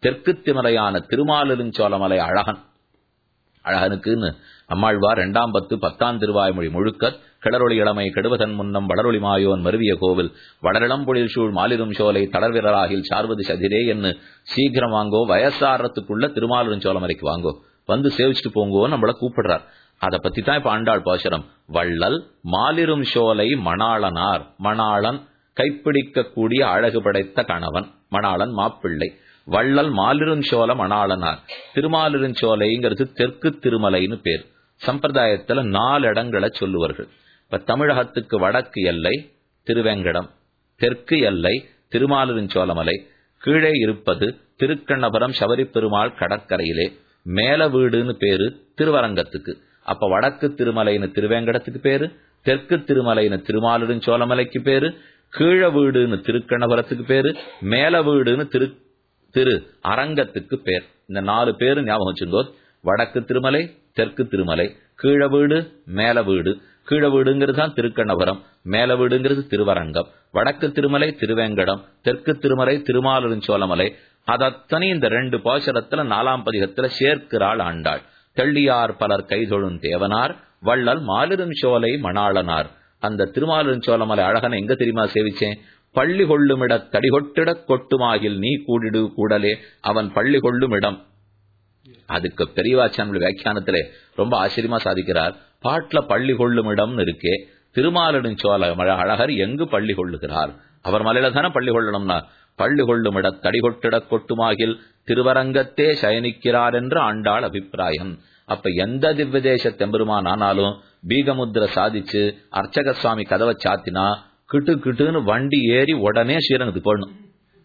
தெற்கு திமலையான திருமாலிருஞ்சோலமலை அழகன் அழகனுக்குன்னு அம்மாழ்வார் இரண்டாம் பத்து பத்தாம் திருவாய்மொழி முழுக்க கிளரொளி இளமை கெடுவதன் முன்னம் வளரொளி மாயோன் மருவிய கோவில் வளரிளம் பொழில் சூழ் மாலிரும் சோலை தளர்விரலாகில் சார்வது சதிரே என்று சீக்கிரம் வாங்கோ வயசாரத்துக்குள்ள திருமாலிருஞ்சோலமலைக்கு வாங்கோ வந்து சேவிச்சுட்டு போங்கோன்னு நம்மள கூப்பிடுறார் அதை பத்தி தான் இப்ப ஆண்டாள் பாசுரம் வள்ளல் மாலிரும் சோலை மணாளனார் மணாளன் கைப்பிடிக்கக்கூடிய அழகு படைத்த கணவன் மணாளன் மாப்பிள்ளை வள்ளல் மாலிருஞ்சோல மணாளனார் திருமாலிருஞ்சோலைங்கிறது தெற்கு திருமலைன்னு பேர் சம்பிரதாயத்துல நாலு இடங்களை சொல்லுவார்கள் இப்ப தமிழகத்துக்கு வடக்கு எல்லை திருவேங்கடம் தெற்கு எல்லை திருமாலிருஞ்சோலமலை கீழே இருப்பது திருக்கண்ணபுரம் சபரி பெருமாள் கடற்கரையிலே மேல வீடுன்னு பேரு திருவரங்கத்துக்கு அப்ப வடக்கு திருமலைன்னு திருவேங்கடத்துக்கு பேரு தெற்கு திருமலைன்னு திருமாலிருஞ்சோலமலைக்கு பேரு கீழ வீடுன்னு திருக்கண்ணபுரத்துக்கு பேரு மேல வீடுன்னு திரு திரு அரங்கத்துக்கு பேர் இந்த நாலு பேரு ஞாபகம் வச்சுங்கோ வடக்கு திருமலை தெற்கு திருமலை கீழ வீடு மேல வீடு கீழ வீடுங்கிறது தான் திருக்கண்ணபுரம் மேல வீடுங்கிறது திருவரங்கம் வடக்கு திருமலை திருவேங்கடம் தெற்கு திருமலை திருமாலிருஞ்சோலமலை அதத்தனை இந்த ரெண்டு பாசுரத்துல நாலாம் பதிகத்துல சேர்க்கிறாள் ஆண்டாள் தெள்ளியார் பலர் கைதொழும் தேவனார் வள்ளல் மாலிரும் சோலை மணாளனார் அந்த திருமாலிருஞ்சோலமலை அழகனை எங்க தெரியுமா சேவிச்சேன் பள்ளி கொள்ளுமிட தடிகொட்டிடக் கொட்டுமாகில் நீ கூடிடு கூடலே அவன் பள்ளி கொள்ளும் இடம் அதுக்கு பெரியவாச்சான் வியாக்கியானத்திலே ரொம்ப ஆச்சரியமா சாதிக்கிறார் பாட்டுல பள்ளி கொள்ளும் இடம்னு இருக்கே திருமாலிருஞ்சோல அழகர் எங்கு பள்ளி கொள்ளுகிறார் அவர் மலையில தானே பள்ளி கொள்ளணும்னா பள்ளி கொள்ளும் இட தடிகொட்டிட கொட்டுமாகில் திருவரங்கத்தே சயனிக்கிறார் என்று ஆண்டாள் அபிப்பிராயம் அப்ப எந்த திவ்யதேச தெம்பெருமான் ஆனாலும் பீகமுத்திர சாதிச்சு அர்ச்சக சுவாமி கதவை சாத்தினா கிட்டு கிட்டுன்னு வண்டி ஏறி உடனே ஸ்ரீரங்கத்துக்கு போடணும்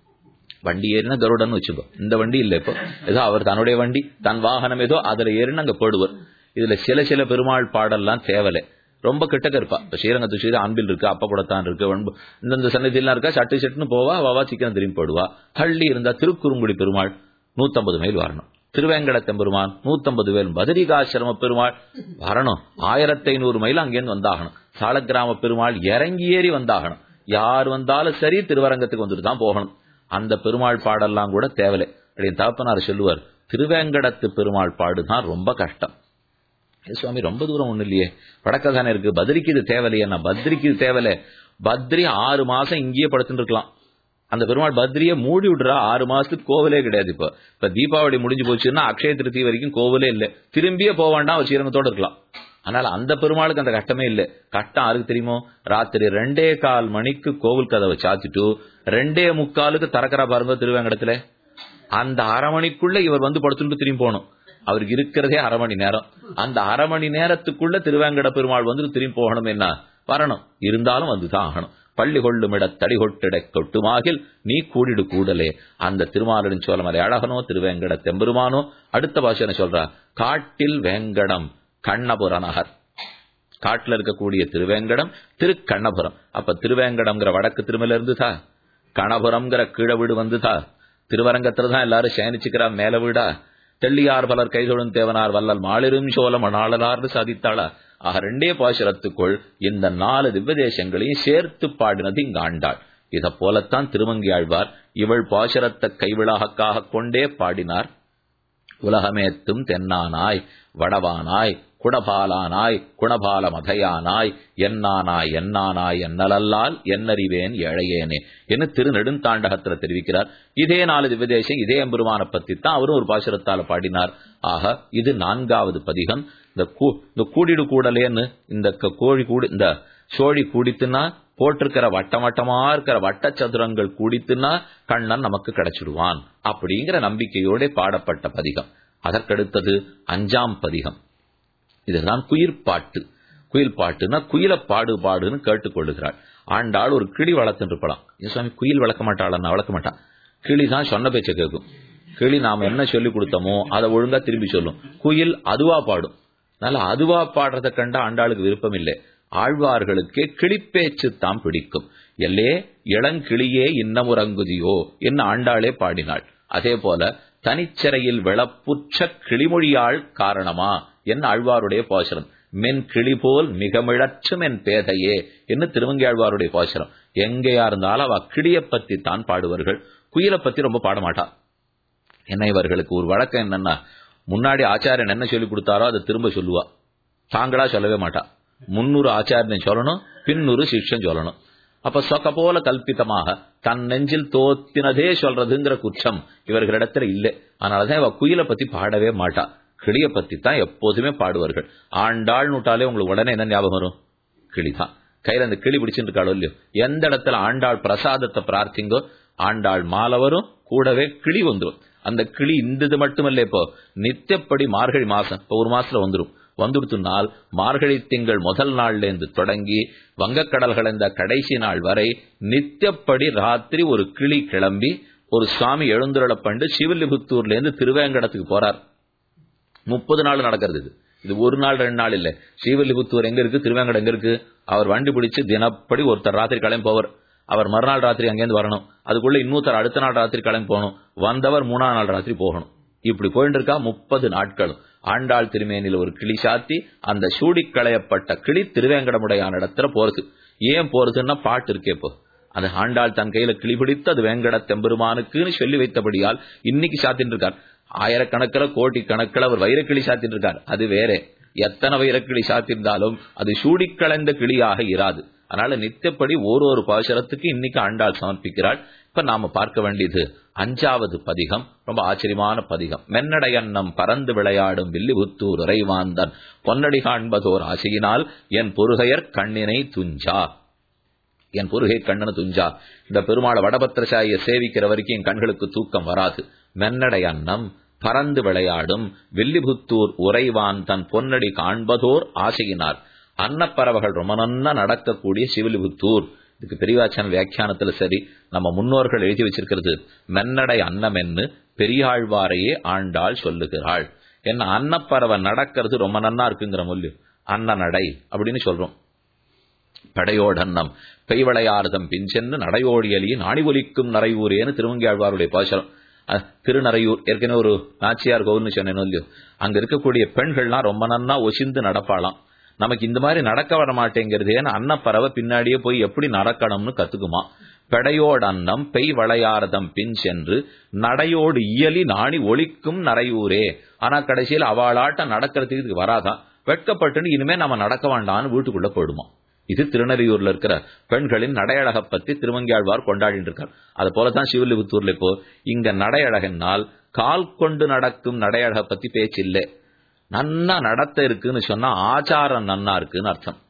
வண்டி ஏறினா கருடன் வச்சுக்கோ இந்த வண்டி இல்ல இப்போ ஏதோ அவர் தன்னுடைய வண்டி தன் வாகனம் ஏதோ அதுல ஏறினா அங்க போடுவார் இதுல சில சில பெருமாள் பாடல்லாம் தேவலை ரொம்ப கிட்டக்க இருப்பா இப்ப ஸ்ரீரங்கத்து ஸ்ரீ அன்பில் இருக்கு அப்ப கூடத்தான் இருக்கு இந்தந்த சன்னதியெல்லாம் இருக்கா சட்டு சட்டுன்னு போவா வாவா சீக்கிரம் திரும்பி போடுவா ஹள்ளி இருந்தா திருக்குறுங்குடி பெருமாள் நூத்தம்பது மைல் வரணும் திருவேங்கடத்தம் பெருமான் நூத்தம்பது பேர் பதரிகாசிரம பெருமாள் வரணும் ஆயிரத்தி ஐநூறு மைல் அங்கேருந்து வந்தாகணும் சாலக்கிராம பெருமாள் இறங்கி ஏறி வந்தாகணும் யார் வந்தாலும் சரி திருவரங்கத்துக்கு வந்துட்டு தான் போகணும் அந்த பெருமாள் பாடெல்லாம் கூட தேவலை அப்படின்னு தாப்பனார் சொல்லுவார் திருவேங்கடத்து பெருமாள் பாடுதான் ரொம்ப கஷ்டம் சுவாமி ரொம்ப தூரம் ஒண்ணு இல்லையே வடக்க தானே இருக்கு பத்ரிக்கு இது தேவையில்லையே பத்ரிக்கு இது தேவையில்ல பத்ரி ஆறு மாசம் இங்கேயே படுத்துட்டு இருக்கலாம் அந்த பெருமாள் பத்ரியை மூடி விடுறா ஆறு மாசத்துக்கு கோவிலே கிடையாது இப்ப இப்ப தீபாவளி முடிஞ்சு போச்சுன்னா அக்ஷய திருத்தி வரைக்கும் கோவிலே இல்ல திரும்பியே போக வேண்டாம் ஸ்ரீரங்கத்தோட இருக்கலாம் அதனால அந்த பெருமாளுக்கு அந்த கஷ்டமே இல்ல கஷ்டம் யாருக்கு தெரியுமோ ராத்திரி ரெண்டே கால் மணிக்கு கோவில் கதவை சாத்திட்டு ரெண்டே முக்காலுக்கு திறக்கிறா பாருங்க திருவேங்கடத்துல அந்த அரை மணிக்குள்ள இவர் வந்து படுத்துட்டு திரும்பி போகணும் அவருக்கு இருக்கிறதே அரை மணி நேரம் அந்த அரை மணி நேரத்துக்குள்ள திருவேங்கட பெருமாள் வந்து திரும்பி போகணும் என்ன வரணும் இருந்தாலும் வந்துதான் ஆகணும் பள்ளி கொள்ளுமிட தடி கொட்டிட கொட்டுமாகில் நீ கூடிடு கூடலே அந்த திருமாலின் சோழமலை அழகனோ திருவேங்கட தெம்பெருமானோ அடுத்த பாஷனை சொல்றா காட்டில் வேங்கடம் கண்ணபுர நகர் காட்டுல இருக்கக்கூடிய திருவேங்கடம் திருக்கண்ணபுரம் அப்ப திருவேங்கடம்ங்கிற வடக்கு திருமல இருந்துதா கணபுரம்ங்கிற கீழ வீடு வந்துதா திருவரங்கத்துல தான் எல்லாரும் சேனிச்சுக்கிறா மேல வீடா தெள்ளியார் பலர் கைதொழும் தேவனார் வல்லல் மாளிரும் சோழம் நாளலார்னு சாதித்தாளா ஆக ரெண்டே பாசுரத்துக்குள் இந்த நாலு திவ்யதேசங்களையும் சேர்த்து பாடினது இங்க ஆண்டாள் இத போலத்தான் திருமங்கி ஆழ்வார் இவள் பாசுரத்தை கைவிழாக்காக கொண்டே பாடினார் உலகமேத்தும் தென்னானாய் வடவானாய் குணபாலானாய் குணபால மதையானாய் என்னானாய் என்னானாய் என்னலல்லால் என்னறிவேன் ஏழையேனே என்று திருநெடுந்தாண்டகத்துல தெரிவிக்கிறார் இதே நாலு திவ்யதேசம் இதே எம்பெருமான பத்தி தான் அவரும் ஒரு பாசுரத்தால பாடினார் ஆக இது நான்காவது பதிகம் இந்த இந்த கூடிடு கூடலேன்னு இந்த கோழி கூடி இந்த சோழி கூடித்துனா போட்டிருக்கிற வட்டம் வட்டமா இருக்கிற வட்ட சதுரங்கள் கூடித்துனா கண்ணன் நமக்கு கிடைச்சிடுவான் அப்படிங்கிற நம்பிக்கையோட பாடப்பட்ட பதிகம் அதற்கடுத்தது அஞ்சாம் பதிகம் இதுதான் குயிர் பாட்டு குயில் பாட்டுனா குயில பாடு பாடுன்னு கேட்டுக்கொள்ளுகிறாள் ஆண்டாள் ஒரு கிளி வளர்த்துட்டு இருப்பலாம் சுவாமி குயில் வளர்க்க மாட்டாள் வளர்க்க மாட்டான் கிளி தான் சொன்ன பேச்ச கேட்கும் கிளி நாம என்ன சொல்லி கொடுத்தோமோ அதை ஒழுங்கா திரும்பி சொல்லும் குயில் அதுவா பாடும் அதனால அதுவா பாடுறதை கண்டா ஆண்டாளுக்கு விருப்பம் இல்லை ஆழ்வார்களுக்கே கிளிப்பேச்சு தான் பிடிக்கும் எல்லே இளங்கிளியே இன்னமுறங்குதியோ என்ன ஆண்டாளே பாடினாள் அதே போல தனிச்சிறையில் விளப்புற்ற கிளிமொழியாள் காரணமா என்ன ஆழ்வாருடைய பாசுரம் மென் கிளி போல் மிகமிழற்றும் என் பேதையே என்று திருவங்கி ஆழ்வாருடைய பாசுரம் எங்கேயா இருந்தாலும் அவ கிளிய பத்தி தான் பாடுவார்கள் குயிலை பத்தி ரொம்ப பாட மாட்டா என்ன இவர்களுக்கு ஒரு வழக்கம் என்னன்னா முன்னாடி ஆச்சாரியன் என்ன சொல்லி கொடுத்தாரோ அதை திரும்ப சொல்லுவா தாங்களா சொல்லவே மாட்டா முன்னூறு ஆச்சாரியன் சொல்லணும் பின்னூறு சிஷ்யன் சொல்லணும் அப்ப சொக்க போல கல்பித்தமாக தன் நெஞ்சில் தோத்தினதே சொல்றதுங்கிற குற்றம் இவர்களிடத்துல இல்லை அதனாலதான் இவ குயிலை பத்தி பாடவே மாட்டா கிளிய பத்தி தான் எப்போதுமே பாடுவார்கள் ஆண்டாள் நூட்டாலே உங்களுக்கு உடனே என்ன ஞாபகம் வரும் கிளிதான் கையில அந்த கிளி பிடிச்சிட்டு இருக்காளோ இல்லையோ எந்த இடத்துல ஆண்டாள் பிரசாதத்தை பிரார்த்திங்கோ ஆண்டாள் மாலை வரும் கூடவே கிளி வந்துடும் அந்த கிளி இந்த இது மட்டுமல்ல இப்போ நித்தியப்படி மார்கழி மாசம் இப்போ ஒரு மாசத்துல வந்துடும் வந்துடுத்துனால் மார்கழி திங்கள் முதல் நாள்ல இருந்து தொடங்கி வங்கக்கடல் கலந்த கடைசி நாள் வரை நித்தியப்படி ராத்திரி ஒரு கிளி கிளம்பி ஒரு சுவாமி எழுந்துருள பண்டு சிவலிபுத்தூர்ல இருந்து திருவேங்கடத்துக்கு போறார் முப்பது நாள் நடக்கிறது இது இது ஒரு நாள் ரெண்டு நாள் இல்ல ஸ்ரீவில்லிபுத்தூர் எங்க இருக்கு திருவேங்கடம் எங்க இருக்கு அவர் வண்டி பிடிச்சு தினப்படி ஒருத்தர் ராத்திரி கிளம்பி போவர் அவர் மறுநாள் ராத்திரி அங்கேருந்து வரணும் அதுக்குள்ள இன்னொருத்தர் அடுத்த நாள் ராத்திரி கிளம்பி போகணும் வந்தவர் மூணாம் நாள் ராத்திரி போகணும் இப்படி போயிட்டு இருக்கா முப்பது நாட்களும் ஆண்டாள் திருமேனியில் ஒரு கிளி சாத்தி அந்த சூடி களையப்பட்ட கிளி திருவேங்கடமுடையான இடத்துல போறது ஏன் போறதுன்னா பாட்டு இருக்கே இப்போ அந்த ஆண்டாள் தன் கையில கிளி பிடித்து அது வேங்கட தெம்பெருமானுக்குன்னு சொல்லி வைத்தபடியால் இன்னைக்கு சாத்தின்னு இருக்கார் ஆயிரக்கணக்கில் கோடி கணக்கில் அவர் வைரக்கிளி சாத்திட்டு இருக்கார் அது வேற எத்தனை வைரக்கிளி சாத்திருந்தாலும் அது சூடி களைந்த கிளியாக இராது அதனால நித்தியப்படி ஒரு ஒரு பாசுரத்துக்கு இன்னைக்கு ஆண்டாள் சமர்ப்பிக்கிறாள் இப்ப நாம பார்க்க வேண்டியது அஞ்சாவது பதிகம் ரொம்ப ஆச்சரியமான பதிகம் மென்னடை அன்னம் பறந்து விளையாடும் வில்லிபுத்தூர் உறைவாந்தன் பொன்னடி காண்பதோர் ஆசையினால் என் பொருகையர் கண்ணினை துஞ்சா என் பொருகை கண்ணனு துஞ்சா இந்த பெருமாளை வடபத்திரசாய சேவிக்கிற வரைக்கும் என் கண்களுக்கு தூக்கம் வராது மென்னடை அன்னம் பறந்து விளையாடும் வில்லிபுத்தூர் உறைவான் தன் பொன்னடி காண்பதோர் ஆசையினார் அன்னப்பறவைகள் ரொம்ப நன்னா நடக்கக்கூடிய சிவிலிபுத்தூர் இதுக்கு பெரியவாச்சன வியாக்கியானத்துல சரி நம்ம முன்னோர்கள் எழுதி வச்சிருக்கிறது மென்னடை அன்னம் என்று பெரியாழ்வாரையே ஆண்டாள் சொல்லுகிறாள் என்ன அன்னப்பறவை நடக்கிறது ரொம்ப நன்னா இருக்குங்கிற மொழி அன்ன நடை அப்படின்னு சொல்றோம் படையோடு அன்னம் பெய்வளையாரதம் பிஞ்சென்று நடையோடியலி நாணி ஒலிக்கும் நரையூரேன்னு திருவங்கியாழ்வாருடைய பாசனம் திருநறையூர் ஏற்கனவே ஒரு நாச்சியார் கோவில்னு சொன்னேன் இல்லையோ அங்க இருக்கக்கூடிய பெண்கள்லாம் ரொம்ப நன்னா ஒசிந்து நடப்பாளாம் நமக்கு இந்த மாதிரி நடக்க வர மாட்டேங்கிறது ஏன்னா அன்னப்பறவை பின்னாடியே போய் எப்படி நடக்கணும்னு கத்துக்குமா பெடையோடு அன்னம் பெய் வளையாரதம் பின் சென்று நடையோடு இயலி நாணி ஒழிக்கும் நரையூரே ஆனா கடைசியில் அவளாட்டம் நடக்கிறதுக்கு இதுக்கு வராதான் வெட்கப்பட்டுன்னு இனிமே நம்ம நடக்க வேண்டாம்னு வீட்டுக்குள்ள போயிடுமா இது திருநெறியூர்ல இருக்கிற பெண்களின் நடையழக பத்தி திருவங்கியாழ்வார் கொண்டாடிட்டு இருக்கார் அது போலதான் சிவலிபுத்தூர்ல இப்போ இங்க நடையழகனால் கால் கொண்டு நடக்கும் நடையழக பத்தி பேச்சு இல்லை நன்னா நடத்த இருக்குன்னு சொன்னா ஆச்சாரம் நன்னா இருக்குன்னு அர்த்தம்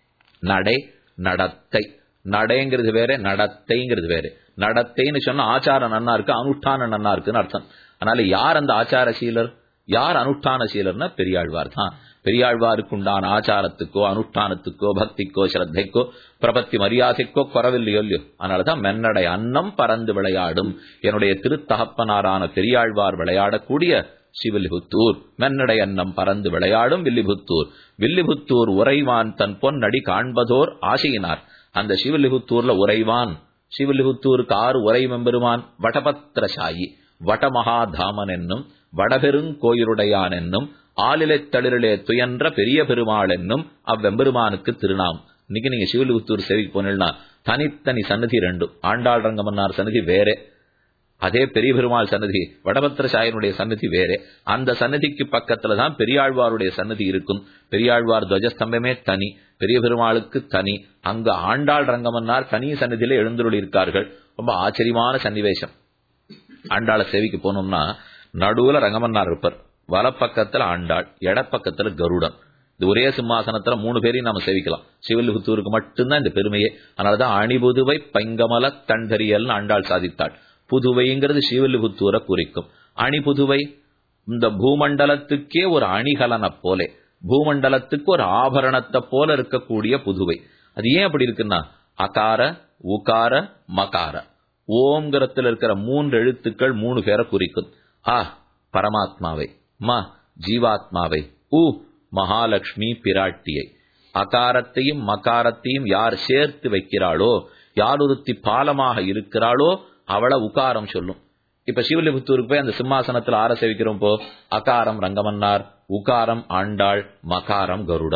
நடை நடத்தை நடைங்கிறது வேற நடத்தைங்கிறது வேற நடத்தைன்னு சொன்னா ஆச்சாரம் நன்னா இருக்கு அனுஷ்டானம் நன்னா இருக்குன்னு அர்த்தம் அதனால யார் அந்த ஆச்சார சீலர் யார் அனுஷ்டான சீலர்னா பெரியாழ்வார் தான் பெரியாழ்வாருக்கு உண்டான ஆச்சாரத்துக்கோ அனுஷ்டானத்துக்கோ பக்திக்கோ ஸ்ரத்தைக்கோ பிரபத்தி மரியாதைக்கோ குறவில்லையோ இல்லையோ அதனாலதான் மென்னடை அன்னம் பறந்து விளையாடும் என்னுடைய திருத்தகப்பனாரான பெரியாழ்வார் விளையாடக்கூடிய சிவிலிபுத்தூர் மென்னடை அன்னம் பறந்து விளையாடும் வில்லிபுத்தூர் வில்லிபுத்தூர் உறைவான் தன் பொன்னடி காண்பதோர் ஆசையினார் அந்த சிவலிபுத்தூர்ல உறைவான் சிவலிபுத்தூருக்கு ஆறு உரை மெம்பெருமான் வடபத்திரசாயி வடமகாதாமன் என்னும் வடபெருங்கோயிலுடையான் என்னும் ஆலிலை தளிரிலே துயன்ற பெரிய பெருமாள் என்னும் அவ்வெம்பெருமானுக்கு திருநாம் இன்னைக்கு நீங்க சிவலிபுத்தூர் சேவிக்கு போனீங்கன்னா தனித்தனி சன்னதி ரெண்டும் ஆண்டாள் ரங்கமன்னார் சன்னதி வேற அதே பெரிய பெருமாள் சன்னதி வடபத்திரசாயனுடைய சன்னதி வேற அந்த சன்னதிக்கு பக்கத்துல தான் பெரியாழ்வாருடைய சன்னதி இருக்கும் பெரியாழ்வார் துவஜஸ்தம்பமே தனி பெரிய பெருமாளுக்கு தனி அங்க ஆண்டாள் ரங்கமன்னார் தனி சன்னதியில எழுந்துருளி இருக்கார்கள் ரொம்ப ஆச்சரியமான சன்னிவேசம் ஆண்டாள சேவிக்கு போனோம்னா நடுவுல ரங்கமன்னார் இருப்பார் வலப்பக்கத்துல ஆண்டாள் இடப்பக்கத்துல கருடன் இது ஒரே சிம்மாசனத்துல மூணு பேரையும் நாம சேவிக்கலாம் சிவலிபுத்தூருக்கு மட்டும்தான் இந்த பெருமையே அதனாலதான் அணிபுதுவை பைங்கமல தண்டரியல் ஆண்டாள் சாதித்தாள் புதுவைங்கிறது சிவலிபுத்தூரை குறிக்கும் அணி புதுவை இந்த பூமண்டலத்துக்கே ஒரு அணிகலனை போலே பூமண்டலத்துக்கு ஒரு ஆபரணத்தை போல இருக்கக்கூடிய புதுவை அது ஏன் அப்படி இருக்குன்னா அகார உகார மகார ஓம்ங்கிறதுல இருக்கிற மூன்று எழுத்துக்கள் மூணு பேரை குறிக்கும் ஆ பரமாத்மாவை ம ஜீவாத்மாவை உ மகாலட்சுமி பிராட்டியை அகாரத்தையும் மகாரத்தையும் யார் சேர்த்து வைக்கிறாளோ யார் ஒருத்தி பாலமாக இருக்கிறாளோ அவளை உகாரம் சொல்லும் இப்ப சிவலிபுத்தூருக்கு போய் அந்த சிம்மாசனத்துல ஆர சேவிக்கிறோம் போ அகாரம் ரங்கமன்னார் உகாரம் ஆண்டாள் மகாரம் கருடன்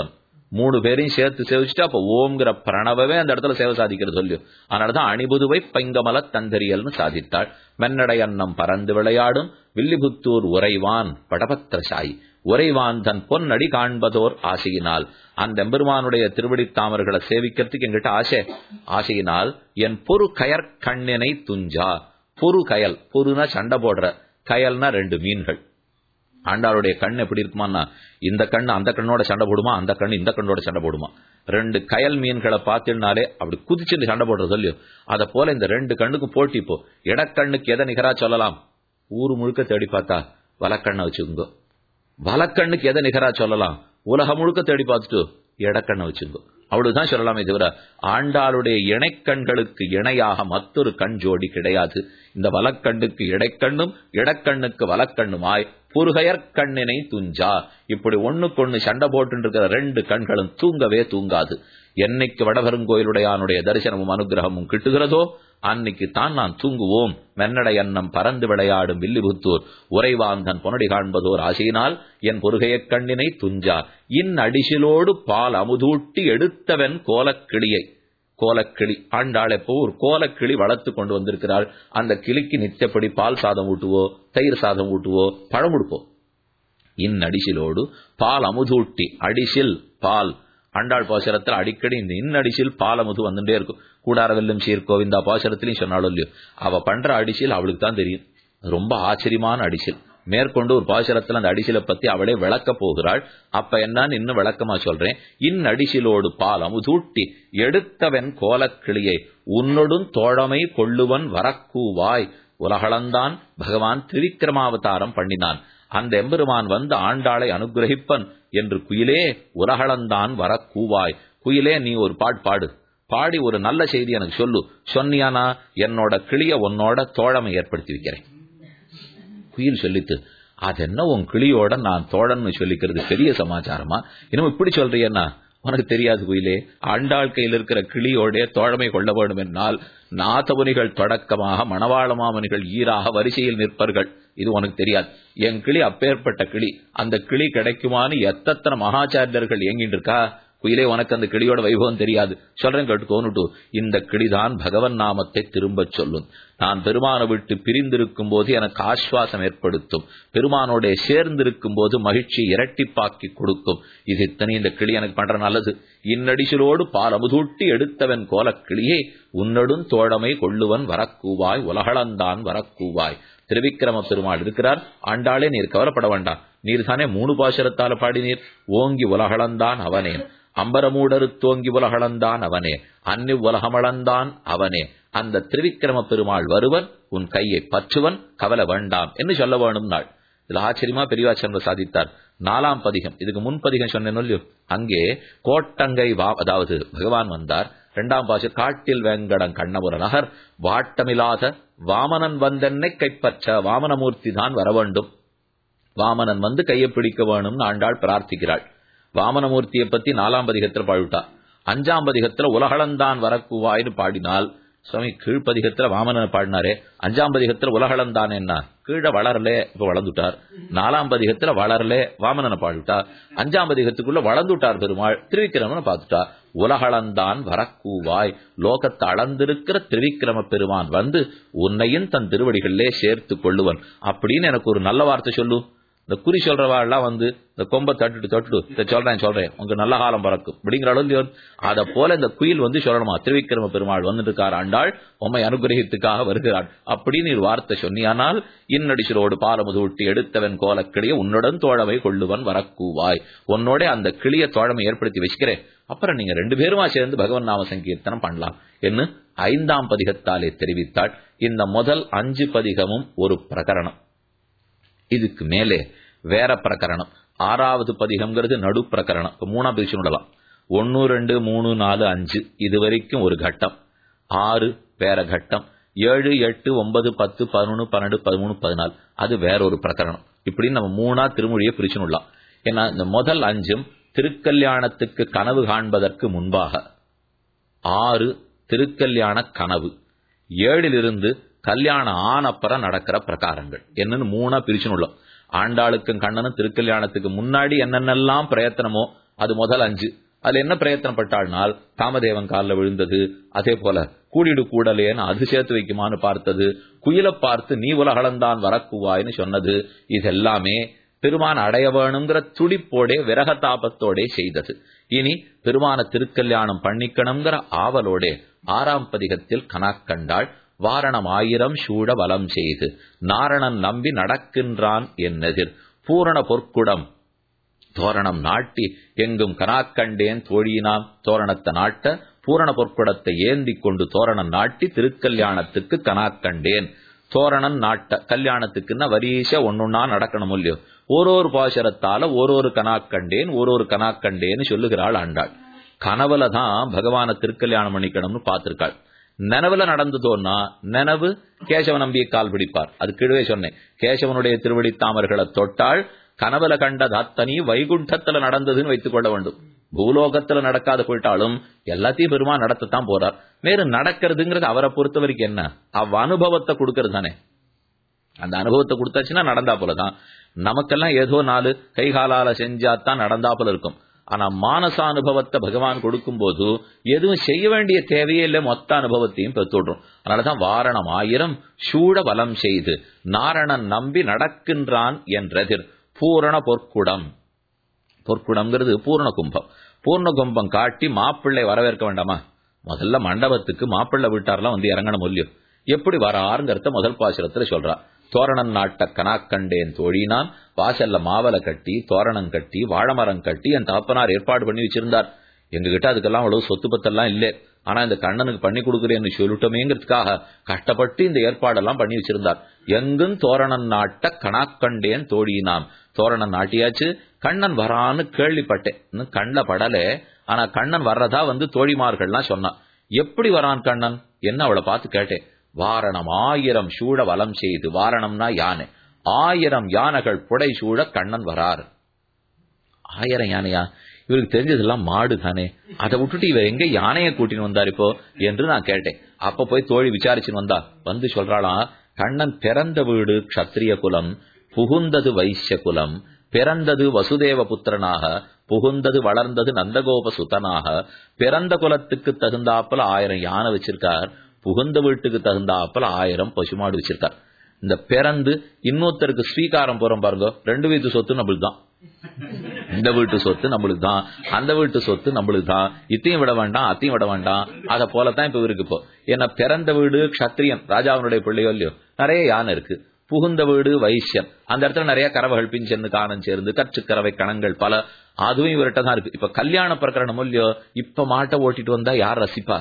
மூணு பேரையும் சேர்த்து சேவிச்சுட்டு அப்ப ஓம்ங்கிற பிரணவமே அந்த இடத்துல சேவை சாதிக்கிறது சொல்லு அதனாலதான் அணிபுதுவை பைங்கமல தந்தரியல்னு சாதித்தாள் மென்னடை அன்னம் பறந்து விளையாடும் வில்லிபுத்தூர் உறைவான் படபத்திரசாயி உறைவான் தன் பொன்னடி காண்பதோர் ஆசையினால் அந்த எம்பெருமானுடைய திருவடி தாமர்களை சேவிக்கிறதுக்கு எங்கிட்ட ஆசை ஆசையினால் என் பொறு கயற் கண்ணினை துஞ்சா பொறு கயல் பொறுனா சண்டை போடுற கயல்னா ரெண்டு மீன்கள் ஆண்டாளுடைய கண் எப்படி இருக்குமான்னா இந்த கண் அந்த கண்ணோட சண்டை போடுமா அந்த கண் இந்த கண்ணோட சண்டை போடுமா ரெண்டு கயல் மீன்களை பார்த்துனாலே அப்படி குதிச்சு சண்டை போடுறது சொல்லியோ அதை போல இந்த ரெண்டு கண்ணுக்கும் போட்டி இப்போ இடக்கண்ணுக்கு எதை நிகரா சொல்லலாம் ஊரு முழுக்க தேடி பார்த்தா வலக்கண்ணை வச்சுக்கோங்க வலக்கண்ணுக்கு எதை நிகரா சொல்லலாம் உலகம் முழுக்க தேடி பார்த்துட்டு இடக்கண்ணை வச்சுக்கோ அவ்வளவுதான் சொல்லலாமே தவிர ஆண்டாளுடைய இணைக்கண்களுக்கு இணையாக மற்றொரு கண் ஜோடி கிடையாது இந்த வலக்கண்ணுக்கு இடைக்கண்ணும் இடக்கண்ணுக்கு வலக்கண்ணுமாய் புருகையற் கண்ணினை துஞ்சா இப்படி ஒண்ணுக்கொண்ணு சண்டை போட்டு இருக்கிற ரெண்டு கண்களும் தூங்கவே தூங்காது என்னைக்கு வடபெருங்கோயிலுடையானுடைய தரிசனமும் அனுகிரகமும் கிட்டுகிறதோ அன்னைக்கு தான் நான் தூங்குவோம் மென்னடை அன்னம் பறந்து விளையாடும் வில்லிபுத்தூர் உறைவாந்தன் பொனடி காண்பதோர் ஆசையினால் என் பொருகையக் கண்ணினை துஞ்சா இன் அடிசிலோடு பால் அமுதூட்டி எடுத்தவன் கோலக்கிளியை கோலக்கிளி ஆண்டாள் எப்போ ஒரு கோலக்கிளி வளர்த்து கொண்டு வந்திருக்கிறாள் அந்த கிளிக்கு நிச்சயப்படி பால் சாதம் ஊட்டுவோ தயிர் சாதம் ஊட்டுவோ பழம் கொடுப்போம் இன் அடிசிலோடு பால் அமுதூட்டி அடிசில் பால் ஆண்டாள் பாசுரத்தில் அடிக்கடி இந்த இன்னடிசில் பாலமுது வந்துட்டே இருக்கும் கூடார வெல்லும் சீர்கோவிந்தா பாசுரத்திலையும் சொன்னாலும் இல்லையோ அவ பண்ற அடிசில் அவளுக்கு தான் தெரியும் ரொம்ப ஆச்சரியமான அடிசில் மேற்கொண்டு ஒரு பாசுரத்தில் அந்த அடிசிலை பத்தி அவளே விளக்க போகிறாள் அப்ப என்னன்னு இன்னும் விளக்கமா சொல்றேன் இன் அடிசிலோடு பால் அமுதூட்டி எடுத்தவன் கோலக்கிளியை உன்னொடும் தோழமை கொள்ளுவன் வரக்கூவாய் உலகளந்தான் பகவான் திரிக்கிரமாவதாரம் பண்ணினான் அந்த எம்பெருமான் வந்து ஆண்டாளை அனுகிரகிப்பன் என்று குயிலே உலகளந்தான் வர கூவாய் குயிலே நீ ஒரு பாட் பாடு பாடி ஒரு நல்ல செய்தி எனக்கு சொல்லு சொன்னியானா என்னோட கிளிய உன்னோட தோழமை ஏற்படுத்தி வைக்கிறேன் குயில் சொல்லித்து அது என்ன உன் கிளியோட நான் தோழன்னு சொல்லிக்கிறது பெரிய சமாச்சாரமா இன்னும் இப்படி சொல்றியன்னா உனக்கு தெரியாது குயிலே ஆண்டாள் கையில் இருக்கிற கிளியோட தோழமை கொள்ள வேண்டும் என்னால் நாதமுனிகள் தொடக்கமாக மணவாளமாமனிகள் ஈராக வரிசையில் நிற்பர்கள் இது உனக்கு தெரியாது என் கிளி அப்பேற்பட்ட கிளி அந்த கிளி கிடைக்குமான்னு எத்தனை மகாச்சாரியர்கள் இயங்கிட்டு இருக்கா குயிலே உனக்கு அந்த கிளியோட வைபவம் தெரியாது சொல்றேன் கேட்டுக்கோனுட்டு இந்த கிளிதான் பகவன் நாமத்தை திரும்பச் சொல்லும் நான் பெருமானை விட்டு பிரிந்திருக்கும் போது எனக்கு ஆஸ்வாசம் ஏற்படுத்தும் பெருமானோட சேர்ந்திருக்கும் போது மகிழ்ச்சி இரட்டிப்பாக்கி கொடுக்கும் இது இத்தனை இந்த கிளி எனக்கு பண்ற நல்லது இன்னடிசிலோடு பால் அமுதூட்டி எடுத்தவன் கோலக் கிளியே உன்னடும் தோழமை கொள்ளுவன் வரக்கூவாய் உலகளந்தான் வரக்கூவாய் திருவிக்கிரம பெருமாள் இருக்கிறார் ஆண்டாளே நீர் கவலைப்பட வேண்டாம் நீர் தானே மூணு பாசுரத்தால பாடினீர் ஓங்கி உலகளந்தான் அவனே அம்பரமூடரு தோங்கி உலகளந்தான் அவனே அன்னி உலகமளந்தான் அவனே அந்த திருவிக்கிரம பெருமாள் வருவன் உன் கையை பற்றுவன் கவலை வேண்டாம் என்று சொல்ல வேணும் நாள் இதுல ஆச்சரியமா பெரியவாச்சந்திர சாதித்தார் நாலாம் பதிகம் இதுக்கு முன் பதிகம் சொன்னேன் அங்கே கோட்டங்கை வா அதாவது பகவான் வந்தார் இரண்டாம் பாசு காட்டில் வேங்கடம் கண்ணபுர நகர் வாட்டமில்லாத வாமனன் வந்தென்னை கைப்பற்ற வாமனமூர்த்தி தான் வர வேண்டும் வாமனன் வந்து கையை பிடிக்க வேணும்னு ஆண்டாள் பிரார்த்திக்கிறாள் வாமனமூர்த்தியை பத்தி நாலாம் பதிகத்துல பாடிவிட்டா அஞ்சாம் பதிகத்துல உலகளந்தான் வரக்குவாய்னு பாடினால் சுவாமி கீழ்ப்பதிகத்துல வாமனனை பாடினாரே அஞ்சாம் பதிகத்துல உலகளந்தான் என்ன கீழே வளரல இப்ப வளர்ந்துட்டார் நாலாம் பதிகத்துல வளரல வாமனனை பாடிவிட்டார் அஞ்சாம் பதிகத்துக்குள்ள வளர்ந்துட்டார் பெருமாள் திருவிக்கிரமனை பார்த்துட்டா உலகளந்தான் வரக்கூவாய் லோகத்தை அளந்திருக்கிற திருவிக்கிரம பெருமான் வந்து உன்னையும் தன் திருவடிகளிலே சேர்த்து கொள்ளுவன் அப்படின்னு எனக்கு ஒரு நல்ல வார்த்தை சொல்லு இந்த குறி சொல்றவாள்லாம் வந்து இந்த கொம்பை தட்டுட்டு தட்டுட்டு இதை சொல்றேன் சொல்றேன் உங்க நல்ல காலம் பறக்கும் அப்படிங்கிற அளவு அத போல இந்த குயில் வந்து சொல்லணுமா திருவிக்கிரம பெருமாள் வந்துட்டு இருக்கார் ஆண்டாள் உண்மை அனுகிரகத்துக்காக வருகிறாள் அப்படின்னு ஒரு வார்த்தை சொன்னியானால் இன்னடிசலோடு பாலமுது ஊட்டி எடுத்தவன் கோலக்கிளிய உன்னுடன் தோழமை கொள்ளுவன் வரக்கூவாய் உன்னோட அந்த கிளிய தோழமை ஏற்படுத்தி வச்சுக்கிறேன் அப்புறம் நீங்க ரெண்டு பேருமா சேர்ந்து பகவன் நாம சங்கீர்த்தனம் பண்ணலாம் என்று ஐந்தாம் பதிகத்தாலே தெரிவித்தாள் இந்த முதல் அஞ்சு பதிகமும் ஒரு பிரகரணம் இதுக்கு மேலே வேற பிரகரணம் ஆறாவது பதிகம்ங்கிறது நடு பிரகரணம் இப்ப மூணா பிரிச்சு விடலாம் ஒன்னு ரெண்டு மூணு நாலு அஞ்சு இது வரைக்கும் ஒரு கட்டம் ஆறு வேற கட்டம் ஏழு எட்டு ஒன்பது பத்து பதினொன்னு பன்னெண்டு பதிமூணு பதினாலு அது வேற ஒரு பிரகரணம் இப்படின்னு நம்ம மூணா திருமொழியை பிரிச்சு விடலாம் ஏன்னா இந்த முதல் அஞ்சும் திருக்கல்யாணத்துக்கு கனவு காண்பதற்கு முன்பாக ஆறு திருக்கல்யாண கனவு ஏழிலிருந்து கல்யாணம் ஆனப்புறம் நடக்கிற பிரகாரங்கள் என்னன்னு மூணா பிரிச்சுனுள்ளோம் ஆண்டாளுக்கும் கண்ணனும் திருக்கல்யாணத்துக்கு முன்னாடி என்னென்னலாம் பிரயத்தனமோ அது முதல் அஞ்சு அதுல என்ன பிரயத்தனப்பட்டாள்னால் காமதேவன் காலில் விழுந்தது அதே போல கூடிடு கூடலேன்னு அது சேர்த்து வைக்குமான்னு பார்த்தது குயிலை பார்த்து நீ உலகளந்தான் வரக்குவாய்னு சொன்னது இது எல்லாமே பெருமான் அடைய வேணுங்கிற துடிப்போடே விரகதாபத்தோடே செய்தது இனி பெருமான திருக்கல்யாணம் பண்ணிக்கணுங்கிற ஆவலோடே ஆறாம் பதிகத்தில் கனாக்கண்டாள் வாரணம் ஆயிரம் சூழ வலம் செய்து நாரணன் நம்பி நடக்கின்றான் என்னெதிர் பூரண பொற்குடம் தோரணம் நாட்டி எங்கும் கனாக்கண்டேன் தோழியினாம் தோரணத்தை நாட்ட பூரண பொற்குடத்தை ஏந்தி கொண்டு தோரணம் நாட்டி திருக்கல்யாணத்துக்கு கனாக்கண்டேன் தோரணம் நாட்ட கல்யாணத்துக்குன்னா வரிசை ஒன்னொன்னா நடக்கணும் இல்லையோ ஒரு ஒரு பாசரத்தால ஒரு ஒரு கனாக்கண்டேன் ஒரு ஒரு கனாக்கண்டேன்னு சொல்லுகிறாள் ஆண்டாள் கனவுல தான் பகவான திருக்கல்யாணம் பண்ணிக்கணும்னு பார்த்திருக்காள் நினைவுல நடந்ததோன்னா நினைவு கேசவ நம்பியை கால் பிடிப்பார் அது கீழே சொன்னேன் கேசவனுடைய திருவடி தாமர்களை தொட்டால் கனவுல கண்டது அத்தனி வைகுண்டத்துல நடந்ததுன்னு வைத்துக் கொள்ள வேண்டும் பூலோகத்துல நடக்காத போயிட்டாலும் எல்லாத்தையும் பெருமா நடத்தத்தான் போறார் மேலும் நடக்கிறதுங்கிறது அவரை பொறுத்த வரைக்கும் என்ன அவ் அனுபவத்தை கொடுக்கறது தானே அந்த அனுபவத்தை கொடுத்தாச்சுன்னா நடந்தா போலதான் நமக்கெல்லாம் ஏதோ நாலு கைகாலால செஞ்சாதான் நடந்தா போல இருக்கும் ஆனா மானச அனுபவத்தை பகவான் கொடுக்கும் போது எதுவும் செய்ய வேண்டிய தேவையே இல்லை மொத்த அனுபவத்தையும் பெற்றுடுறோம் அதனாலதான் வாரணம் ஆயிரம் சூழ வலம் செய்து நாரணன் நம்பி நடக்கின்றான் என்றதிர் பூரண பொற்குடம் பொற்குடம்ங்கிறது பூர்ண கும்பம் பூர்ண கும்பம் காட்டி மாப்பிள்ளை வரவேற்க வேண்டாமா முதல்ல மண்டபத்துக்கு மாப்பிள்ளை வீட்டாரெல்லாம் வந்து இறங்கணும் இல்லையோ எப்படி வராருங்கிறத முதல் பாசுரத்துல சொல்றா தோரணம் நாட்ட கனாக்கண்டேன் தோழினான் வாசல்ல மாவலை கட்டி தோரணம் கட்டி வாழைமரம் கட்டி என் தாப்பனார் ஏற்பாடு பண்ணி வச்சிருந்தார் எங்ககிட்ட அதுக்கெல்லாம் அவ்வளவு சொத்து பத்தெல்லாம் இல்ல ஆனா இந்த கண்ணனுக்கு பண்ணி கொடுக்குறேன்னு சொல்லிட்டோமேங்கிறதுக்காக கஷ்டப்பட்டு இந்த ஏற்பாடெல்லாம் பண்ணி வச்சிருந்தார் எங்கும் தோரணம் நாட்ட கணாக்கண்டேன் தோழினாம் தோரணம் நாட்டியாச்சு கண்ணன் வரான்னு கேள்விப்பட்டேன் இன்னும் கண்ணில் படல ஆனா கண்ணன் வர்றதா வந்து தோழிமார்கள்லாம் சொன்னான் எப்படி வரான் கண்ணன் என்ன அவளை பார்த்து கேட்டேன் வாரணம் ஆயிரம் சூழ வலம் செய்து வாரணம்னா யானை ஆயிரம் யானைகள் புடை சூழ கண்ணன் வரார் ஆயிரம் யானையா இவருக்கு தெரிஞ்சதெல்லாம் மாடு தானே அதை விட்டுட்டு இவர் எங்க யானையை கூட்டின்னு வந்தார் இப்போ என்று நான் கேட்டேன் அப்ப போய் தோழி விசாரிச்சுன்னு வந்தா வந்து சொல்றாளாம் கண்ணன் பிறந்த வீடு கத்திரிய குலம் புகுந்தது வைசிய குலம் பிறந்தது வசுதேவ புத்திரனாக புகுந்தது வளர்ந்தது நந்தகோப சுதனாக பிறந்த குலத்துக்கு தகுந்தாப்புல ஆயிரம் யானை வச்சிருக்கார் புகுந்த வீட்டுக்கு தகுந்தாப்புல ஆயிரம் பசுமாடு வச்சிருக்கார் இந்த பிறந்து இன்னொருத்தருக்கு ஸ்வீகாரம் போறோம் பாருங்க ரெண்டு வீட்டு சொத்து நம்மளுக்கு தான் இந்த வீட்டு சொத்து நம்மளுக்கு தான் அந்த வீட்டு சொத்து நம்மளுக்கு தான் இத்தையும் விட வேண்டாம் அத்தையும் விட வேண்டாம் அத போலதான் இப்ப இவருக்கு இப்போ ஏன்னா பிறந்த வீடு கத்திரியன் ராஜாவினுடைய பிள்ளையோ இல்லையோ நிறைய யானை இருக்கு புகுந்த வீடு வைசியன் அந்த இடத்துல நிறைய கறவைகள் பிஞ்சென்னு காணம் சேர்ந்து கற்று கறவை கணங்கள் பல அதுவும் இவர்கிட்ட தான் இருக்கு இப்ப கல்யாண பிரகரணம் இல்லையோ இப்ப மாட்டை ஓட்டிட்டு வந்தா யார் ரசிப்பா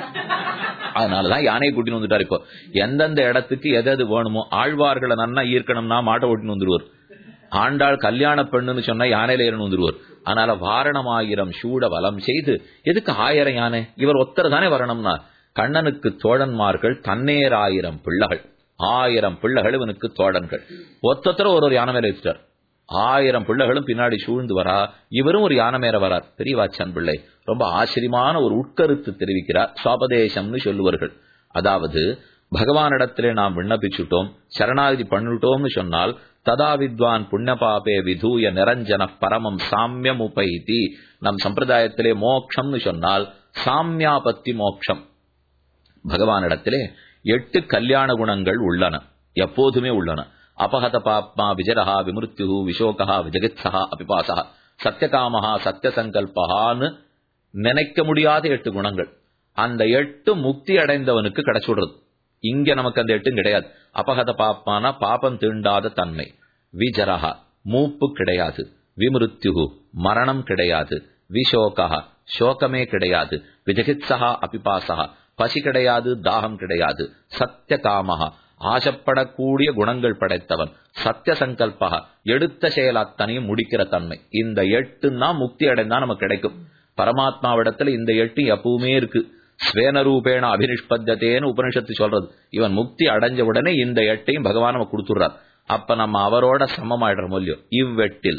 அதனாலதான் யானையை கூட்டின்னு வந்துட்டாரு இப்போ எந்தெந்த இடத்துக்கு எது எது வேணுமோ ஆழ்வார்களை நன்னா ஈர்க்கணும்னா மாட்டை ஓட்டின்னு வந்துருவார் ஆண்டாள் கல்யாண பெண்ணுன்னு சொன்னா யானையில ஏறணும் வந்துருவார் அதனால வாரணம் ஆயிரம் சூட வலம் செய்து எதுக்கு ஆயிரம் யானை இவர் ஒத்தர் தானே வரணும்னா கண்ணனுக்கு தோழன்மார்கள் தன்னேர் ஆயிரம் பிள்ளைகள் ஆயிரம் பிள்ளைகள் இவனுக்கு தோழன்கள் ஒத்தத்தர ஒரு ஒரு யானை மேல வச்சுட்டார் ஆயிரம் பிள்ளைகளும் பின்னாடி சூழ்ந்து வரா இவரும் ஒரு யானை மேல வரார் பெரியவாச்சன் பிள்ளை ரொம்ப ஆச்சரியமான ஒரு உட்கருத்து தெரிவிக்கிறார் சுவாபதேசம்னு சொல்லுவார்கள் அதாவது பகவானிடத்திலே நாம் விண்ணப்பிச்சுட்டோம் சரணாகதி பண்ணிட்டோம்னு சொன்னால் ததா வித்வான் புண்ணியபாபே விதூய நிரஞ்சன பரமம் சாமியம் உபைதி நம் சம்பிரதாயத்திலே மோக்ஷம்னு சொன்னால் சாமியாபத்தி மோக்ஷம் பகவானிடத்திலே எட்டு கல்யாண குணங்கள் உள்ளன எப்போதுமே உள்ளன அபகத பாப்மா விஜரஹா விமிருத்யு விசோகா விஜகித்ஸா அபிபாசா சத்தியகாமஹா சத்தியசங்கல்பகான்னு நினைக்க முடியாத எட்டு குணங்கள் அந்த எட்டு முக்தி அடைந்தவனுக்கு கிடைச்சுடுறது இங்க நமக்கு அந்த எட்டும் கிடையாது அபகத பாப்பானா பாபம் தீண்டாத தன்மை விஜரஹா மூப்பு கிடையாது விமிருத்யு மரணம் கிடையாது விஷோகா சோகமே கிடையாது விஜகித்ஸா அபிபாசா பசி கிடையாது தாகம் கிடையாது சத்திய காமஹா ஆசப்படக்கூடிய குணங்கள் படைத்தவன் சத்திய சங்கல்பகா எடுத்த செயல் அத்தனையும் முடிக்கிற தன்மை இந்த எட்டு தான் முக்தி அடைந்தா நமக்கு கிடைக்கும் பரமாத்மாவிடத்துல இந்த எட்டு எப்பவுமே இருக்கு ஸ்வேனரூபேண அபினிஷ்பத்தேன்னு உபனிஷத்து சொல்றது இவன் முக்தி அடைஞ்ச உடனே இந்த எட்டையும் பகவான் நம்ம கொடுத்துடுறார் அப்ப நம்ம அவரோட சமமாயிடுற மூலியம் இவ்வெட்டில்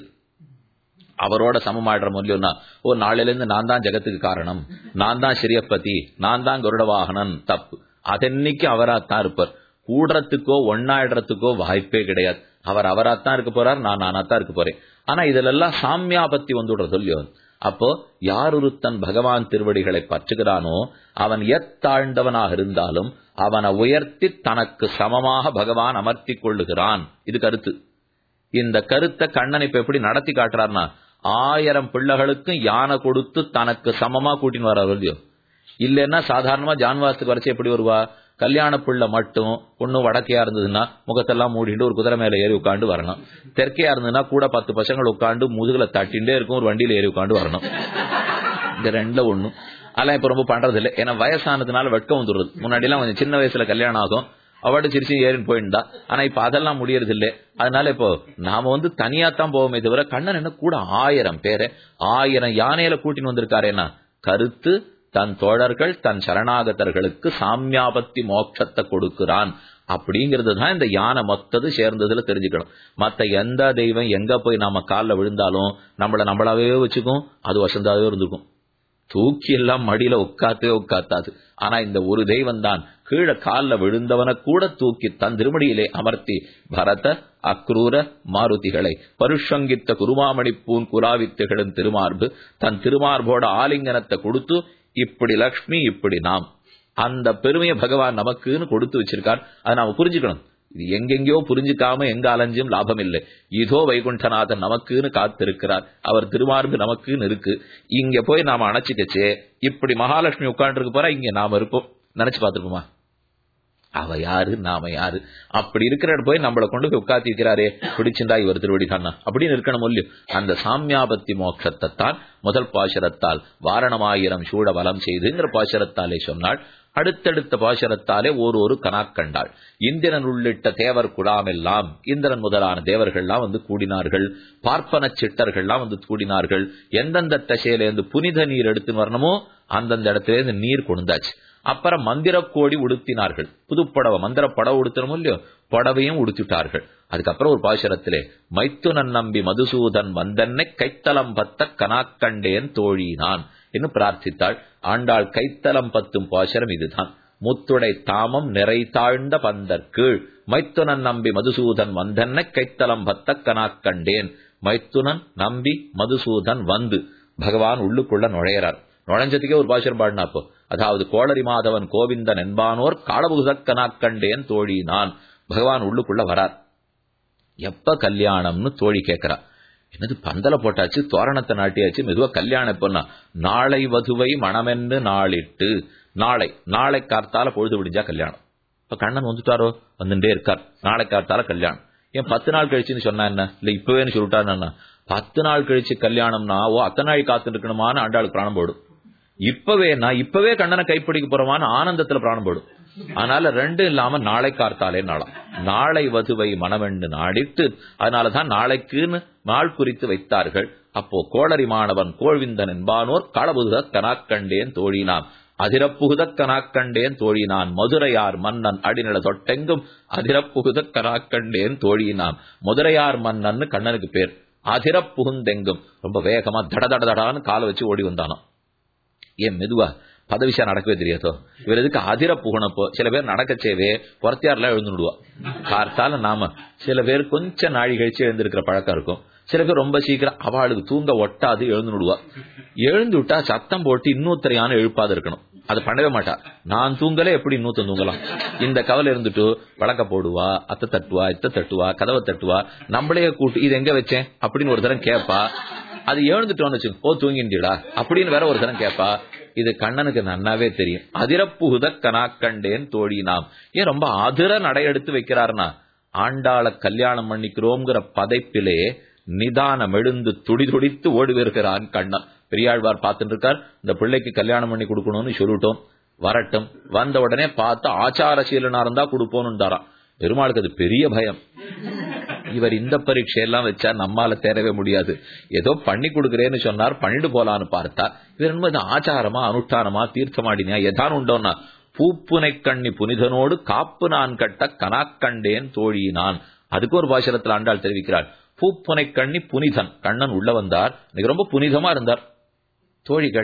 அவரோட சமமாயிடுற மூலியம்னா ஓ நாளையில இருந்து நான் தான் ஜெகத்துக்கு காரணம் நான் தான் ஸ்ரீயப்பதி நான் தான் கருட வாகனன் தப்பு அதென்னைக்கு அவராத்தான் இருப்பார் கூடுறதுக்கோ ஒன்னாயிடுறதுக்கோ வாய்ப்பே கிடையாது அவர் அவராத்தான் இருக்க போறார் நான் நானாத்தான் இருக்க போறேன் ஆனா இதுல எல்லாம் சாமியாபத்தி வந்துடுறது இல்லையோ அப்போ யார் ஒருத்தன் பகவான் திருவடிகளை பற்றுகிறானோ அவன் எத்தாழ்ந்தவனாக இருந்தாலும் அவனை உயர்த்தி தனக்கு சமமாக பகவான் அமர்த்தி கொள்ளுகிறான் இது கருத்து இந்த கருத்தை கண்ணன் இப்ப எப்படி நடத்தி காட்டுறாருனா ஆயிரம் பிள்ளைகளுக்கும் யானை கொடுத்து தனக்கு சமமா கூட்டின்னு வர இல்லையோ இல்லைன்னா சாதாரணமா ஜான்வாசத்துக்கு வரைச்சு எப்படி வருவா கல்யாண பிள்ளை மட்டும் ஒண்ணு வடக்கையா இருந்ததுன்னா முகத்தெல்லாம் மூடிட்டு ஒரு குதிரை மேல ஏறி உட்காந்து வரணும் தெற்கையா இருந்ததுன்னா கூட பத்து பசங்கள் உட்காந்து முதுகுல தட்டிண்டே இருக்கும் ஒரு வண்டியில ஏறி உட்காந்து வரணும் இந்த ரெண்டுல ஒண்ணும் அதெல்லாம் இப்ப ரொம்ப பண்றது இல்லை ஏன்னா வயசானதுனால வெட்கம் வந்துடுறது முன்னாடி எல்லாம் கொஞ்சம் சின்ன வயசுல கல்யாணம் ஆகும் அவட சிரிச்சு ஏறின்னு போயிருந்தா ஆனா இப்ப அதெல்லாம் முடியறது இல்லை அதனால இப்போ நாம வந்து தனியா தான் போவோமே தவிர கண்ணன் என்ன கூட ஆயிரம் பேரை ஆயிரம் யானையில கூட்டின்னு வந்திருக்காரேன்னா கருத்து தன் தோழர்கள் தன் சரணாகதர்களுக்கு சாமியாபத்தி மோட்சத்தை கொடுக்கிறான் அப்படிங்கிறது தான் இந்த யானை மொத்தது சேர்ந்ததுல தெரிஞ்சுக்கணும் மத்த எந்த தெய்வம் எங்க போய் நாம காலில் விழுந்தாலும் நம்மள நம்மளாவே வச்சுக்கும் அது வசந்தாவே இருந்துக்கும் தூக்கி எல்லாம் மடியில உட்காத்தே உட்காத்தாது ஆனா இந்த ஒரு தெய்வம் தான் கீழே காலில் விழுந்தவனை கூட தூக்கி தன் திருமடியிலே அமர்த்தி பரத அக்ரூர மாருதிகளை பருஷங்கித்த குருமாமணி பூன் குலாவித்துகளின் திருமார்பு தன் திருமார்போட ஆலிங்கனத்தை கொடுத்து இப்படி லக்ஷ்மி இப்படி நாம் அந்த பெருமையை பகவான் நமக்குன்னு கொடுத்து வச்சிருக்கார் அதை நாம புரிஞ்சுக்கணும் இது எங்கெங்கயோ புரிஞ்சுக்காம எங்க அலைஞ்சும் லாபம் இல்லை இதோ வைகுண்டநாதன் நமக்குன்னு காத்திருக்கிறார் அவர் திருமார்பு நமக்குன்னு இருக்கு இங்க போய் நாம அணைச்சிக்கச்சே இப்படி மகாலட்சுமி உட்காந்துருக்கு போறா இங்க நாம இருப்போம் நினைச்சு பார்த்திருப்போமா அவ யாரு நாம யாரு அப்படி இருக்கிற போய் நம்மளை கொண்டு போய் உட்காத்தி இருக்கிறாரே பிடிச்சிருந்தா இவர் திருவடி தானா அப்படின்னு இருக்கணும் இல்லையோ அந்த சாமியாபத்தி மோட்சத்தை தான் முதல் பாசரத்தால் வாரணமாயிரம் சூட வலம் செய்துங்கிற பாசரத்தாலே சொன்னாள் அடுத்தடுத்த பாசரத்தாலே ஒரு ஒரு கனாக்கண்டாள் இந்திரன் உள்ளிட்ட தேவர் குழாமெல்லாம் இந்திரன் முதலான தேவர்கள்லாம் வந்து கூடினார்கள் பார்ப்பன சிட்டர்கள்லாம் வந்து கூடினார்கள் எந்தெந்த தசையிலேருந்து புனித நீர் எடுத்துன்னு வரணுமோ அந்தந்த இடத்துல இருந்து நீர் கொண்டாச்சு அப்புறம் மந்திர கோடி உடுத்தினார்கள் புதுப்படவை மந்திர படவை உடுத்தணும் இல்லையோ புடவையும் உடுத்திட்டார்கள் அதுக்கப்புறம் ஒரு பாசுரத்திலே மைத்துனன் நம்பி மதுசூதன் வந்தன்னை கைத்தலம் பத்த கனாக்கண்டேன் தோழினான் என்று பிரார்த்தித்தாள் ஆண்டாள் கைத்தலம் பத்தும் பாசுரம் இதுதான் முத்துடை தாமம் நிறை தாழ்ந்த பந்தற்கீழ் மைத்துனன் நம்பி மதுசூதன் வந்தன்னை கைத்தலம் பத்த கனாக்கண்டேன் மைத்துனன் நம்பி மதுசூதன் வந்து பகவான் உள்ளுக்குள்ள நுழையிறார் நுழைஞ்சதுக்கே ஒரு பாசுரம் பாடினா அப்போ அதாவது கோளரி மாதவன் கோவிந்தன் என்பானோர் காலபுகுதக்கனாக்கண்டேன் தோழி நான் பகவான் உள்ளுக்குள்ள வரார் எப்ப கல்யாணம்னு தோழி கேட்கிறா என்னது பந்தல போட்டாச்சு தோரணத்தை நாட்டியாச்சு மெதுவா கல்யாணம் எப்பன்னா நாளை வதுவை மணமென்னு நாளிட்டு நாளை நாளை கார்த்தால பொழுது விடிஞ்சா கல்யாணம் இப்ப கண்ணன் வந்துட்டாரோ வந்துட்டே இருக்கார் நாளை கார்த்தால கல்யாணம் ஏன் பத்து நாள் கழிச்சுன்னு சொன்னா என்ன இல்ல இப்பவேன்னு சொல்லிட்டாருன்னா பத்து நாள் கழிச்சு கல்யாணம்னா ஓ அத்தனை நாள் காத்து இருக்கணுமான்னு ஆண்டாளுக்கு பிராணம் போடும் இப்பவே நான் இப்பவே கண்ணனை கைப்பிடிக்க போறவான்னு ஆனந்தத்துல பிராணம் போடும் அதனால ரெண்டும் இல்லாம நாளை கார்த்தாலே நாளாம் நாளை வதுவை மனவெண்டு நாடிட்டு அதனாலதான் நாளைக்குன்னு நாள் குறித்து வைத்தார்கள் அப்போ கோளரி மாணவன் கோழ்விந்தன் என்பானோர் களபுத கனாக்கண்டேன் தோழினான் அதிரப்புகுத கனாக்கண்டேன் தோழினான் மதுரையார் மன்னன் அடிநில தொட்டெங்கும் அதிரப்புகுத கனாக்கண்டேன் தோழினான் மதுரையார் மன்னன் கண்ணனுக்கு பேர் அதிரப்புகுந்தெங்கும் ரொம்ப வேகமா தட தட தடான்னு காலை வச்சு ஓடி வந்தானோ ஏன் மெதுவா பதவிஷா நடக்கவே தெரியாதோ இவர் எதுக்கு அதிர புகணப்போ சில பேர் நடக்கச்சேவே புறத்தியாரெல்லாம் எழுந்துடுவா கார்த்தால நாம சில பேர் கொஞ்சம் நாழி கழிச்சு எழுந்திருக்கிற பழக்கம் இருக்கும் சில பேர் ரொம்ப சீக்கிரம் அவளுக்கு தூங்க ஒட்டாது எழுந்துடுவா எழுந்து விட்டா சத்தம் போட்டு இன்னொருத்தரையான எழுப்பாது இருக்கணும் அது பண்ணவே மாட்டா நான் தூங்கலே எப்படி இன்னொருத்தன் தூங்கலாம் இந்த கவலை இருந்துட்டு வழக்க போடுவா அத்தை தட்டுவா இத்த தட்டுவா கதவை தட்டுவா நம்மளே கூட்டு இது எங்க வச்சேன் அப்படின்னு ஒரு தரம் கேட்பா அது எழுந்துட்டோன்னு வச்சு ஓ தூங்கின்றீடா அப்படின்னு வேற ஒரு தரம் கேட்பா இது கண்ணனுக்கு நன்னாவே தெரியும் அதிரப்புகுத கனாக்கண்டேன் தோழி நாம் ஏன் ரொம்ப அதிர நடையெடுத்து வைக்கிறாருனா ஆண்டாள கல்யாணம் பண்ணிக்கிறோங்கிற பதைப்பிலே நிதானம் எழுந்து துடி துடித்து ஓடி வருகிறான் கண்ணன் பெரியாழ்வார் பார்த்துட்டு இருக்கார் இந்த பிள்ளைக்கு கல்யாணம் பண்ணி கொடுக்கணும்னு சொல்லிட்டோம் வரட்டும் வந்த உடனே பார்த்து ஆச்சாரசீலனா இருந்தா கொடுப்போம்னுட்டாராம் பெருமாளுக்கு அது பெரிய பயம் இவர் இந்த பரீட்சையெல்லாம் வச்சா நம்மால தேரவே முடியாது ஏதோ பண்ணி கொடுக்குறேன்னு சொன்னார் பண்ணிட்டு போலான்னு பார்த்தா இவர் என்ன ஆச்சாரமா அனுஷ்டானமா தீர்த்தமாடினியா எதான் உண்டோன்னா பூப்புனை கண்ணி புனிதனோடு காப்பு நான் கட்ட கனாக்கண்டேன் தோழியினான் அதுக்கு ஒரு பாசனத்தில் ஆண்டாள் தெரிவிக்கிறார் பூப்புனை கண்ணி புனிதன் கண்ணன் உள்ள வந்தார் இன்னைக்கு ரொம்ப புனிதமா இருந்தார் தோழி கேட்டா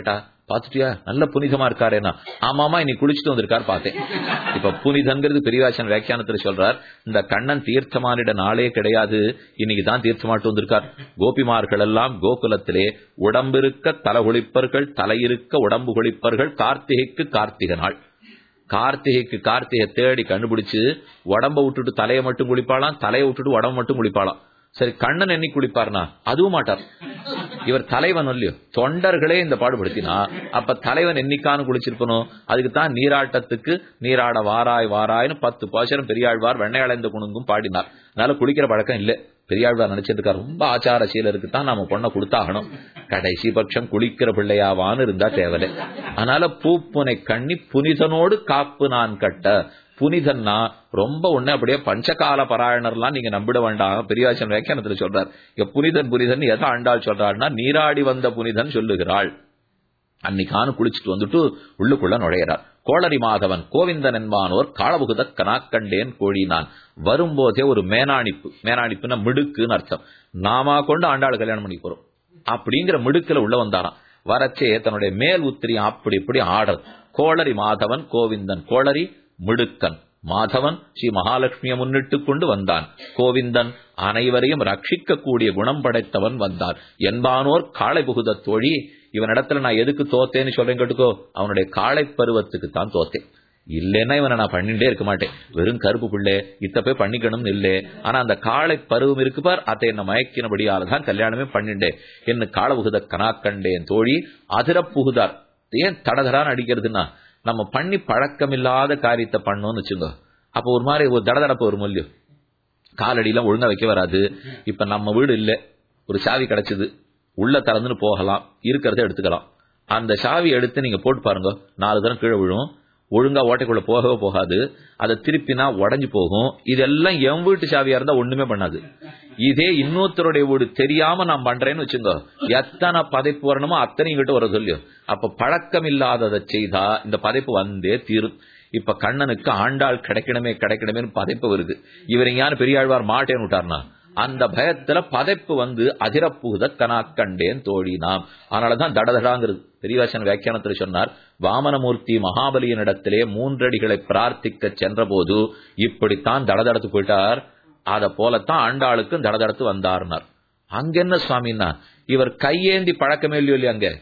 பாத்துட்டியா நல்ல புனிதமா இருக்காரேனா ஆமாமா இன்னைக்கு குளிச்சுட்டு வந்திருக்காரு பார்த்தேன் இப்ப புனிதங்கிறது பெரியவாசன் வியாக்கியானத்துல சொல்றார் இந்த கண்ணன் தீர்த்தமானிட நாளே கிடையாது இன்னைக்கு தான் தீர்த்தமாட்டு வந்திருக்கார் கோபிமார்கள் எல்லாம் கோகுலத்திலே உடம்பிருக்க தலை குளிப்பர்கள் தலையிருக்க உடம்பு குளிப்பர்கள் கார்த்திகைக்கு கார்த்திகை நாள் கார்த்திகைக்கு கார்த்திகை தேடி கண்டுபிடிச்சு உடம்ப விட்டுட்டு தலையை மட்டும் குளிப்பாளாம் தலையை விட்டுட்டு உடம்பு மட்டும் குளிப்பாளாம் சரி கண்ணன் என்னைக்கு குளிப்பார்னா அதுவும் மாட்டார் இவர் தலைவன் இல்லையோ தொண்டர்களே இந்த பாடுபடுத்தினா அப்ப தலைவன் என்னைக்கானு குளிச்சிருப்பனும் அதுக்கு தான் நீராட்டத்துக்கு நீராட வாராய் வாராய்னு பத்து பாசரம் பெரியாழ்வார் வெண்ணை அடைந்த குணுங்கும் பாடினார் அதனால குளிக்கிற பழக்கம் இல்ல பெரியாழ்வார் நினைச்சிட்டு இருக்கார் ரொம்ப ஆச்சார சீலருக்கு தான் நாம பொண்ணை கொடுத்தாகணும் கடைசி பட்சம் குளிக்கிற பிள்ளையாவான்னு இருந்தா தேவலை அதனால பூப்புனை கண்ணி புனிதனோடு காப்பு நான் கட்ட புனிதன்னா ரொம்ப ஒண்ணு அப்படியே பஞ்சகால பராயணர்லாம் நீங்க நம்பிட வேண்டாம் பெரியாச்சன் வியாக்கியானத்துல சொல்றார் இங்க புனிதன் புனிதன் எதை ஆண்டாள் சொல்றாருன்னா நீராடி வந்த புனிதன் சொல்லுகிறாள் அன்னைக்கானு குளிச்சுட்டு வந்துட்டு உள்ளுக்குள்ள நுழையிறார் கோளரி மாதவன் கோவிந்தன் என்பானோர் காளபுகுத கனாக்கண்டேன் கோழினான் வரும்போதே ஒரு மேனாணிப்பு மேனாணிப்புன்னா மிடுக்குன்னு அர்த்தம் நாமா கொண்டு ஆண்டாள் கல்யாணம் பண்ணி போறோம் அப்படிங்கிற மிடுக்குல உள்ள வந்தாராம் வரச்சே தன்னுடைய மேல் உத்திரியம் அப்படி இப்படி ஆடல் கோளரி மாதவன் கோவிந்தன் கோளரி மிடுக்கன் மாதவன் ஸ்ரீ மகாலட்சுமியை முன்னிட்டு கொண்டு வந்தான் கோவிந்தன் அனைவரையும் ரட்சிக்க கூடிய குணம் படைத்தவன் வந்தான் என்பானோர் காளை புகுத தோழி இவனிடத்துல நான் எதுக்கு தோத்தேன்னு சொல்றேன் கேட்டுக்கோ அவனுடைய காளை பருவத்துக்கு தான் தோத்தேன் இல்லைன்னா இவனை நான் பண்ணிட்டே இருக்க மாட்டேன் வெறும் கருப்பு பிள்ளை இத்த போய் பண்ணிக்கணும்னு இல்லே ஆனா அந்த காளை பருவம் இருக்கு பார் அதை என்ன மயக்கினபடியால தான் கல்யாணமே பண்ணிண்டேன் என்ன காள புகுத கனாக்கண்டேன் தோழி அதிர புகுதார் ஏன் தடதடான்னு அடிக்கிறதுன்னா நம்ம பண்ணி பழக்கம் இல்லாத காரியத்தை பண்ணோம்னு வச்சுங்க அப்ப ஒரு மாதிரி ஒரு தடதடப்பு ஒரு மூலியம் காலடியெல்லாம் ஒழுங்கா வைக்க வராது இப்ப நம்ம வீடு இல்ல ஒரு சாவி கிடைச்சது உள்ள திறந்துன்னு போகலாம் இருக்கிறத எடுத்துக்கலாம் அந்த சாவி எடுத்து நீங்க போட்டு பாருங்க நாலு தரம் கீழே விழும் ஒழுங்கா ஓட்டைக்குள்ள போகவே போகாது அதை திருப்பினா உடஞ்சு போகும் இதெல்லாம் என் வீட்டு சாவியா இருந்தா ஒண்ணுமே பண்ணாது இதே இன்னொருத்தருடைய வீடு தெரியாம நான் பண்றேன்னு வச்சுங்க எத்தனை பதைப்பு வரணுமோ அத்தனையும் கிட்ட வர சொல்லியோ அப்ப பழக்கம் இல்லாததை செய்தா இந்த பதைப்பு வந்தே தீரும் இப்ப கண்ணனுக்கு ஆண்டாள் கிடைக்கணுமே கிடைக்கணுமேனு பதைப்பு வருது இவர் எங்கேயான பெரியாழ்வார் மாட்டேன்னு விட்டார்னா அந்த பயத்துல பதைப்பு வந்து அதிரப்புகுத கனாக்கண்டேன் தோழினாம் அதனாலதான் தடதடாங்கிறது பெரியவாசன் வியாக்கியானத்துல சொன்னார் வாமனமூர்த்தி மகாபலியனிடத்திலே மூன்றடிகளை பிரார்த்திக்க சென்றபோது இப்படித்தான் தடதடத்து போயிட்டார் அத போலத்தான் ஆண்டாளுக்கும் தடதடத்து வந்தார்னார் அங்க என்ன சுவாமின்னா இவர் கையேந்தி பழக்கமே இல்லையோ இல்லையா அங்க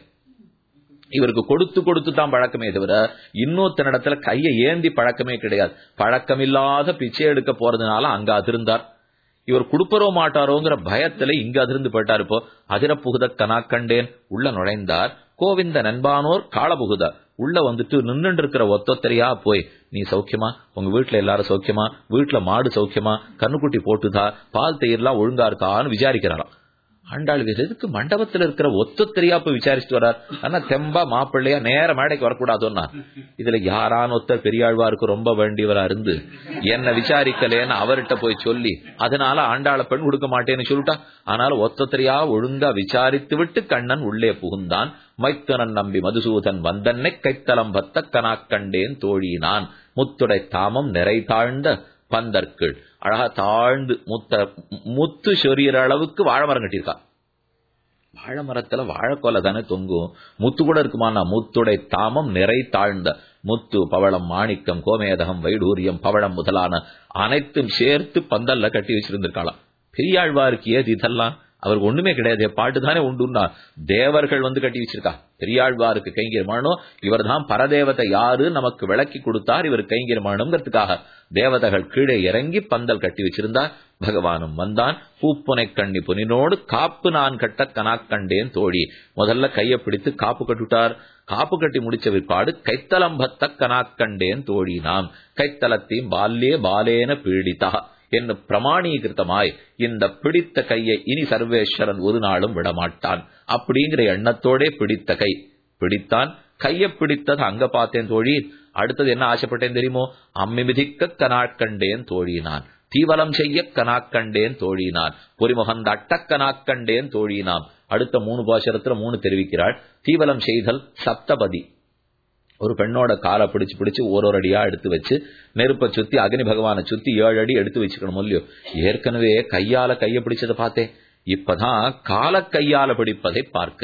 இவருக்கு கொடுத்து கொடுத்து தான் பழக்கமே தவிர இன்னொருத்தனிடத்துல கையை ஏந்தி பழக்கமே கிடையாது பழக்கமில்லாத பிச்சை எடுக்க போறதுனால அங்க அதிர்ந்தார் இவர் கொடுப்பரோ மாட்டாரோங்கிற பயத்துல இங்க அதிர்ந்து போயிட்டார் இப்போ அதிர புகுத கனாக்கண்டேன் உள்ள நுழைந்தார் கோவிந்த நண்பானோர் கால புகுதார் உள்ள வந்துட்டு நின்றுட்டு இருக்கிற ஒத்தொத்தரையா போய் நீ சௌக்கியமா உங்க வீட்டுல எல்லாரும் சௌக்கியமா வீட்டுல மாடு சௌக்கியமா கண்ணுக்குட்டி போட்டுதா பால் தயிர்லாம் ஒழுங்கா இருக்கான்னு விசாரிக்கிறாராம் ஆண்டாள் எதுக்கு மண்டபத்துல இருக்கிற ஒத்தொத்தரியா போய் விசாரிச்சுட்டு வர்றார் ஆனா தெம்பா மாப்பிள்ளையா நேர மேடைக்கு வரக்கூடாதுன்னா இதுல யாரான ஒத்தர் பெரியாழ்வாருக்கு ரொம்ப வேண்டியவரா இருந்து என்ன விசாரிக்கலேன்னு அவர்கிட்ட போய் சொல்லி அதனால ஆண்டாள பெண் கொடுக்க மாட்டேன்னு சொல்லிட்டா ஆனால ஒத்தொத்தரியா ஒழுங்கா விசாரித்து விட்டு கண்ணன் உள்ளே புகுந்தான் மைத்தனன் நம்பி மதுசூதன் வந்தன்னை கைத்தலம் பத்த கனாக்கண்டேன் தோழினான் முத்துடை தாமம் நிறை தாழ்ந்த பந்தற்கள் அழகா தாழ்ந்து முத்த முத்து சொரியற அளவுக்கு வாழை மரம் கட்டியிருக்கா வாழை மரத்துல வாழைக்கொலை தானே தொங்கும் முத்து கூட இருக்குமானா முத்துடை தாமம் நிறை தாழ்ந்த முத்து பவளம் மாணிக்கம் கோமேதகம் வைடூரியம் பவளம் முதலான அனைத்தும் சேர்த்து பந்தல்ல கட்டி வச்சிருந்திருக்காளாம் பெரியாழ்வாருக்கு ஏது இதெல்லாம் அவருக்கு ஒண்ணுமே கிடையாது பாட்டு தானே உண்டுன்னா தேவர்கள் வந்து கட்டி வச்சிருக்கா பெரியாழ்வாருக்கு கைங்கரியமானோ இவர் தான் பரதேவத்தை யாரு நமக்கு விளக்கி கொடுத்தார் இவர் கைங்கரியமானோங்கிறதுக்காக தேவதைகள் கீழே இறங்கி பந்தல் கட்டி வச்சிருந்தார் பகவானும் வந்தான் பூப்புனை கண்ணி புனினோடு காப்பு நான் கட்ட கனாக்கண்டேன் தோழி முதல்ல கையை பிடித்து காப்பு கட்டுட்டார் காப்பு கட்டி முடிச்ச விற்பாடு கைத்தலம் பத்த கனாக்கண்டேன் தோழி நாம் கைத்தலத்தையும் பால்யே பாலேன பீடித்தா என்று பிரமாணீகிருத்தமாய் இந்த பிடித்த கையை இனி சர்வேஸ்வரன் ஒரு நாளும் விடமாட்டான் அப்படிங்கிற எண்ணத்தோடே பிடித்த கை பிடித்தான் கைய பிடித்தது அங்க பார்த்தேன் தோழி அடுத்தது என்ன ஆசைப்பட்டேன் தெரியுமோ அம்மி மிதிக்க கனாட்கண்டேன் தோழினான் தீவலம் செய்ய கனாக்கண்டேன் தோழினான் பொறிமுகந்த அட்டக்கனாக்கண்டேன் தோழினாம் அடுத்த மூணு பாசரத்துல மூணு தெரிவிக்கிறாள் தீவலம் செய்தல் சப்தபதி ஒரு பெண்ணோட காலை பிடிச்சு பிடிச்சு ஒரு ஒரு அடியா எடுத்து வச்சு நெருப்பை சுத்தி அக்னி பகவானை சுத்தி ஏழு அடி எடுத்து வச்சுக்கணும் இல்லையோ ஏற்கனவே கையால கைய பிடிச்சதை பார்த்தேன் இப்பதான் கால கையால பிடிப்பதை பார்க்கிறேன்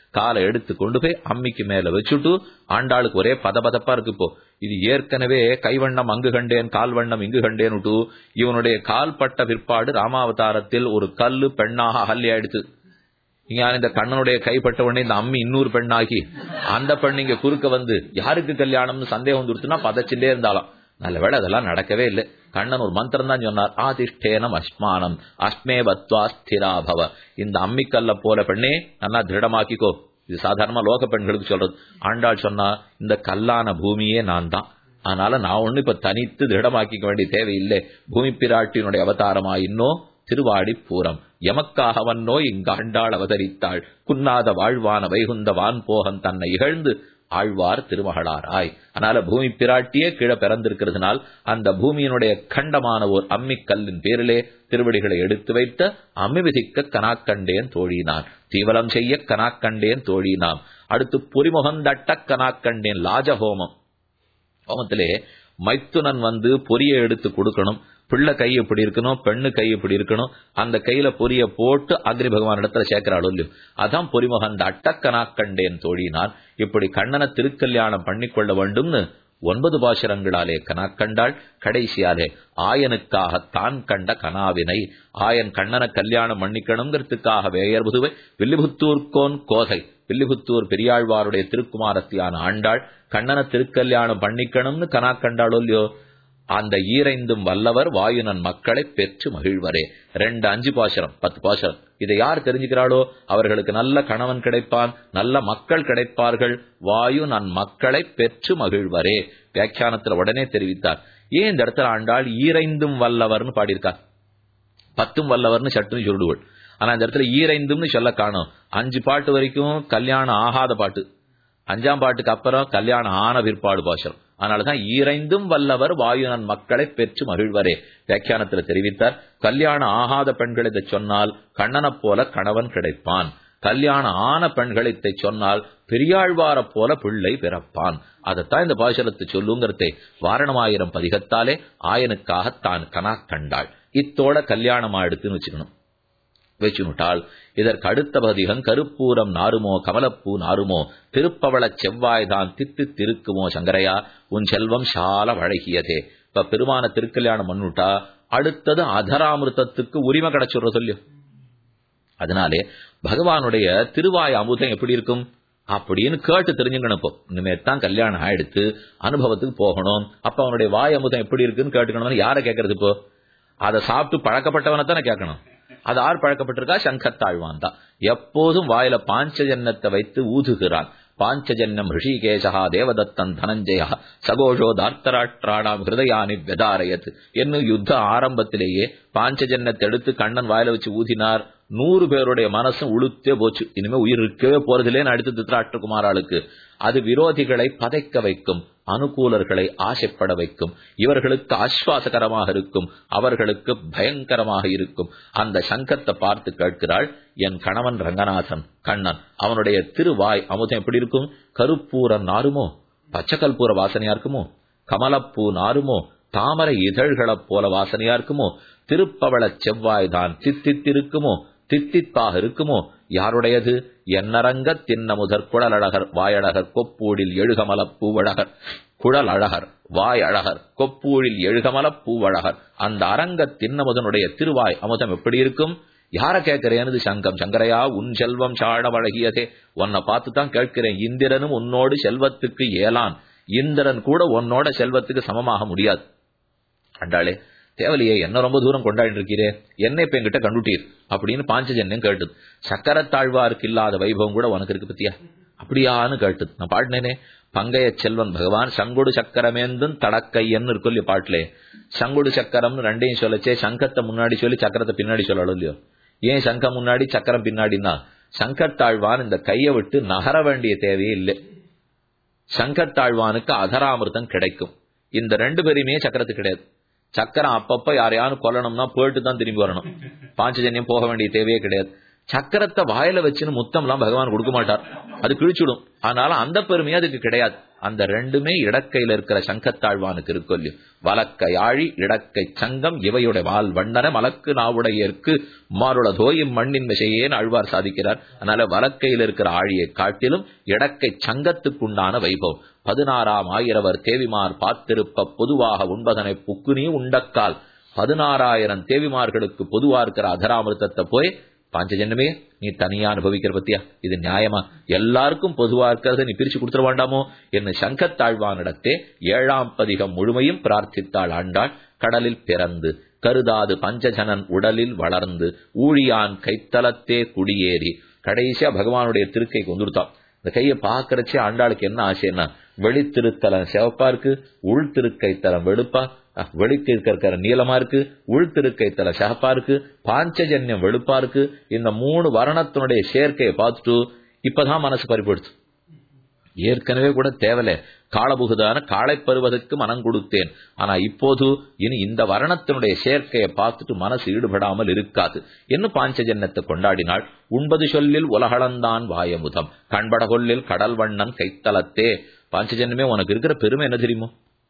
காலை எடுத்து கொண்டு போய் அம்மிக்கு மேல வச்சுட்டு ஆண்டாளுக்கு ஒரே பதபதப்பா இருக்கு இப்போ இது ஏற்கனவே கைவண்ணம் அங்கு கண்டேன் கால் வண்ணம் இங்கு கண்டேன் விட்டு இவனுடைய கால் பட்ட பிற்பாடு ராமாவதாரத்தில் ஒரு கல்லு பெண்ணாக அகல்லி ஆயிடுத்து இங்க இந்த கண்ணனுடைய கைப்பட்ட உடனே இந்த அம்மி இன்னொரு பெண்ணாகி அந்த பெண் இங்க குறுக்க வந்து யாருக்கு கல்யாணம்னு சந்தேகம் வந்துருச்சுன்னா பதச்சுட்டே இருந்தாலும் நல்ல வேளை அதெல்லாம் நடக்கவே இல்லை கண்ணன் ஒரு மந்திரம் தான் சொன்னார் ஆதிஷ்டேனம் அஸ்மானம் அஸ்மே பத்வா ஸ்திராபவ இந்த அம்மிக்கல்ல போல பெண்ணே நல்லா திருடமாக்கிக்கோ இது சாதாரணமா லோக பெண்களுக்கு சொல்றது ஆண்டாள் சொன்னா இந்த கல்லான பூமியே நான் தான் அதனால நான் ஒண்ணு இப்ப தனித்து திருடமாக்கிக்க வேண்டிய தேவையில்லை பூமி பிராட்டியினுடைய அவதாரமா இன்னும் திருவாடி பூரம் எமக்காகவன்னோ இங்காண்டாள் அவதரித்தாள் குன்னாத வாழ்வான வைகுந்த வான் போகன் தன்னை இகழ்ந்து ஆழ்வார் திருமகளாராய் அதனால பூமி பிராட்டியே கீழே பிறந்திருக்கிறதுனால் அந்த பூமியினுடைய கண்டமான ஓர் அம்மிக்கல்லின் பேரிலே திருவடிகளை எடுத்து வைத்த அம்மி விதிக்க கனாக்கண்டேன் தோழினான் தீவலம் செய்ய கனாக்கண்டேன் தோழினாம் அடுத்து பொறிமுகந்தட்ட கனாக்கண்டேன் லாஜஹோமம் ஹோமத்திலே மைத்துனன் வந்து பொரிய எடுத்து கொடுக்கணும் பிள்ளை கை எப்படி இருக்கணும் பெண்ணு கை எப்படி இருக்கணும் அந்த கையில பொரிய போட்டு அக்னி பகவான் இடத்துல சேர்க்கிறாள் இல்லையோ அதான் பொறிமுகம் அந்த அட்டக்கனா கண்டேன் தோழினான் இப்படி கண்ணனை திருக்கல்யாணம் பண்ணிக்கொள்ள வேண்டும்னு ஒன்பது பாசுரங்களாலே கனா கண்டாள் கடைசியாலே ஆயனுக்காக தான் கண்ட கனாவினை ஆயன் கண்ணனை கல்யாணம் பண்ணிக்கணுங்கிறதுக்காக வேயர்புதுவை வில்லிபுத்தூர்கோன் கோதை வில்லிபுத்தூர் பெரியாழ்வாருடைய திருக்குமாரத்தியான ஆண்டாள் கண்ணனை திருக்கல்யாணம் பண்ணிக்கணும்னு கனா கண்டாளோ இல்லையோ அந்த ஈரைந்தும் வல்லவர் வாயுனன் மக்களை பெற்று மகிழ்வரே ரெண்டு அஞ்சு பாசரம் பத்து பாசரம் இதை யார் தெரிஞ்சுக்கிறாளோ அவர்களுக்கு நல்ல கணவன் கிடைப்பான் நல்ல மக்கள் கிடைப்பார்கள் வாயு நன் மக்களை பெற்று மகிழ்வரே வியாக்கியானத்துல உடனே தெரிவித்தார் ஏன் இந்த இடத்துல ஆண்டாள் ஈரைந்தும் வல்லவர்னு பாடியிருக்கார் பத்தும் வல்லவர்னு சட்டுன்னு சொல்லுவள் ஆனா இந்த இடத்துல ஈரைந்தும்னு சொல்ல காணும் அஞ்சு பாட்டு வரைக்கும் கல்யாணம் ஆகாத பாட்டு அஞ்சாம் பாட்டுக்கு அப்புறம் கல்யாணம் ஆன பிற்பாடு பாசரம் அதனாலதான் ஈரைந்தும் வல்லவர் வாயுனன் மக்களை பெற்று மகிழ்வரே வியாக்கியானத்தில் தெரிவித்தார் கல்யாணம் ஆகாத பெண்கள் இதை சொன்னால் கண்ணனைப் போல கணவன் கிடைப்பான் கல்யாணம் ஆன பெண்கள் இதை சொன்னால் பெரியாழ்வார போல பிள்ளை பிறப்பான் அதைத்தான் இந்த பாசரத்தை சொல்லுங்கிறதை வாரணமாயிரம் பதிகத்தாலே ஆயனுக்காக தான் கனா கண்டாள் இத்தோட கல்யாணமா எடுத்துன்னு வச்சுக்கணும் வச்சுனுட்டால் இதற்கு அடுத்த பதிகம் கருப்பூரம் நாருமோ கமலப்பூ நாருமோ திருப்பவள செவ்வாய்தான் தித்து திருக்குமோ சங்கரையா உன் செல்வம் சால வழகியதே இப்ப பெருமான திருக்கல்யாணம் பண்ணுட்டா அடுத்தது அதராமிருத்தத்துக்கு உரிமை கிடைச்சுடுற சொல்லு அதனாலே பகவானுடைய திருவாய் அமுதம் எப்படி இருக்கும் அப்படின்னு கேட்டு தெரிஞ்சுக்கணும் இப்போ இனிமேல் தான் கல்யாணம் ஆயிடுத்து அனுபவத்துக்கு போகணும் அப்ப அவனுடைய வாய் அமுதம் எப்படி இருக்குன்னு கேட்டுக்கணும் யாரை கேட்கறது இப்போ அதை சாப்பிட்டு பழக்கப்பட்டவனை தானே கேட்கணும் அது ஆர் பழக்கப்பட்டிருக்கா சங்கத்தாழ்வான் தான் எப்போதும் வாயில பாஞ்சஜன்னத்தை வைத்து ஊதுகிறான் பாஞ்சஜன்யம் ரிஷிகேசா தேவதத்தன் தனஞ்சயா சகோஷோ தார்த்தராட்ராடாம் ஹிருதயானி வெதாரயத் என்னும் யுத்த ஆரம்பத்திலேயே பாஞ்சஜன்னத்தை எடுத்து கண்ணன் வாயில வச்சு ஊதினார் நூறு பேருடைய மனசும் உளுத்தே போச்சு இனிமே உயிர் இருக்கவே போறதில்லேன்னு அடுத்து திருத்தராஷ்டிரகுமாராளுக்கு அது விரோதிகளை பதைக்க வைக்கும் அனுகூலர்களை ஆசைப்பட வைக்கும் இவர்களுக்கு ஆஸ்வாசகரமாக இருக்கும் அவர்களுக்கு பயங்கரமாக இருக்கும் அந்த சங்கத்தை பார்த்து கேட்கிறாள் என் கணவன் ரங்கநாதன் கண்ணன் அவனுடைய திருவாய் அமுதம் எப்படி இருக்கும் கருப்பூரன் நாருமோ பச்சைக்கல்பூர வாசனையா இருக்குமோ கமலப்பூ நாருமோ தாமரை இதழ்களைப் போல வாசனையா இருக்குமோ திருப்பவள செவ்வாய் தான் தித்தித்திருக்குமோ தித்திப்பாக இருக்குமோ யாருடையது என்னரங்க தின்னமுதற் குழலழகர் வாயழகர் கொப்பூடில் எழுகமல பூவழகர் குழல் அழகர் வாய் அழகர் கொப்பூழில் எழுகமல பூவழகர் அந்த அரங்க தின்னமுதனுடைய திருவாய் அமுதம் எப்படி இருக்கும் யார கேட்கிறேன்னு சங்கம் சங்கரையா உன் செல்வம் சாழ வழகியதே உன்னை பார்த்து தான் கேட்கிறேன் இந்திரனும் உன்னோடு செல்வத்துக்கு ஏலான் இந்திரன் கூட உன்னோட செல்வத்துக்கு சமமாக முடியாது அண்டாளே தேவலையே என்ன ரொம்ப தூரம் கொண்டாடி இருக்கிறே என்ன இப்ப என்கிட்ட கண்டுட்டீர் அப்படின்னு பாஞ்சஜன்யம் கேட்டுது சக்கரத்தாழ்வாருக்கு இல்லாத வைபவம் கூட உனக்கு இருக்கு பத்தியா அப்படியான்னு கேட்டுது நான் பாடினேனே பங்கைய செல்வன் பகவான் சங்குடு சக்கரமேந்தும் தடக்கையன்னு இருக்கும் இல்லையோ பாட்டிலே சங்குடு சக்கரம்னு ரெண்டையும் சொல்லச்சே சங்கத்தை முன்னாடி சொல்லி சக்கரத்தை பின்னாடி சொல்லணும் இல்லையோ ஏன் சங்கம் முன்னாடி சக்கரம் பின்னாடின்னா சங்கத்தாழ்வான் இந்த கையை விட்டு நகர வேண்டிய தேவையே இல்லை சங்கத்தாழ்வானுக்கு அதராமிர்தம் கிடைக்கும் இந்த ரெண்டு பேருமே சக்கரத்துக்கு கிடையாது சக்கரம் அப்பப்ப யாரையானு கொல்லணும்னா போயிட்டு தான் திரும்பி வரணும் பாஞ்சஜன்யம் போக வேண்டிய தேவையே கிடையாது சக்கரத்தை வாயில வச்சுன்னு முத்தம்லாம் பகவான் கொடுக்க மாட்டார் அது கிழிச்சுடும் அதனால அந்த பெருமையே அதுக்கு கிடையாது அந்த ரெண்டுமே இடக்கையில இருக்கிற சங்கத்தாழ்வானுக்கு இருக்கொல்லியும் வலக்கை ஆழி இடக்கை சங்கம் இவையுடைய வால் வண்ணன மலக்கு நாவுடையற்கு மாறுளதோ இம்மண்ணின் விஷயேன்னு ஆழ்வார் சாதிக்கிறார் அதனால வலக்கையில் இருக்கிற ஆழியை காட்டிலும் இடக்கை சங்கத்துக்குண்டான வைபவம் பதினாறாம் ஆயிரவர் தேவிமார் பார்த்திருப்ப பொதுவாக உண்பதனை புக்குனி உண்டக்கால் பதினாறாயிரம் தேவிமார்களுக்கு பொதுவா இருக்கிற அதராமிருத்தத்தை போய் பாஞ்சஜன்யமே நீ தனியா அனுபவிக்கிற பத்தியா இது நியாயமா எல்லாருக்கும் பொதுவா இருக்கிறத நீ பிரிச்சு கொடுத்துட வேண்டாமோ என்ன சங்கத்தாழ்வானிடத்தே ஏழாம் பதிகம் முழுமையும் பிரார்த்தித்தாள் ஆண்டாள் கடலில் பிறந்து கருதாது பஞ்சஜனன் உடலில் வளர்ந்து ஊழியான் கைத்தலத்தே குடியேறி கடைசியா பகவானுடைய திருக்கை கொண்டுடுத்தான் இந்த கையை பாக்குறச்சே ஆண்டாளுக்கு என்ன ஆசைன்னா வெளித்திருத்தலம் சிவப்பா இருக்கு உள் திருக்கை தலம் வெளுப்பா வெளிக்கு இருக்கிற நீளமா இருக்கு உள்திருக்கை தலை சிகப்பா இருக்கு பாஞ்சஜன்யம் வெளுப்பா இருக்கு இந்த மூணு வர்ணத்தினுடைய சேர்க்கையை பார்த்துட்டு இப்பதான் மனசு பறிப்படுத்து ஏற்கனவே கூட தேவல காலபுகுதான காளை பருவதற்கு மனம் கொடுத்தேன் ஆனா இப்போது இனி இந்த வர்ணத்தினுடைய சேர்க்கையை பார்த்துட்டு மனசு ஈடுபடாமல் இருக்காது என்ன பாஞ்சஜன்யத்தை கொண்டாடினாள் உண்பது சொல்லில் உலகளந்தான் வாயமுதம் கண்பட கொல்லில் கடல் வண்ணன் கைத்தலத்தே பாஞ்சஜன்யமே உனக்கு இருக்கிற பெருமை என்ன தெரியுமோ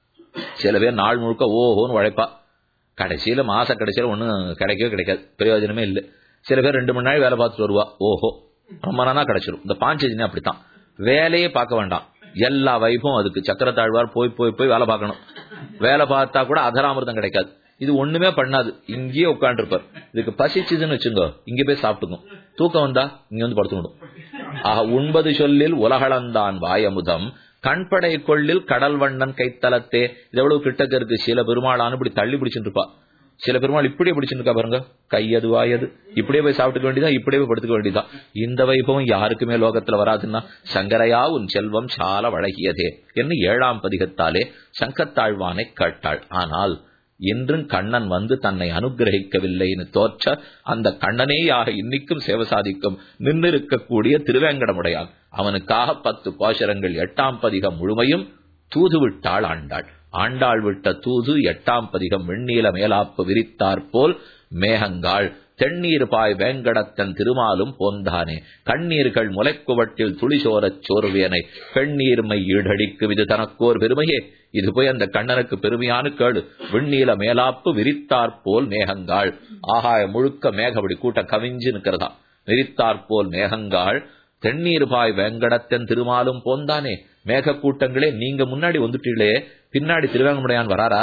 சில பேர் நாள் முழுக்க ஓஹோன்னு உழைப்பா கடைசியில மாச கடைசியில ஒன்னும் கிடைக்கவே கிடைக்காது பிரயோஜனமே இல்லை சில பேர் ரெண்டு மணி நேரம் வேலை பார்த்துட்டு வருவா ஓஹோ ரொம்ப நாளா கிடைச்சிரும் இந்த பாஞ்சஜனி அப்படித்தான் வேலையே பார்க்க வேண்டாம் எல்லா வைப்பும் அதுக்கு சக்கரத்தாழ்வார் போய் போய் போய் வேலை பார்க்கணும் வேலை பார்த்தா கூட அதராமிர்தம் கிடைக்காது இது ஒண்ணுமே பண்ணாது இங்கேயே உட்காந்துருப்பார் இதுக்கு பசிச்சுதுன்னு வச்சுங்க இங்க போய் சாப்பிட்டுக்கும் தூக்கம் வந்தா இங்க வந்து படுத்துக்கணும் ஆக உண்பது சொல்லில் உலகளந்தான் வாயமுதம் கண்படை கொள்ளில் கடல் வண்ணன் கைத்தலத்தே இது எவ்வளவு கிட்டக்க இருக்கு சில பெருமாளான்னு இப்படி தள்ளி பிடிச்சிட்டு இருப்பா சில பெருமாள் இப்படியே பிடிச்சிருக்கா பாருங்க கையது வாயது இப்படியே போய் சாப்பிட்டுக்க வேண்டியதான் இப்படியே போய் படுத்துக்க வேண்டியதான் இந்த வைபவம் யாருக்குமே லோகத்துல வராதுன்னா சங்கரையா உன் செல்வம் சால வழகியதே என்று ஏழாம் பதிகத்தாலே சங்கத்தாழ்வானை கேட்டாள் ஆனால் இன்றும் கண்ணன் வந்து தன்னை அனுகிரகிக்கவில்லைன்னு தோற்ற அந்த கண்ணனேயாக இன்னைக்கும் சேவை சாதிக்கும் நின்றிருக்கக்கூடிய திருவேங்கடமுடையான் அவனுக்காக பத்து கோஷரங்கள் எட்டாம் பதிகம் முழுமையும் தூது விட்டாள் ஆண்டாள் ஆண்டாள் விட்ட தூது எட்டாம் பதிகம் வெண்ணீல மேலாப்பு விரித்தாற் போல் மேகங்காள் தென்னீர் பாய் வேங்கடத்தன் திருமாலும் போந்தானே கண்ணீர்கள் முளைக்குவட்டில் துளிசோரச் சோர்வியனை பெண்ணீர்மை ஈடடிக்கு இது தனக்கோர் பெருமையே இது போய் அந்த கண்ணனுக்கு பெருமையான கேடு விண்ணீல மேலாப்பு விரித்தாற் போல் மேகங்காள் ஆகாய முழுக்க மேகபடி கூட்ட கவிஞ்சு நிற்கிறதா விரித்தாற் போல் மேகங்காள் தென்னீர் பாய் வேங்கடத்தன் திருமாலும் போந்தானே மேக கூட்டங்களே நீங்க முன்னாடி வந்துட்டீங்களே பின்னாடி திருவேங்கமுடையான் வராரா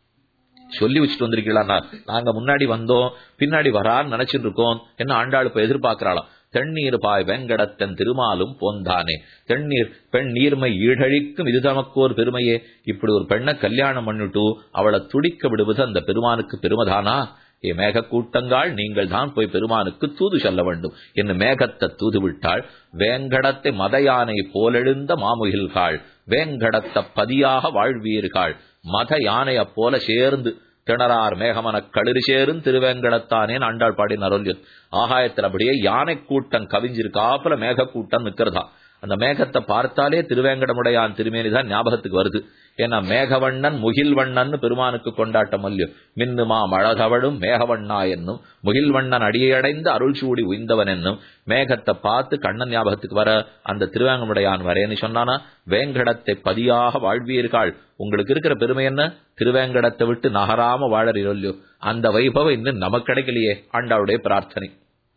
சொல்லி வச்சுட்டு வந்திருக்கீங்களா நாங்க முன்னாடி வந்தோம் பின்னாடி வரான்னு நினைச்சிட்டு இருக்கோம் என்ன ஆண்டாள் இப்ப எதிர்பார்க்கிறாளாம் தென்னீர் பாய் வெங்கடத்தன் திருமாலும் போந்தானே தென்னீர் பெண் நீர்மை ஈழழிக்கும் இது தமக்கோர் பெருமையே இப்படி ஒரு பெண்ணை கல்யாணம் பண்ணிட்டு அவளை துடிக்க விடுவது அந்த பெருமானுக்கு பெருமதானா ஏ மேக கூட்டங்காள் நீங்கள் தான் போய் பெருமானுக்கு தூது சொல்ல வேண்டும் என்று மேகத்தை தூது விட்டாள் வேங்கடத்தை மத யானை போலெழுந்த மாமுகில்காள் வேங்கடத்த பதியாக வாழ்வீர்கள் மத யானைய போல சேர்ந்து திணறார் மேகமன களிறு சேரும் திருவேங்கடத்தானே ஆண்டாள் பாடின அருள்யன் ஆகாயத்தில் அப்படியே யானை கூட்டம் கவிஞ்சிருக்காப்புல மேக கூட்டம் நிக்கிறதா அந்த மேகத்தை பார்த்தாலே திருவேங்கடமுடையான் திருமேனிதான் ஞாபகத்துக்கு வருது ஏன்னா மேகவண்ணன் முகில்வண்ணன் பெருமானுக்கு கொண்டாட்டம் அல்ல மின்னுமா மழகவழும் மேகவண்ணா என்னும் முகில்வண்ணன் அடியடைந்து அருள் சூடி உய்ந்தவன் என்னும் மேகத்தை பார்த்து கண்ணன் ஞாபகத்துக்கு வர அந்த திருவேங்கமுடையான் வரேன்னு சொன்னானா வேங்கடத்தை பதியாக வாழ்வீர்கள் உங்களுக்கு இருக்கிற பெருமை என்ன திருவேங்கடத்தை விட்டு நகராம வாழறீரோ அந்த வைபவம் இன்னும் நமக்கு கிடைக்கலையே ஆண்டாவுடைய பிரார்த்தனை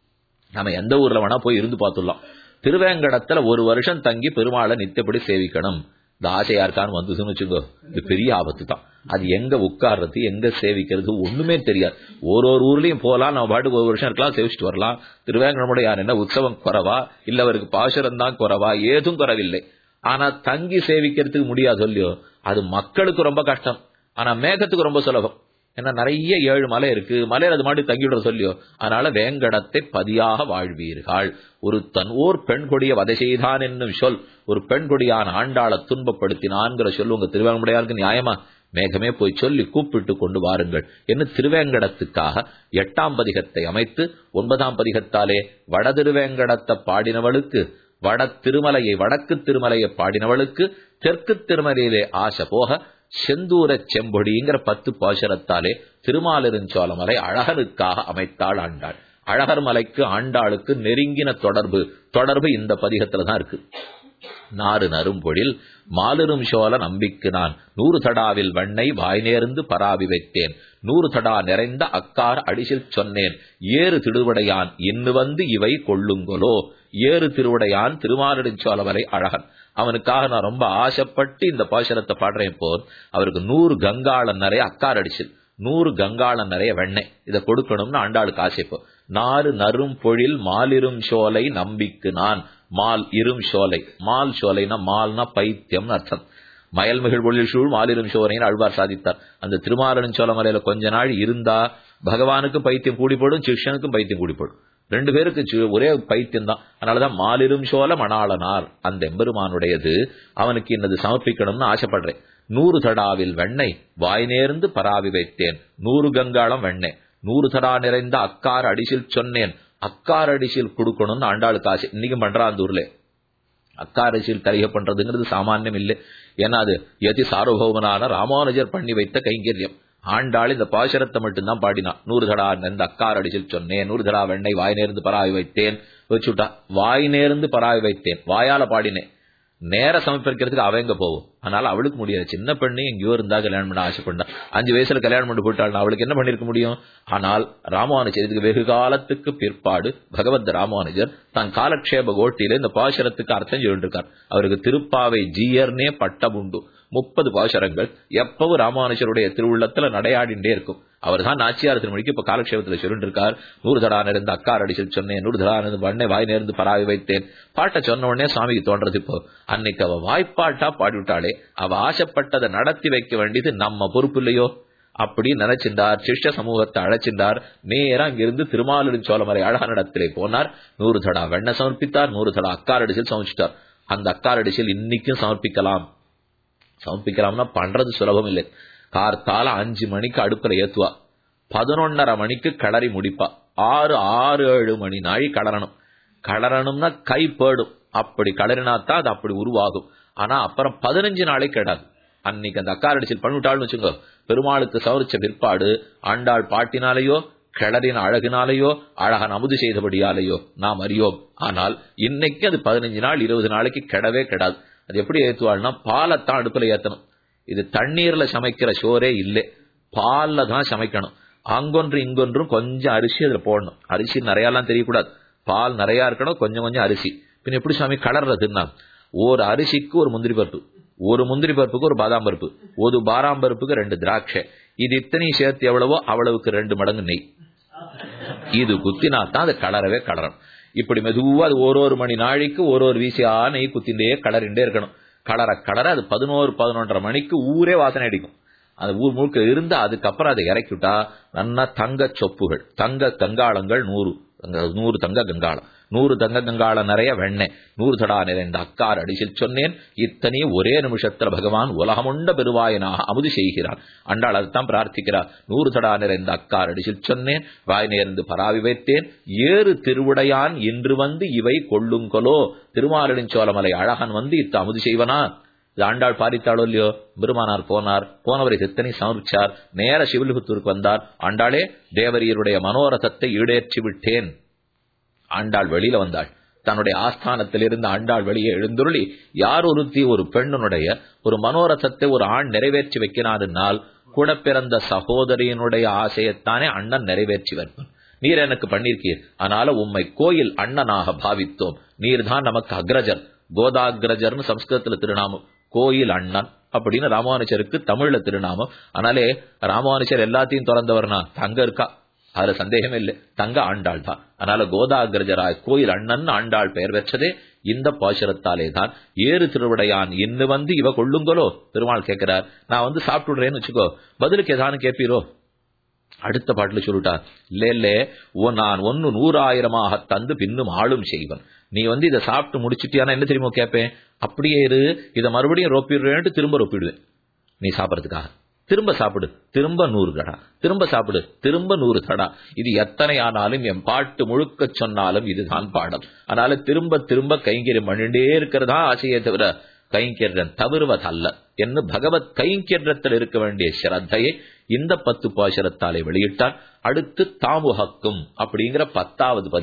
நம்ம எந்த ஊர்ல வேணா போய் இருந்து பார்த்துடலாம் திருவேங்கடத்துல ஒரு வருஷம் தங்கி பெருமாளை நித்தப்படி சேவிக்கணும் இந்த ஆசை யாருக்கான்னு வந்ததுன்னு வச்சுக்கோ இது பெரிய ஆபத்து தான் அது எங்க உட்கார்றது எங்க சேவிக்கிறது ஒண்ணுமே தெரியாது ஒரு ஒரு ஊர்லயும் போலாம் நம்ம பாட்டுக்கு ஒரு வருஷம் இருக்கலாம் சேவிச்சுட்டு வரலாம் திருவேங்கடமுடைய யார் என்ன உற்சவம் குறவா இல்ல அவருக்கு பாசுரம் தான் குறவா ஏதும் குறவில்லை ஆனா தங்கி சேவிக்கிறதுக்கு முடியாது சொல்லியோ அது மக்களுக்கு ரொம்ப கஷ்டம் ஆனா மேகத்துக்கு ரொம்ப சுலபம் ஏன்னா நிறைய ஏழு மலை இருக்கு மலையில அது மாதிரி தங்கிவிட சொல்லியோ அதனால வேங்கடத்தை பதியாக வாழ்வீர்கள் ஒரு தன் ஓர் பெண் கொடிய வதை செய்தான் என்னும் சொல் ஒரு பெண் கொடியான ஆண்டாளை துன்பப்படுத்தினான்கிற சொல் உங்க திருவேங்கடையாருக்கு நியாயமா மேகமே போய் சொல்லி கூப்பிட்டு கொண்டு வாருங்கள் என்று திருவேங்கடத்துக்காக எட்டாம் பதிகத்தை அமைத்து ஒன்பதாம் பதிகத்தாலே வட திருவேங்கடத்தை பாடினவளுக்கு வட திருமலையை வடக்கு திருமலையை பாடினவளுக்கு தெற்கு திருமலையிலே ஆசை போக செந்தூர செம்பொடிங்கிற பத்து பாசரத்தாலே திருமாலிருஞ்சோலமலை அழகனுக்காக அமைத்தாள் ஆண்டாள் அழகர் மலைக்கு ஆண்டாளுக்கு நெருங்கின தொடர்பு தொடர்பு இந்த பதிகத்துல தான் இருக்கு நாறு நரும்பொழில் மாலிரும் சோழ நம்பிக்கு நான் நூறு தடாவில் வண்ணை வாய் நேர்ந்து பராவி வைத்தேன் நூறு தடா நிறைந்த அக்கார் அடிசில் சொன்னேன் ஏறு திருவுடையான் இன்னு வந்து இவை கொள்ளுங்கொலோ ஏறு திருவுடையான் திருமாலிருஞ்சோழவரை அழகன் அவனுக்காக நான் ரொம்ப ஆசைப்பட்டு இந்த பாசனத்தை பாடுறேன் போர் அவருக்கு நூறு கங்காளன் நிறைய அக்கார் அடிச்சில் நூறு கங்காளன் நிறைய வெண்ணெய் இதை கொடுக்கணும்னு ஆண்டாளுக்கு ஆசைப்போ நாறு நரும் பொழில் மாலிரும் சோலை நம்பிக்கு நான் மால் இரும் சோலை மால் சோலைனா மால்னா பைத்தியம்னு அர்த்தம் மயல்மிகள் ஒளில் சூழ் மாலிரும் சோலைன்னு அழ்வார் சாதித்தார் அந்த திருமாலிரும் சோலை மலையில கொஞ்ச நாள் இருந்தா பகவானுக்கும் பைத்தியம் கூடிப்படும் சிஷ்யனுக்கும் பைத்தியம் கூடிப்படும் ரெண்டு பேருக்கு ஒரே பைத்தியம் தான் அதனாலதான் மாலிரும் சோல மணாளனார் அந்த எம்பெருமானுடையது அவனுக்கு இன்னது சமர்ப்பிக்கணும்னு ஆசைப்படுறேன் நூறு தடாவில் வெண்ணெய் வாய் நேர்ந்து பராவி வைத்தேன் நூறு கங்காளம் வெண்ணெய் நூறு தடா நிறைந்த அக்கார் அடிசில் சொன்னேன் அக்கார் அடிசில் கொடுக்கணும்னு ஆண்டாளுக்கு ஆசை இன்னைக்கும் பண்றா அந்த ஊர்ல அக்கார் அடிசில் தரிக பண்றதுங்கிறது சாமானியம் இல்லை ஏன்னா அது எதி சார்வபௌமனான ராமானுஜர் பண்ணி வைத்த கைங்கரியம் ஆண்டாள் இந்த பாசரத்தை மட்டும்தான் பாடினான் நூறு தடா இந்த அக்கார் அடிசில் சொன்னேன் நூறு தடா வெண்ணெய் வாய் நேர்ந்து பராவி வைத்தேன் வச்சுட்டா வாய் நேர்ந்து பராவி வைத்தேன் வாயால பாடினேன் நேர சமர்ப்பிக்கிறதுக்கு அவ எங்க போவோம் அதனால அவளுக்கு முடியாது சின்ன பெண்ணு எங்கேயோ இருந்தா கல்யாணம் பண்ண ஆசைப்பட்டா அஞ்சு வயசுல கல்யாணம் பண்ணி போயிட்டாள் அவளுக்கு என்ன பண்ணிருக்க முடியும் ஆனால் ராமானுஜர் இதுக்கு வெகு காலத்துக்கு பிற்பாடு பகவத் ராமானுஜர் தன் காலக்ஷேப கோட்டியில இந்த பாசரத்துக்கு அர்த்தம் சொல்லிருக்கார் அவருக்கு திருப்பாவை ஜீயர்னே பட்டம் உண்டு முப்பது பாசரங்கள் எப்பவும் ராமானுஜருடைய திருவுள்ளத்துல நடையாடிண்டே இருக்கும் அவர் தான் நாச்சியார் திருமணிக்கு இப்ப காலக்ஷேபத்துல சொல்லிட்டு இருக்கார் நூறு தடா நேர்ந்து அக்கார் அடிச்சல் சொன்னேன் நூறு தடா நேர்ந்து பண்ணை வாய் நேர்ந்து பராவி வைத்தேன் பாட்டை சொன்ன உடனே சுவாமிக்கு தோன்றது இப்போ அன்னைக்கு அவ வாய்ப்பாட்டா பாடிவிட்டாளே அவ ஆசைப்பட்டதை நடத்தி வைக்க வேண்டியது நம்ம பொறுப்பு இல்லையோ அப்படி நினைச்சிருந்தார் சிஷ்ய சமூகத்தை அழைச்சிருந்தார் நேரா அங்கிருந்து திருமாலின் சோழமரை அழகனிடத்திலே போனார் நூறு தடா வெண்ண சமர்ப்பித்தார் நூறு தடா அக்கார் அடிச்சல் சமர்ப்பித்தார் அந்த அக்கார் அடிச்சல் இன்னைக்கும் சமர்ப்பிக்கலாம் சமர்ப்பிக்கலாம்னா பண்றது சுலபம் இல்லை கார்த்தால அஞ்சு மணிக்கு அடுப்புல ஏத்துவா பதினொன்னரை மணிக்கு கிளறி முடிப்பா ஆறு ஆறு ஏழு மணி நாழி கலரணும் கலரணும்னா கை போடும் அப்படி கலரினாத்தான் அது அப்படி உருவாகும் ஆனா அப்புறம் பதினஞ்சு நாளைக்கு கிடாது அன்னைக்கு அந்த அக்கார் அடிச்சல் பண்ணிவிட்டாள்னு வச்சுங்க பெருமாளுக்கு சவரிச்ச பிற்பாடு ஆண்டாள் பாட்டினாலேயோ கிளறின அழகினாலேயோ அழகன் அமுது செய்தபடியாலேயோ நாம் அறியோம் ஆனால் இன்னைக்கு அது பதினஞ்சு நாள் இருபது நாளைக்கு கெடவே கெடாது அது எப்படி ஏத்துவாள்னா பாலைத்தான் அடுப்புல ஏத்தணும் இது தண்ணீர்ல சமைக்கிற சோறே இல்லை பால்ல தான் சமைக்கணும் அங்கொன்று இங்கொன்றும் கொஞ்சம் அரிசி அதுல போடணும் அரிசி நிறையலாம் தெரியக்கூடாது பால் நிறைய இருக்கணும் கொஞ்சம் கொஞ்சம் அரிசி பின் எப்படி சாமி கலர்றதுன்னா ஒரு அரிசிக்கு ஒரு முந்திரி பருப்பு ஒரு முந்திரி பருப்புக்கு ஒரு பாதாம் பருப்பு ஒரு பாராம் பருப்புக்கு ரெண்டு திராட்சை இது இத்தனையும் சேர்த்து எவ்வளவோ அவ்வளவுக்கு ரெண்டு மடங்கு நெய் இது குத்தினா தான் அது கலரவே கலரணும் இப்படி மெதுவா அது ஒரு ஒரு மணி நாளைக்கு ஒரு ஒரு வீசியா நெய் குத்திண்டே கலரிண்டே இருக்கணும் கலர கலர அது பதினோரு பதினொன்றரை மணிக்கு ஊரே வாசனை அடிக்கும் அந்த ஊர் முழுக்க இருந்து அதுக்கப்புறம் அதை இறக்கிவிட்டா நல்லா தங்க சொப்புகள் தங்க கங்காளங்கள் நூறு நூறு தங்க கங்காளம் நூறு தங்க கங்காளம் நிறைய வெண்ணெய் நூறு தடா நிறைந்த அக்கார் அடிசில் சொன்னேன் இத்தனையும் ஒரே நிமிஷத்துல பகவான் உலகமுண்ட பெருவாயனாக அமுது செய்கிறான் அண்டாள் அதுதான் பிரார்த்திக்கிறார் நூறு தடா நிறைந்த அக்கார் அடிசில் சொன்னேன் வாய் நேர்ந்து பராவி வைத்தேன் ஏறு திருவுடையான் இன்று வந்து இவை கொள்ளுங்கொலோ திருமாலின் அழகன் வந்து இத்த அமுது செய்வனா இது ஆண்டாள் பாரித்தாளோ இல்லையோ பெருமானார் போனார் போனவரை சித்தனை சமர்ப்பிச்சார் நேர சிவிலிபுத்தூருக்கு வந்தார் ஆண்டாளே தேவரியருடைய மனோரதத்தை ஈடேற்றி விட்டேன் ஆண்டாள் வெளியில வந்தாள் தன்னுடைய ஆஸ்தானத்திலிருந்து ஆண்டாள் வெளியே எழுந்துருளி யார் ஒருத்தி ஒரு பெண்ணுடைய ஒரு மனோரதத்தை ஒரு ஆண் நிறைவேற்றி வைக்கிறாருனால் கூட பிறந்த சகோதரியினுடைய ஆசையத்தானே அண்ணன் நிறைவேற்றி வைப்பான் நீர் எனக்கு பண்ணிருக்கீர் அதனால உம்மை கோயில் அண்ணனாக பாவித்தோம் நீர் தான் நமக்கு அக்ரஜர் கோதாகிரஜர்னு சம்ஸ்கிருதத்துல திருநாமம் கோயில் அண்ணன் அப்படின்னு ராமானுஜருக்கு தமிழ்ல திருநாமம் அதனாலே ராமானுஜர் எல்லாத்தையும் திறந்தவர்னா தங்க இருக்கா அதுல சந்தேகமே இல்லை தங்க ஆண்டாள் தான் அதனால கோதாகிரஜராய் கோயில் அண்ணன் ஆண்டாள் பெயர் பெற்றதே இந்த பாசுரத்தாலே தான் ஏறு திருவிடையான் இன்னு வந்து இவ கொள்ளுங்களோ பெருமாள் கேட்கிறார் நான் வந்து சாப்பிட்டுடுறேன்னு வச்சுக்கோ பதிலுக்கு ஏதானு கேட்பீரோ அடுத்த பாட்டுல சொல்லிட்டா இல்ல இல்ல ஓ நான் ஒன்னு நூறாயிரமாக தந்து பின்னும் ஆளும் செய்வன் நீ வந்து இதை சாப்பிட்டு முடிச்சிட்டியானா என்ன தெரியுமோ கேட்பேன் அப்படியே இரு இதை மறுபடியும் ரொப்பிடுறேன்ட்டு திரும்ப ரொப்பிடுவேன் நீ சாப்பிடறதுக்காக திரும்ப சாப்பிடு திரும்ப நூறு கடா திரும்ப சாப்பிடு திரும்ப நூறு தடா இது எத்தனை ஆனாலும் என் பாட்டு முழுக்க சொன்னாலும் இதுதான் பாடம் அதனால திரும்ப திரும்ப கைங்கரியம் பண்ணிட்டே இருக்கிறதா ஆசையே தவிர கைங்கரியன் தவிர்வதல்ல என்று பகவத் கைங்கரியத்தில் இருக்க வேண்டிய ஸ்ரத்தையை இந்த பத்து பாசுரத்தாலே வெளியிட்டார் அடுத்து தாமுகக்கும் அப்படிங்கிற பத்தாவது பதிகம்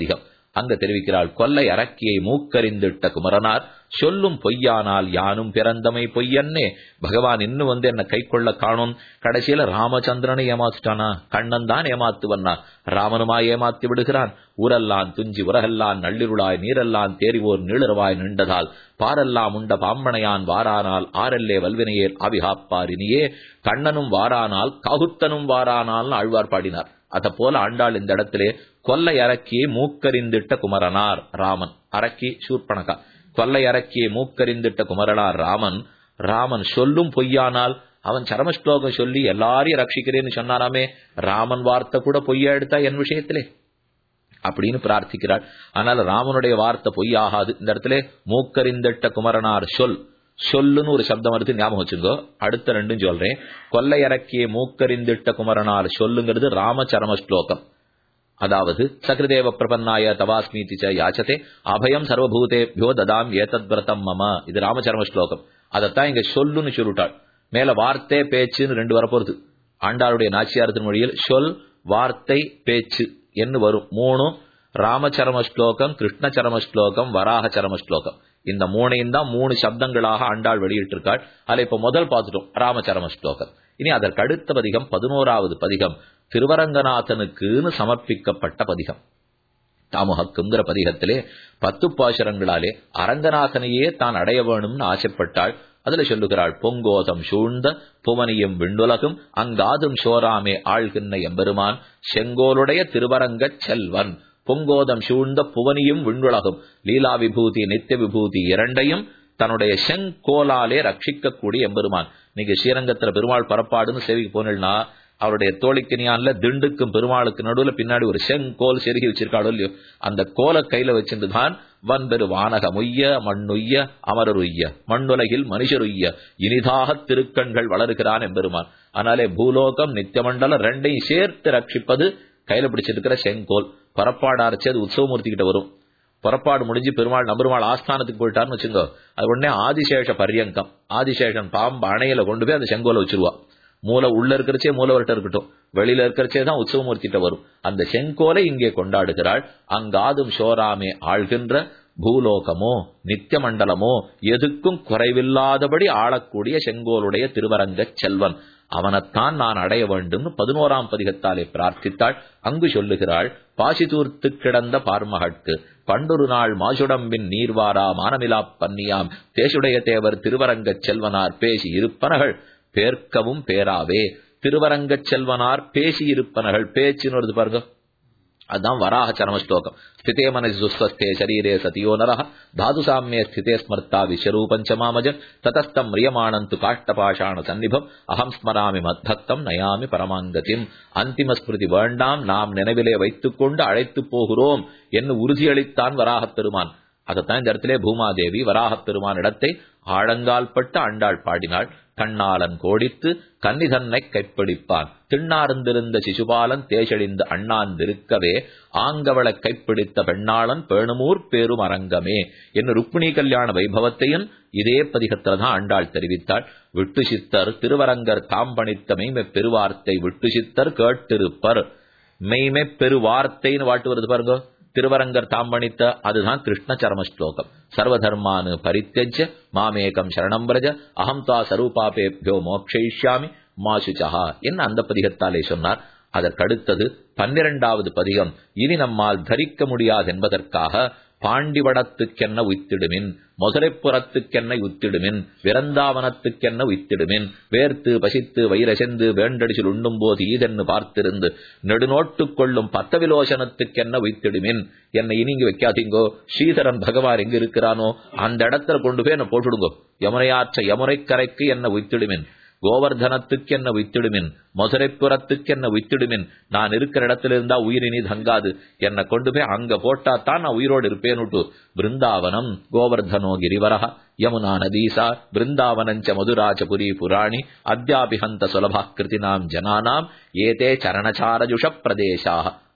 அங்க தெரிவிக்கிறாள் கொல்லை அரக்கியை மூக்கறிந்திட்ட குமரனார் சொல்லும் பொய்யானால் யானும் பிறந்தமை பொய்யன்னே பகவான் இன்னும் வந்து என்ன கை கொள்ள காணும் கடைசியில ராமச்சந்திரனை ஏமாத்துட்டானா கண்ணன் தான் ஏமாத்துவன்னா ராமனுமா ஏமாத்தி விடுகிறான் ஊரெல்லாம் துஞ்சி உரகெல்லாம் நள்ளிருளாய் நீரெல்லாம் தேறிவோர் நீளரவாய் நின்றதால் பாரெல்லாம் உண்ட பாம்பனையான் வாரானால் ஆரெல்லே வல்வினையேல் ஆவிகாப்பாரினியே கண்ணனும் வாரானால் காகுத்தனும் வாரானால் ஆழ்வார் பாடினார் அத போல ஆண்டாள் இந்த இடத்திலே கொல்லை அரக்கியை மூக்கறிந்திட்ட குமரனார் ராமன் அரக்கி சூர்பணகா கொல்லை அரக்கியை மூக்கறிந்திட்ட குமரனார் ராமன் ராமன் சொல்லும் பொய்யானால் அவன் சரமஸ்லோகம் சொல்லி எல்லாரையும் ரட்சிக்கிறேன்னு சொன்னாராமே ராமன் வார்த்தை கூட பொய்யா எடுத்தா என் விஷயத்திலே அப்படின்னு பிரார்த்திக்கிறாள் ஆனால் ராமனுடைய வார்த்தை பொய்யாகாது இந்த இடத்துல மூக்கறிந்திட்ட குமரனார் சொல் சொல்லுன்னு ஒரு சப்தம் வருது ஞாபகம் வச்சுங்கோ அடுத்த ரெண்டும் சொல்றேன் கொல்லை இறக்கிய மூக்கறிந்திட்ட குமரனார் சொல்லுங்கிறது ராமச்சரம ஸ்லோகம் அதாவது சக்ரதேவ பிரபன்னாய தவாஸ்மீதி ச யாச்சதே அபயம் சர்வபூதேபியோ ததாம் ஏதத் விரதம் மம இது ராமச்சரம ஸ்லோகம் அதைத்தான் இங்க சொல்லுன்னு சொல்லிட்டாள் மேல வார்த்தை பேச்சுன்னு ரெண்டு வரப்போறது ஆண்டாளுடைய நாச்சியார் திருமொழியில் சொல் வார்த்தை பேச்சு என்று வரும் மூணும் ராமச்சரம ஸ்லோகம் கிருஷ்ணச்சரம ஸ்லோகம் வராக சரம ஸ்லோகம் இந்த மூணையும் தான் மூணு சப்தங்களாக ஆண்டாள் வெளியிட்டிருக்காள் அதுல இப்ப முதல் பார்த்துட்டோம் ராமச்சரம ஸ்லோகம் இனி அதற்கு அடுத்த பதிகம் பதினோராவது பதிகம் திருவரங்கநாதனுக்குன்னு சமர்ப்பிக்கப்பட்ட பதிகம் தாமுகக்குங்கிற பதிகத்திலே பத்து பாசுரங்களாலே அரங்கநாதனையே தான் அடைய வேணும்னு ஆசைப்பட்டாள் அதுல சொல்லுகிறாள் பொங்கோதம் சூழ்ந்த புவனியும் விண்ணுலகும் அங்காதும் சோராமே ஆழ்கின்ற எம்பெருமான் செங்கோலுடைய திருவரங்கச் செல்வன் பொங்கோதம் சூழ்ந்த புவனியும் விண்ணுலகும் லீலா விபூதி நித்திய விபூதி இரண்டையும் தன்னுடைய செங்கோலாலே ரட்சிக்கக்கூடிய எம்பெருமான் நீங்க ஸ்ரீரங்கத்துல பெருமாள் பரப்பாடுன்னு சேவைக்கு போனா அவருடைய தோழிக்கனியான்ல திண்டுக்கும் பெருமாளுக்கு நடுவுல பின்னாடி ஒரு செங்கோல் செருகி வச்சிருக்காளோ இல்லையோ அந்த கோலை கையில வச்சிருந்து தான் வன்பெரு வானகம் உய்ய மண்ணுய்ய அமரருய்ய மண்ணுலகில் மனுஷருய்ய இனிதாக திருக்கண்கள் வளருகிறான் எம்பெருமான் ஆனாலே பூலோகம் நித்தியமண்டலம் ரெண்டையும் சேர்த்து ரட்சிப்பது கையில பிடிச்சிருக்கிற செங்கோல் பரப்பாடு அரைச்சு அது உற்சவமூர்த்தி கிட்ட வரும் புறப்பாடு முடிஞ்சு பெருமாள் நம்பெருமாள் ஆஸ்தானத்துக்கு போயிட்டாருன்னு வச்சுக்கோ அது உடனே ஆதிசேஷ பரியங்கம் ஆதிசேஷன் பாம்பு அணையில கொண்டு போய் அந்த செங்கோலை வச்சிருவா மூல உள்ள இருக்கிறச்சே மூலவர்கிட்ட இருக்கட்டும் வெளியில இருக்கிறச்சே தான் உற்சவமூர்த்திட்ட வரும் அந்த செங்கோலை இங்கே கொண்டாடுகிறாள் அங்காதும் சோராமே ஆழ்கின்ற பூலோகமோ நித்திய மண்டலமோ எதுக்கும் குறைவில்லாதபடி ஆளக்கூடிய செங்கோலுடைய திருவரங்க செல்வன் அவனைத்தான் நான் அடைய வேண்டும்னு பதினோராம் பதிகத்தாலே பிரார்த்தித்தாள் அங்கு சொல்லுகிறாள் பாசிதூர்த்து கிடந்த பார்மகட்கு பண்டொரு நாள் மாசுடம்பின் நீர்வாரா மானமிலா பன்னியாம் தேசுடைய தேவர் திருவரங்கச் செல்வனார் பேசி இருப்பனகள் பேர்க்கவும் பேராவே திருவரங்கச் செல்வனார் பேசி இருப்பனகள் பேச்சுன்னு வருது பாருங்க அதுதான் வராக சரம ஸ்லோகம் ஸ்திதே மனசி சுஸ்வஸ்தே சரீரே சதியோ நரஹ தாது சாமியே ஸ்திதே ஸ்மர்த்தா விஸ்வரூபஞ்சமாமஜன் ததஸ்தம் ரியமானந்து காஷ்டபாஷாண சந்நிபம் அகம் ஸ்மராமி மத்பக்தம் நயாமி பரமாங்கதிம் அந்திம ஸ்மிருதி வேண்டாம் நாம் நினைவிலே வைத்துக் கொண்டு அழைத்து போகிறோம் என்று உறுதியளித்தான் வராகப் பெருமான் அதைத்தான் இந்த இடத்திலே பூமாதேவி வராகப் பெருமான் இடத்தை ஆழங்கால் பட்டு ஆண்டாள் பாடினாள் கண்ணாளன் கோடித்து கன்னிதன்னை கைப்பிடிப்பான் திண்ணார்ந்திருந்த சிசுபாலன் தேசழிந்து அண்ணாந்திருக்கவே ஆங்கவளை கைப்பிடித்த பெண்ணாளன் பேணுமூர் பேரும் அரங்கமே என்று ருக்மிணி கல்யாண வைபவத்தையும் இதே பதிகத்தில்தான் ஆண்டாள் தெரிவித்தாள் விட்டு சித்தர் திருவரங்கர் தாம் பணித்த மெய்மை பெருவார்த்தை விட்டு சித்தர் கேட்டிருப்பர் மெய்மை பெருவார்த்தைன்னு வாட்டு வருது பாருங்க திருவரங்கர் தாம் பணித்த அதுதான் கிருஷ்ண சரம ஸ்லோகம் சர்வதர்மானு பரித்தஜ மாமேகம் சரணம் பிரஜ அகம் தா சரூபாபேபியோ மோக்ஷயிஷ்யாமி மாசுச்சஹா என்ன அந்த பதிகத்தாலே சொன்னார் அதற்கடுத்தது பன்னிரண்டாவது பதிகம் இனி நம்மால் தரிக்க முடியாது என்பதற்காக பாண்டிவடத்துக்கென்ன உய்த்திடுமின் மதுரைப்புறத்துக்கென்ன உத்திடுமின் விரந்தாவனத்துக்கென்ன உய்த்திடுமின் வேர்த்து பசித்து வயிறசெந்து வேண்டடிச்சில் உண்ணும் போது ஈதென்னு பார்த்திருந்து நெடுநோட்டு கொள்ளும் பத்தவிலோசனத்துக்கென்ன உய்த்திடுமின் என்னை இனிங்க வைக்காதீங்கோ ஸ்ரீதரன் பகவான் எங்க இருக்கிறானோ அந்த இடத்துல கொண்டு போய் என்ன போட்டுடுங்கோ யமுனையாற்ற யமுனைக்கரைக்கு என்ன உய்த்திடுமின் கோவர்தனத்துக்கு என்ன வித்திடுமின் மதுரைப்புறத்துக்கு என்ன வித்திடுமின் நான் இருக்கிற இடத்துல இருந்தா உயிரினி தங்காது என்னை கொண்டு போய் அங்க போட்டா தான் நான் உயிரோடு இருப்பேனுட்டு பிருந்தாவனம் கோவர்தனோ கிரிவரஹ யமுனா நதீசா பிருந்தாவனஞ்ச மதுராஜபுரி புராணி அத்தியாபிஹந்த சுலபா கிருதினாம் ஜனானாம் ஏதே சரணச்சாரஜுஷ பிரதேசாக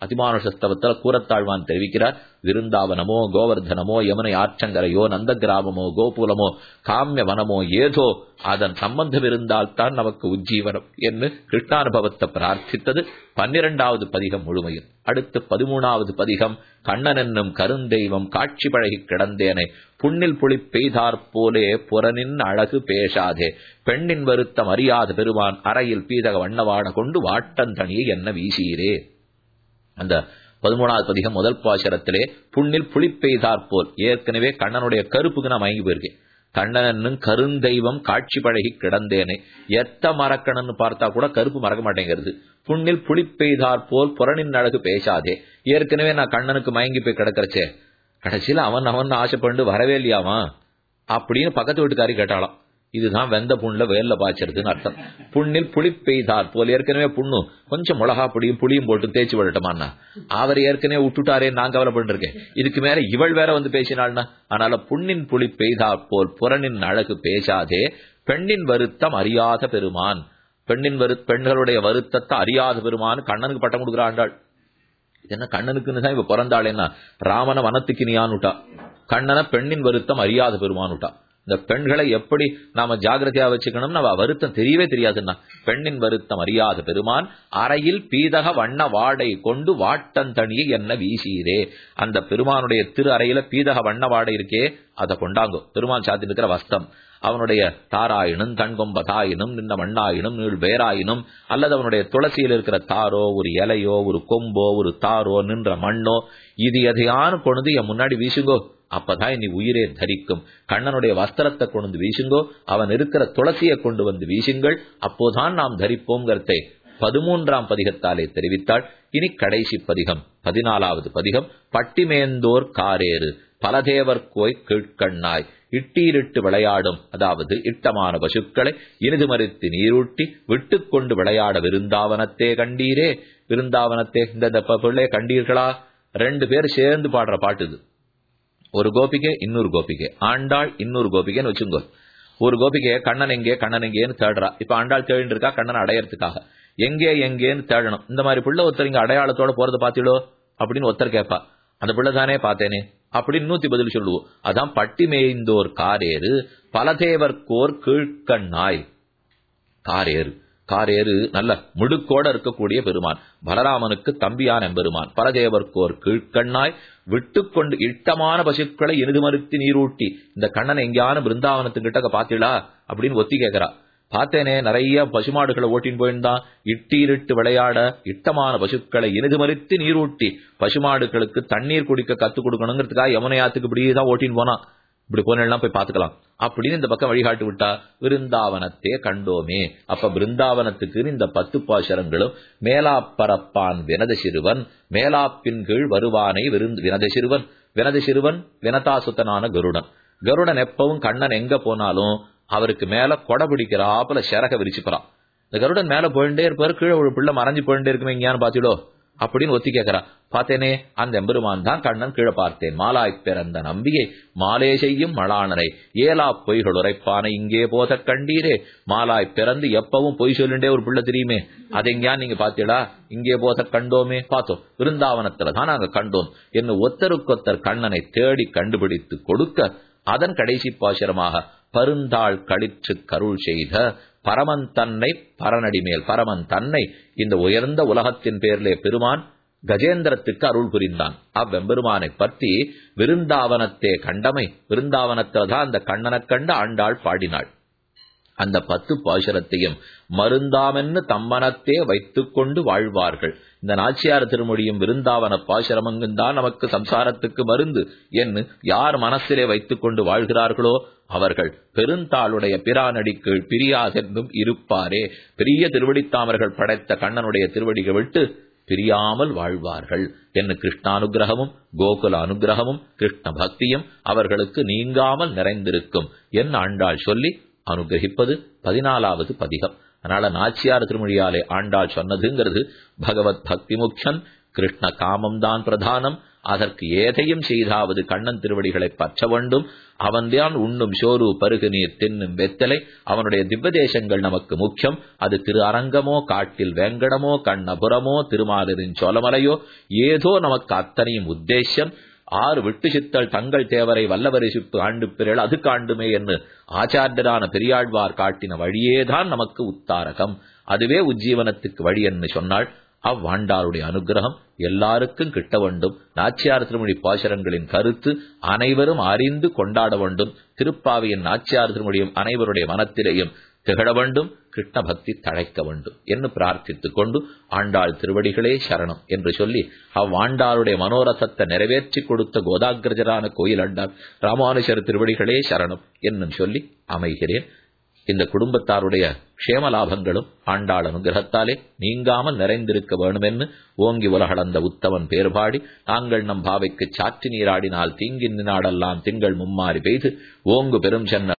அதிமானுஷஸ்தவத்துல கூறத்தாழ்வான் தெரிவிக்கிறார் விருந்தாவனமோ கோவர்தனமோ யமுனை ஆற்றங்கரையோ நந்த கிராமமோ கோபுலமோ காமிய வனமோ ஏதோ அதன் சம்பந்தம் இருந்தால்தான் நமக்கு உஜ்ஜீவனம் என்று கிருஷ்ணானுபவத்தை பிரார்த்தித்தது பன்னிரண்டாவது பதிகம் முழுமையில் அடுத்து பதிமூணாவது பதிகம் கண்ணன் என்னும் கருந்தெய்வம் காட்சி பழகி கிடந்தேனே புண்ணில் புளி பெய்தாற் போலே புறனின் அழகு பேசாதே பெண்ணின் வருத்தம் அறியாத பெருமான் அறையில் பீதக வண்ணவாட கொண்டு வாட்டந்தனியை என்ன வீசீரே அந்த பதிமூணாவது பதிகம் முதல் பாசரத்திலே புண்ணில் புளி பெய்தாற் போல் ஏற்கனவே கண்ணனுடைய கருப்புக்கு நான் மயங்கி போயிருக்கேன் கண்ணனன்னும் கருந்தெய்வம் காட்சி பழகி கிடந்தேனே எத்த மறக்கணும்னு பார்த்தா கூட கருப்பு மறக்க மாட்டேங்கிறது புண்ணில் புளி பெய்தாற் போல் புறனின் அழகு பேசாதே ஏற்கனவே நான் கண்ணனுக்கு மயங்கி போய் கிடக்கிறச்சே கடைசியில அவன் அவன் ஆசைப்பண்டு வரவே இல்லையாமா அப்படின்னு பக்கத்து வீட்டுக்காரி கேட்டாலாம் இதுதான் வெந்த புண்ணுல வேல்ல பாய்ச்சறதுன்னு அர்த்தம் புண்ணில் புளி பெய்தார் போல் ஏற்கனவே புண்ணு கொஞ்சம் மிளகா பொடியும் புளியும் போட்டு தேய்ச்சி விடட்டமாண்ணா அவர் ஏற்கனவே விட்டுட்டாரே நான் கவலைப்பட்டு இருக்கேன் இதுக்கு மேல இவள் வேற வந்து பேசினாள்னா அதனால புண்ணின் புளி பெய்தார் போல் புறனின் அழகு பேசாதே பெண்ணின் வருத்தம் அறியாத பெருமான் பெண்ணின் வரு பெண்களுடைய வருத்தத்தை அறியாத பெருமான் கண்ணனுக்கு பட்டம் கொடுக்குறாண்டாள் என்ன கண்ணனுக்குன்னு தான் இவ பிறந்தாளேன்னா ராமன வனத்துக்கு நீயான்னுட்டா கண்ணனை பெண்ணின் வருத்தம் அறியாத பெருமானுட்டா இந்த பெண்களை எப்படி நாம ஜாகிரதையா வச்சுக்கணும்னு அவ வருத்தம் தெரியவே தெரியாதுன்னா பெண்ணின் வருத்தம் அறியாத பெருமான் அறையில் பீதக வண்ண வாடை கொண்டு வாட்டந்தனியை என்ன வீசீரே அந்த பெருமானுடைய திரு அறையில பீதக வண்ண வாடை இருக்கே அதை கொண்டாங்கோ பெருமான் சாத்தி இருக்கிற வஸ்தம் அவனுடைய தாராயினும் தன்கொம்ப தாயினும் நின்ன மண்ணாயினும் நீள் வேராயினும் அல்லது அவனுடைய துளசியில் இருக்கிற தாரோ ஒரு இலையோ ஒரு கொம்போ ஒரு தாரோ நின்ற மண்ணோ இது எதையானு கொண்டு என் முன்னாடி வீசுங்கோ அப்பதான் நீ உயிரே தரிக்கும் கண்ணனுடைய வஸ்திரத்தை கொண்டு வீசுங்கோ அவன் இருக்கிற துளசியை கொண்டு வந்து வீசுங்கள் அப்போதான் நாம் தரிப்போங்கிறதை பதிமூன்றாம் பதிகத்தாலே தெரிவித்தாள் இனி கடைசி பதிகம் பதினாலாவது பதிகம் பட்டிமேந்தோர் காரேறு பலதேவர் கோய் கீழ்கண்ணாய் இட்டீரிட்டு விளையாடும் அதாவது இட்டமான பசுக்களை இனிது மறித்து நீரூட்டி விட்டு கொண்டு விளையாட விருந்தாவனத்தே கண்டீரே விருந்தாவனத்தே இந்த பிள்ளை கண்டீர்களா ரெண்டு பேர் சேர்ந்து பாடுற பாட்டு இது ஒரு கோபிகை இன்னொரு கோபிகை ஆண்டாள் இன்னொரு கோபிகைன்னு வச்சுங்கோ ஒரு கோபிகையை கண்ணன் எங்கே கண்ணன் எங்கேன்னு தேடுறா இப்ப ஆண்டாள் தேடிட்டு இருக்கா கண்ணன் அடையறதுக்காக எங்கே எங்கேன்னு தேடணும் இந்த மாதிரி பிள்ளை ஒருத்தர் இங்க அடையாளத்தோட போறத பாத்திடோ அப்படின்னு ஒருத்தர் கேட்பா அந்த பிள்ளை தானே பார்த்தேனே அப்படின்னு நூத்தி பதில் சொல்லுவோம் அதான் பட்டி மேய்ந்தோர் காரேறு பலதேவர்கோர் கீழ்கண்ணாய் காரேறு காரேறு நல்ல முடுக்கோட இருக்கக்கூடிய பெருமான் பலராமனுக்கு தம்பியான எம்பெருமான் பலதேவர்கோர் கீழ்கண்ணாய் விட்டுக்கொண்டு இட்டமான பசுக்களை எருது மறுத்து நீரூட்டி இந்த கண்ணன் எங்கேயான பிருந்தாவனத்துக்கிட்ட பாத்தீங்களா அப்படின்னு ஒத்தி கேட்கிறா பார்த்தேனே நிறைய பசுமாடுகளை ஓட்டின்னு போயிருந்தான் இட்டீரிட்டு விளையாட இட்டமான பசுக்களை இனிது மறித்து நீரூட்டி பசுமாடுகளுக்கு தண்ணீர் குடிக்க கத்துக் கொடுக்கணுங்கிறதுக்காக யமுனையாத்துக்கு இப்படிதான் ஓட்டின்னு போனான் இப்படி போனெல்லாம் போய் பாத்துக்கலாம் அப்படின்னு இந்த பக்கம் வழிகாட்டி விட்டா விருந்தாவனத்தே கண்டோமே அப்ப பிருந்தாவனத்துக்கு இந்த பத்து பாசரங்களும் மேலாப்பரப்பான் வினத சிறுவன் மேலாப்பின் கீழ் வருவானை விருந்து வினத சிறுவன் வினத சிறுவன் வினதாசுத்தனான கருடன் கருடன் எப்பவும் கண்ணன் எங்க போனாலும் அவருக்கு மேல கொடை பிடிக்கிறாப்புல சிறக விரிச்சுப்பறான் இந்த கருடன் மேல போயிட்டே இருப்பாரு கீழே ஒரு பிள்ளை மறைஞ்சு போயிட்டே இருக்குமே எங்கேயான்னு பாத்திடோ அப்படின்னு ஒத்தி கேட்கிறா பார்த்தேனே அந்த எம்பெருமான் தான் கண்ணன் கீழே பார்த்தேன் மாலாய் பிறந்த நம்பியை மாலே செய்யும் மலானரை ஏலா பொய்கள் உரைப்பான இங்கே போத கண்டீரே மாலாய் பிறந்து எப்பவும் பொய் சொல்லிண்டே ஒரு பிள்ளை தெரியுமே அதை எங்கேயா நீங்க பாத்தீடா இங்கே போத கண்டோமே பார்த்தோம் விருந்தாவனத்துல தான் நாங்க கண்டோம் என்று ஒத்தருக்கொத்தர் கண்ணனை தேடி கண்டுபிடித்து கொடுக்க அதன் கடைசி பாசுரமாக பருந்தாள் கழிச்சு கருள் செய்த பரமன் தன்னை பரநடி மேல் பரமன் தன்னை இந்த உயர்ந்த உலகத்தின் பேர்லே பெருமான் கஜேந்திரத்துக்கு அருள் புரிந்தான் அவ்வெம்பெருமானை பற்றி விருந்தாவனத்தே கண்டமை விருந்தாவனத்துல தான் அந்த கண்ணனைக் கண்டு ஆண்டாள் பாடினாள் அந்த பத்து பாசுரத்தையும் மருந்தாமென்னு தம்மனத்தே வைத்துக் கொண்டு வாழ்வார்கள் இந்த நாச்சியார் திருமொழியும் விருந்தாவன பாசுரமங்கும் தான் நமக்கு சம்சாரத்துக்கு மருந்து என்று யார் மனசிலே வைத்துக் கொண்டு வாழ்கிறார்களோ அவர்கள் பெருந்தாளுடைய பிரானடிக்கு பிரியாதென்றும் இருப்பாரே பெரிய திருவடித்தாமர்கள் படைத்த கண்ணனுடைய திருவடிகள் விட்டு பிரியாமல் வாழ்வார்கள் என்று கிருஷ்ணானுகிரகமும் கோகுல அனுகிரகமும் கிருஷ்ண பக்தியும் அவர்களுக்கு நீங்காமல் நிறைந்திருக்கும் என் ஆண்டாள் சொல்லி அனுகிரகிப்பது பதினாலாவது பதிகம் அதனால நாச்சியார் திருமொழியாலே ஆண்டாள் சொன்னதுங்கிறது பகவத் பக்தி முக்கியன் கிருஷ்ண காமம் தான் பிரதானம் அதற்கு ஏதையும் செய்தாவது கண்ணன் திருவடிகளை பற்ற வேண்டும் அவன்தான் உண்ணும் சோறு பருகு நீர் தின்னும் வெத்தலை அவனுடைய திவ்வதேசங்கள் நமக்கு முக்கியம் அது திரு அரங்கமோ காட்டில் வேங்கடமோ கண்ணபுரமோ திருமாலிரின் சோழமலையோ ஏதோ நமக்கு அத்தனையும் உத்தேசம் ஆறு விட்டு சித்தல் தங்கள் தேவரை வல்லவரை சிப்பு ஆண்டு பிறல் அது காண்டுமே என்று ஆச்சாரியரான பெரியாழ்வார் காட்டின வழியேதான் நமக்கு உத்தாரகம் அதுவே உஜ்ஜீவனத்துக்கு வழி என்று சொன்னாள் அவ்வாண்டாருடைய அனுகிரகம் எல்லாருக்கும் கிட்ட வேண்டும் நாச்சியார் திருமொழி பாசரங்களின் கருத்து அனைவரும் அறிந்து கொண்டாட வேண்டும் திருப்பாவையின் நாச்சியார் திருமொழியும் அனைவருடைய மனத்திலேயும் திகழ வேண்டும் கிருஷ்ண பக்தி தழைக்க வேண்டும் என்று பிரார்த்தித்துக் கொண்டு ஆண்டாள் திருவடிகளே சரணம் என்று சொல்லி அவ்வாண்டாளுடைய மனோரசத்தை நிறைவேற்றி கொடுத்த கோதாகிரஜரான கோயில் அண்டாள் ராமானுஷர் திருவடிகளே சரணம் என்னும் சொல்லி அமைகிறேன் இந்த குடும்பத்தாருடைய க்ஷேம லாபங்களும் ஆண்டாள் அனுகிரகத்தாலே நீங்காமல் நிறைந்திருக்க வேணுமென்னு ஓங்கி உலகளந்த உத்தவன் பேர்பாடி நாங்கள் நம் பாவைக்கு சாற்றி நீராடினால் தீங்கின் நாடெல்லாம் திங்கள் மும்மாறி பெய்து ஓங்கு பெரும் சென்ன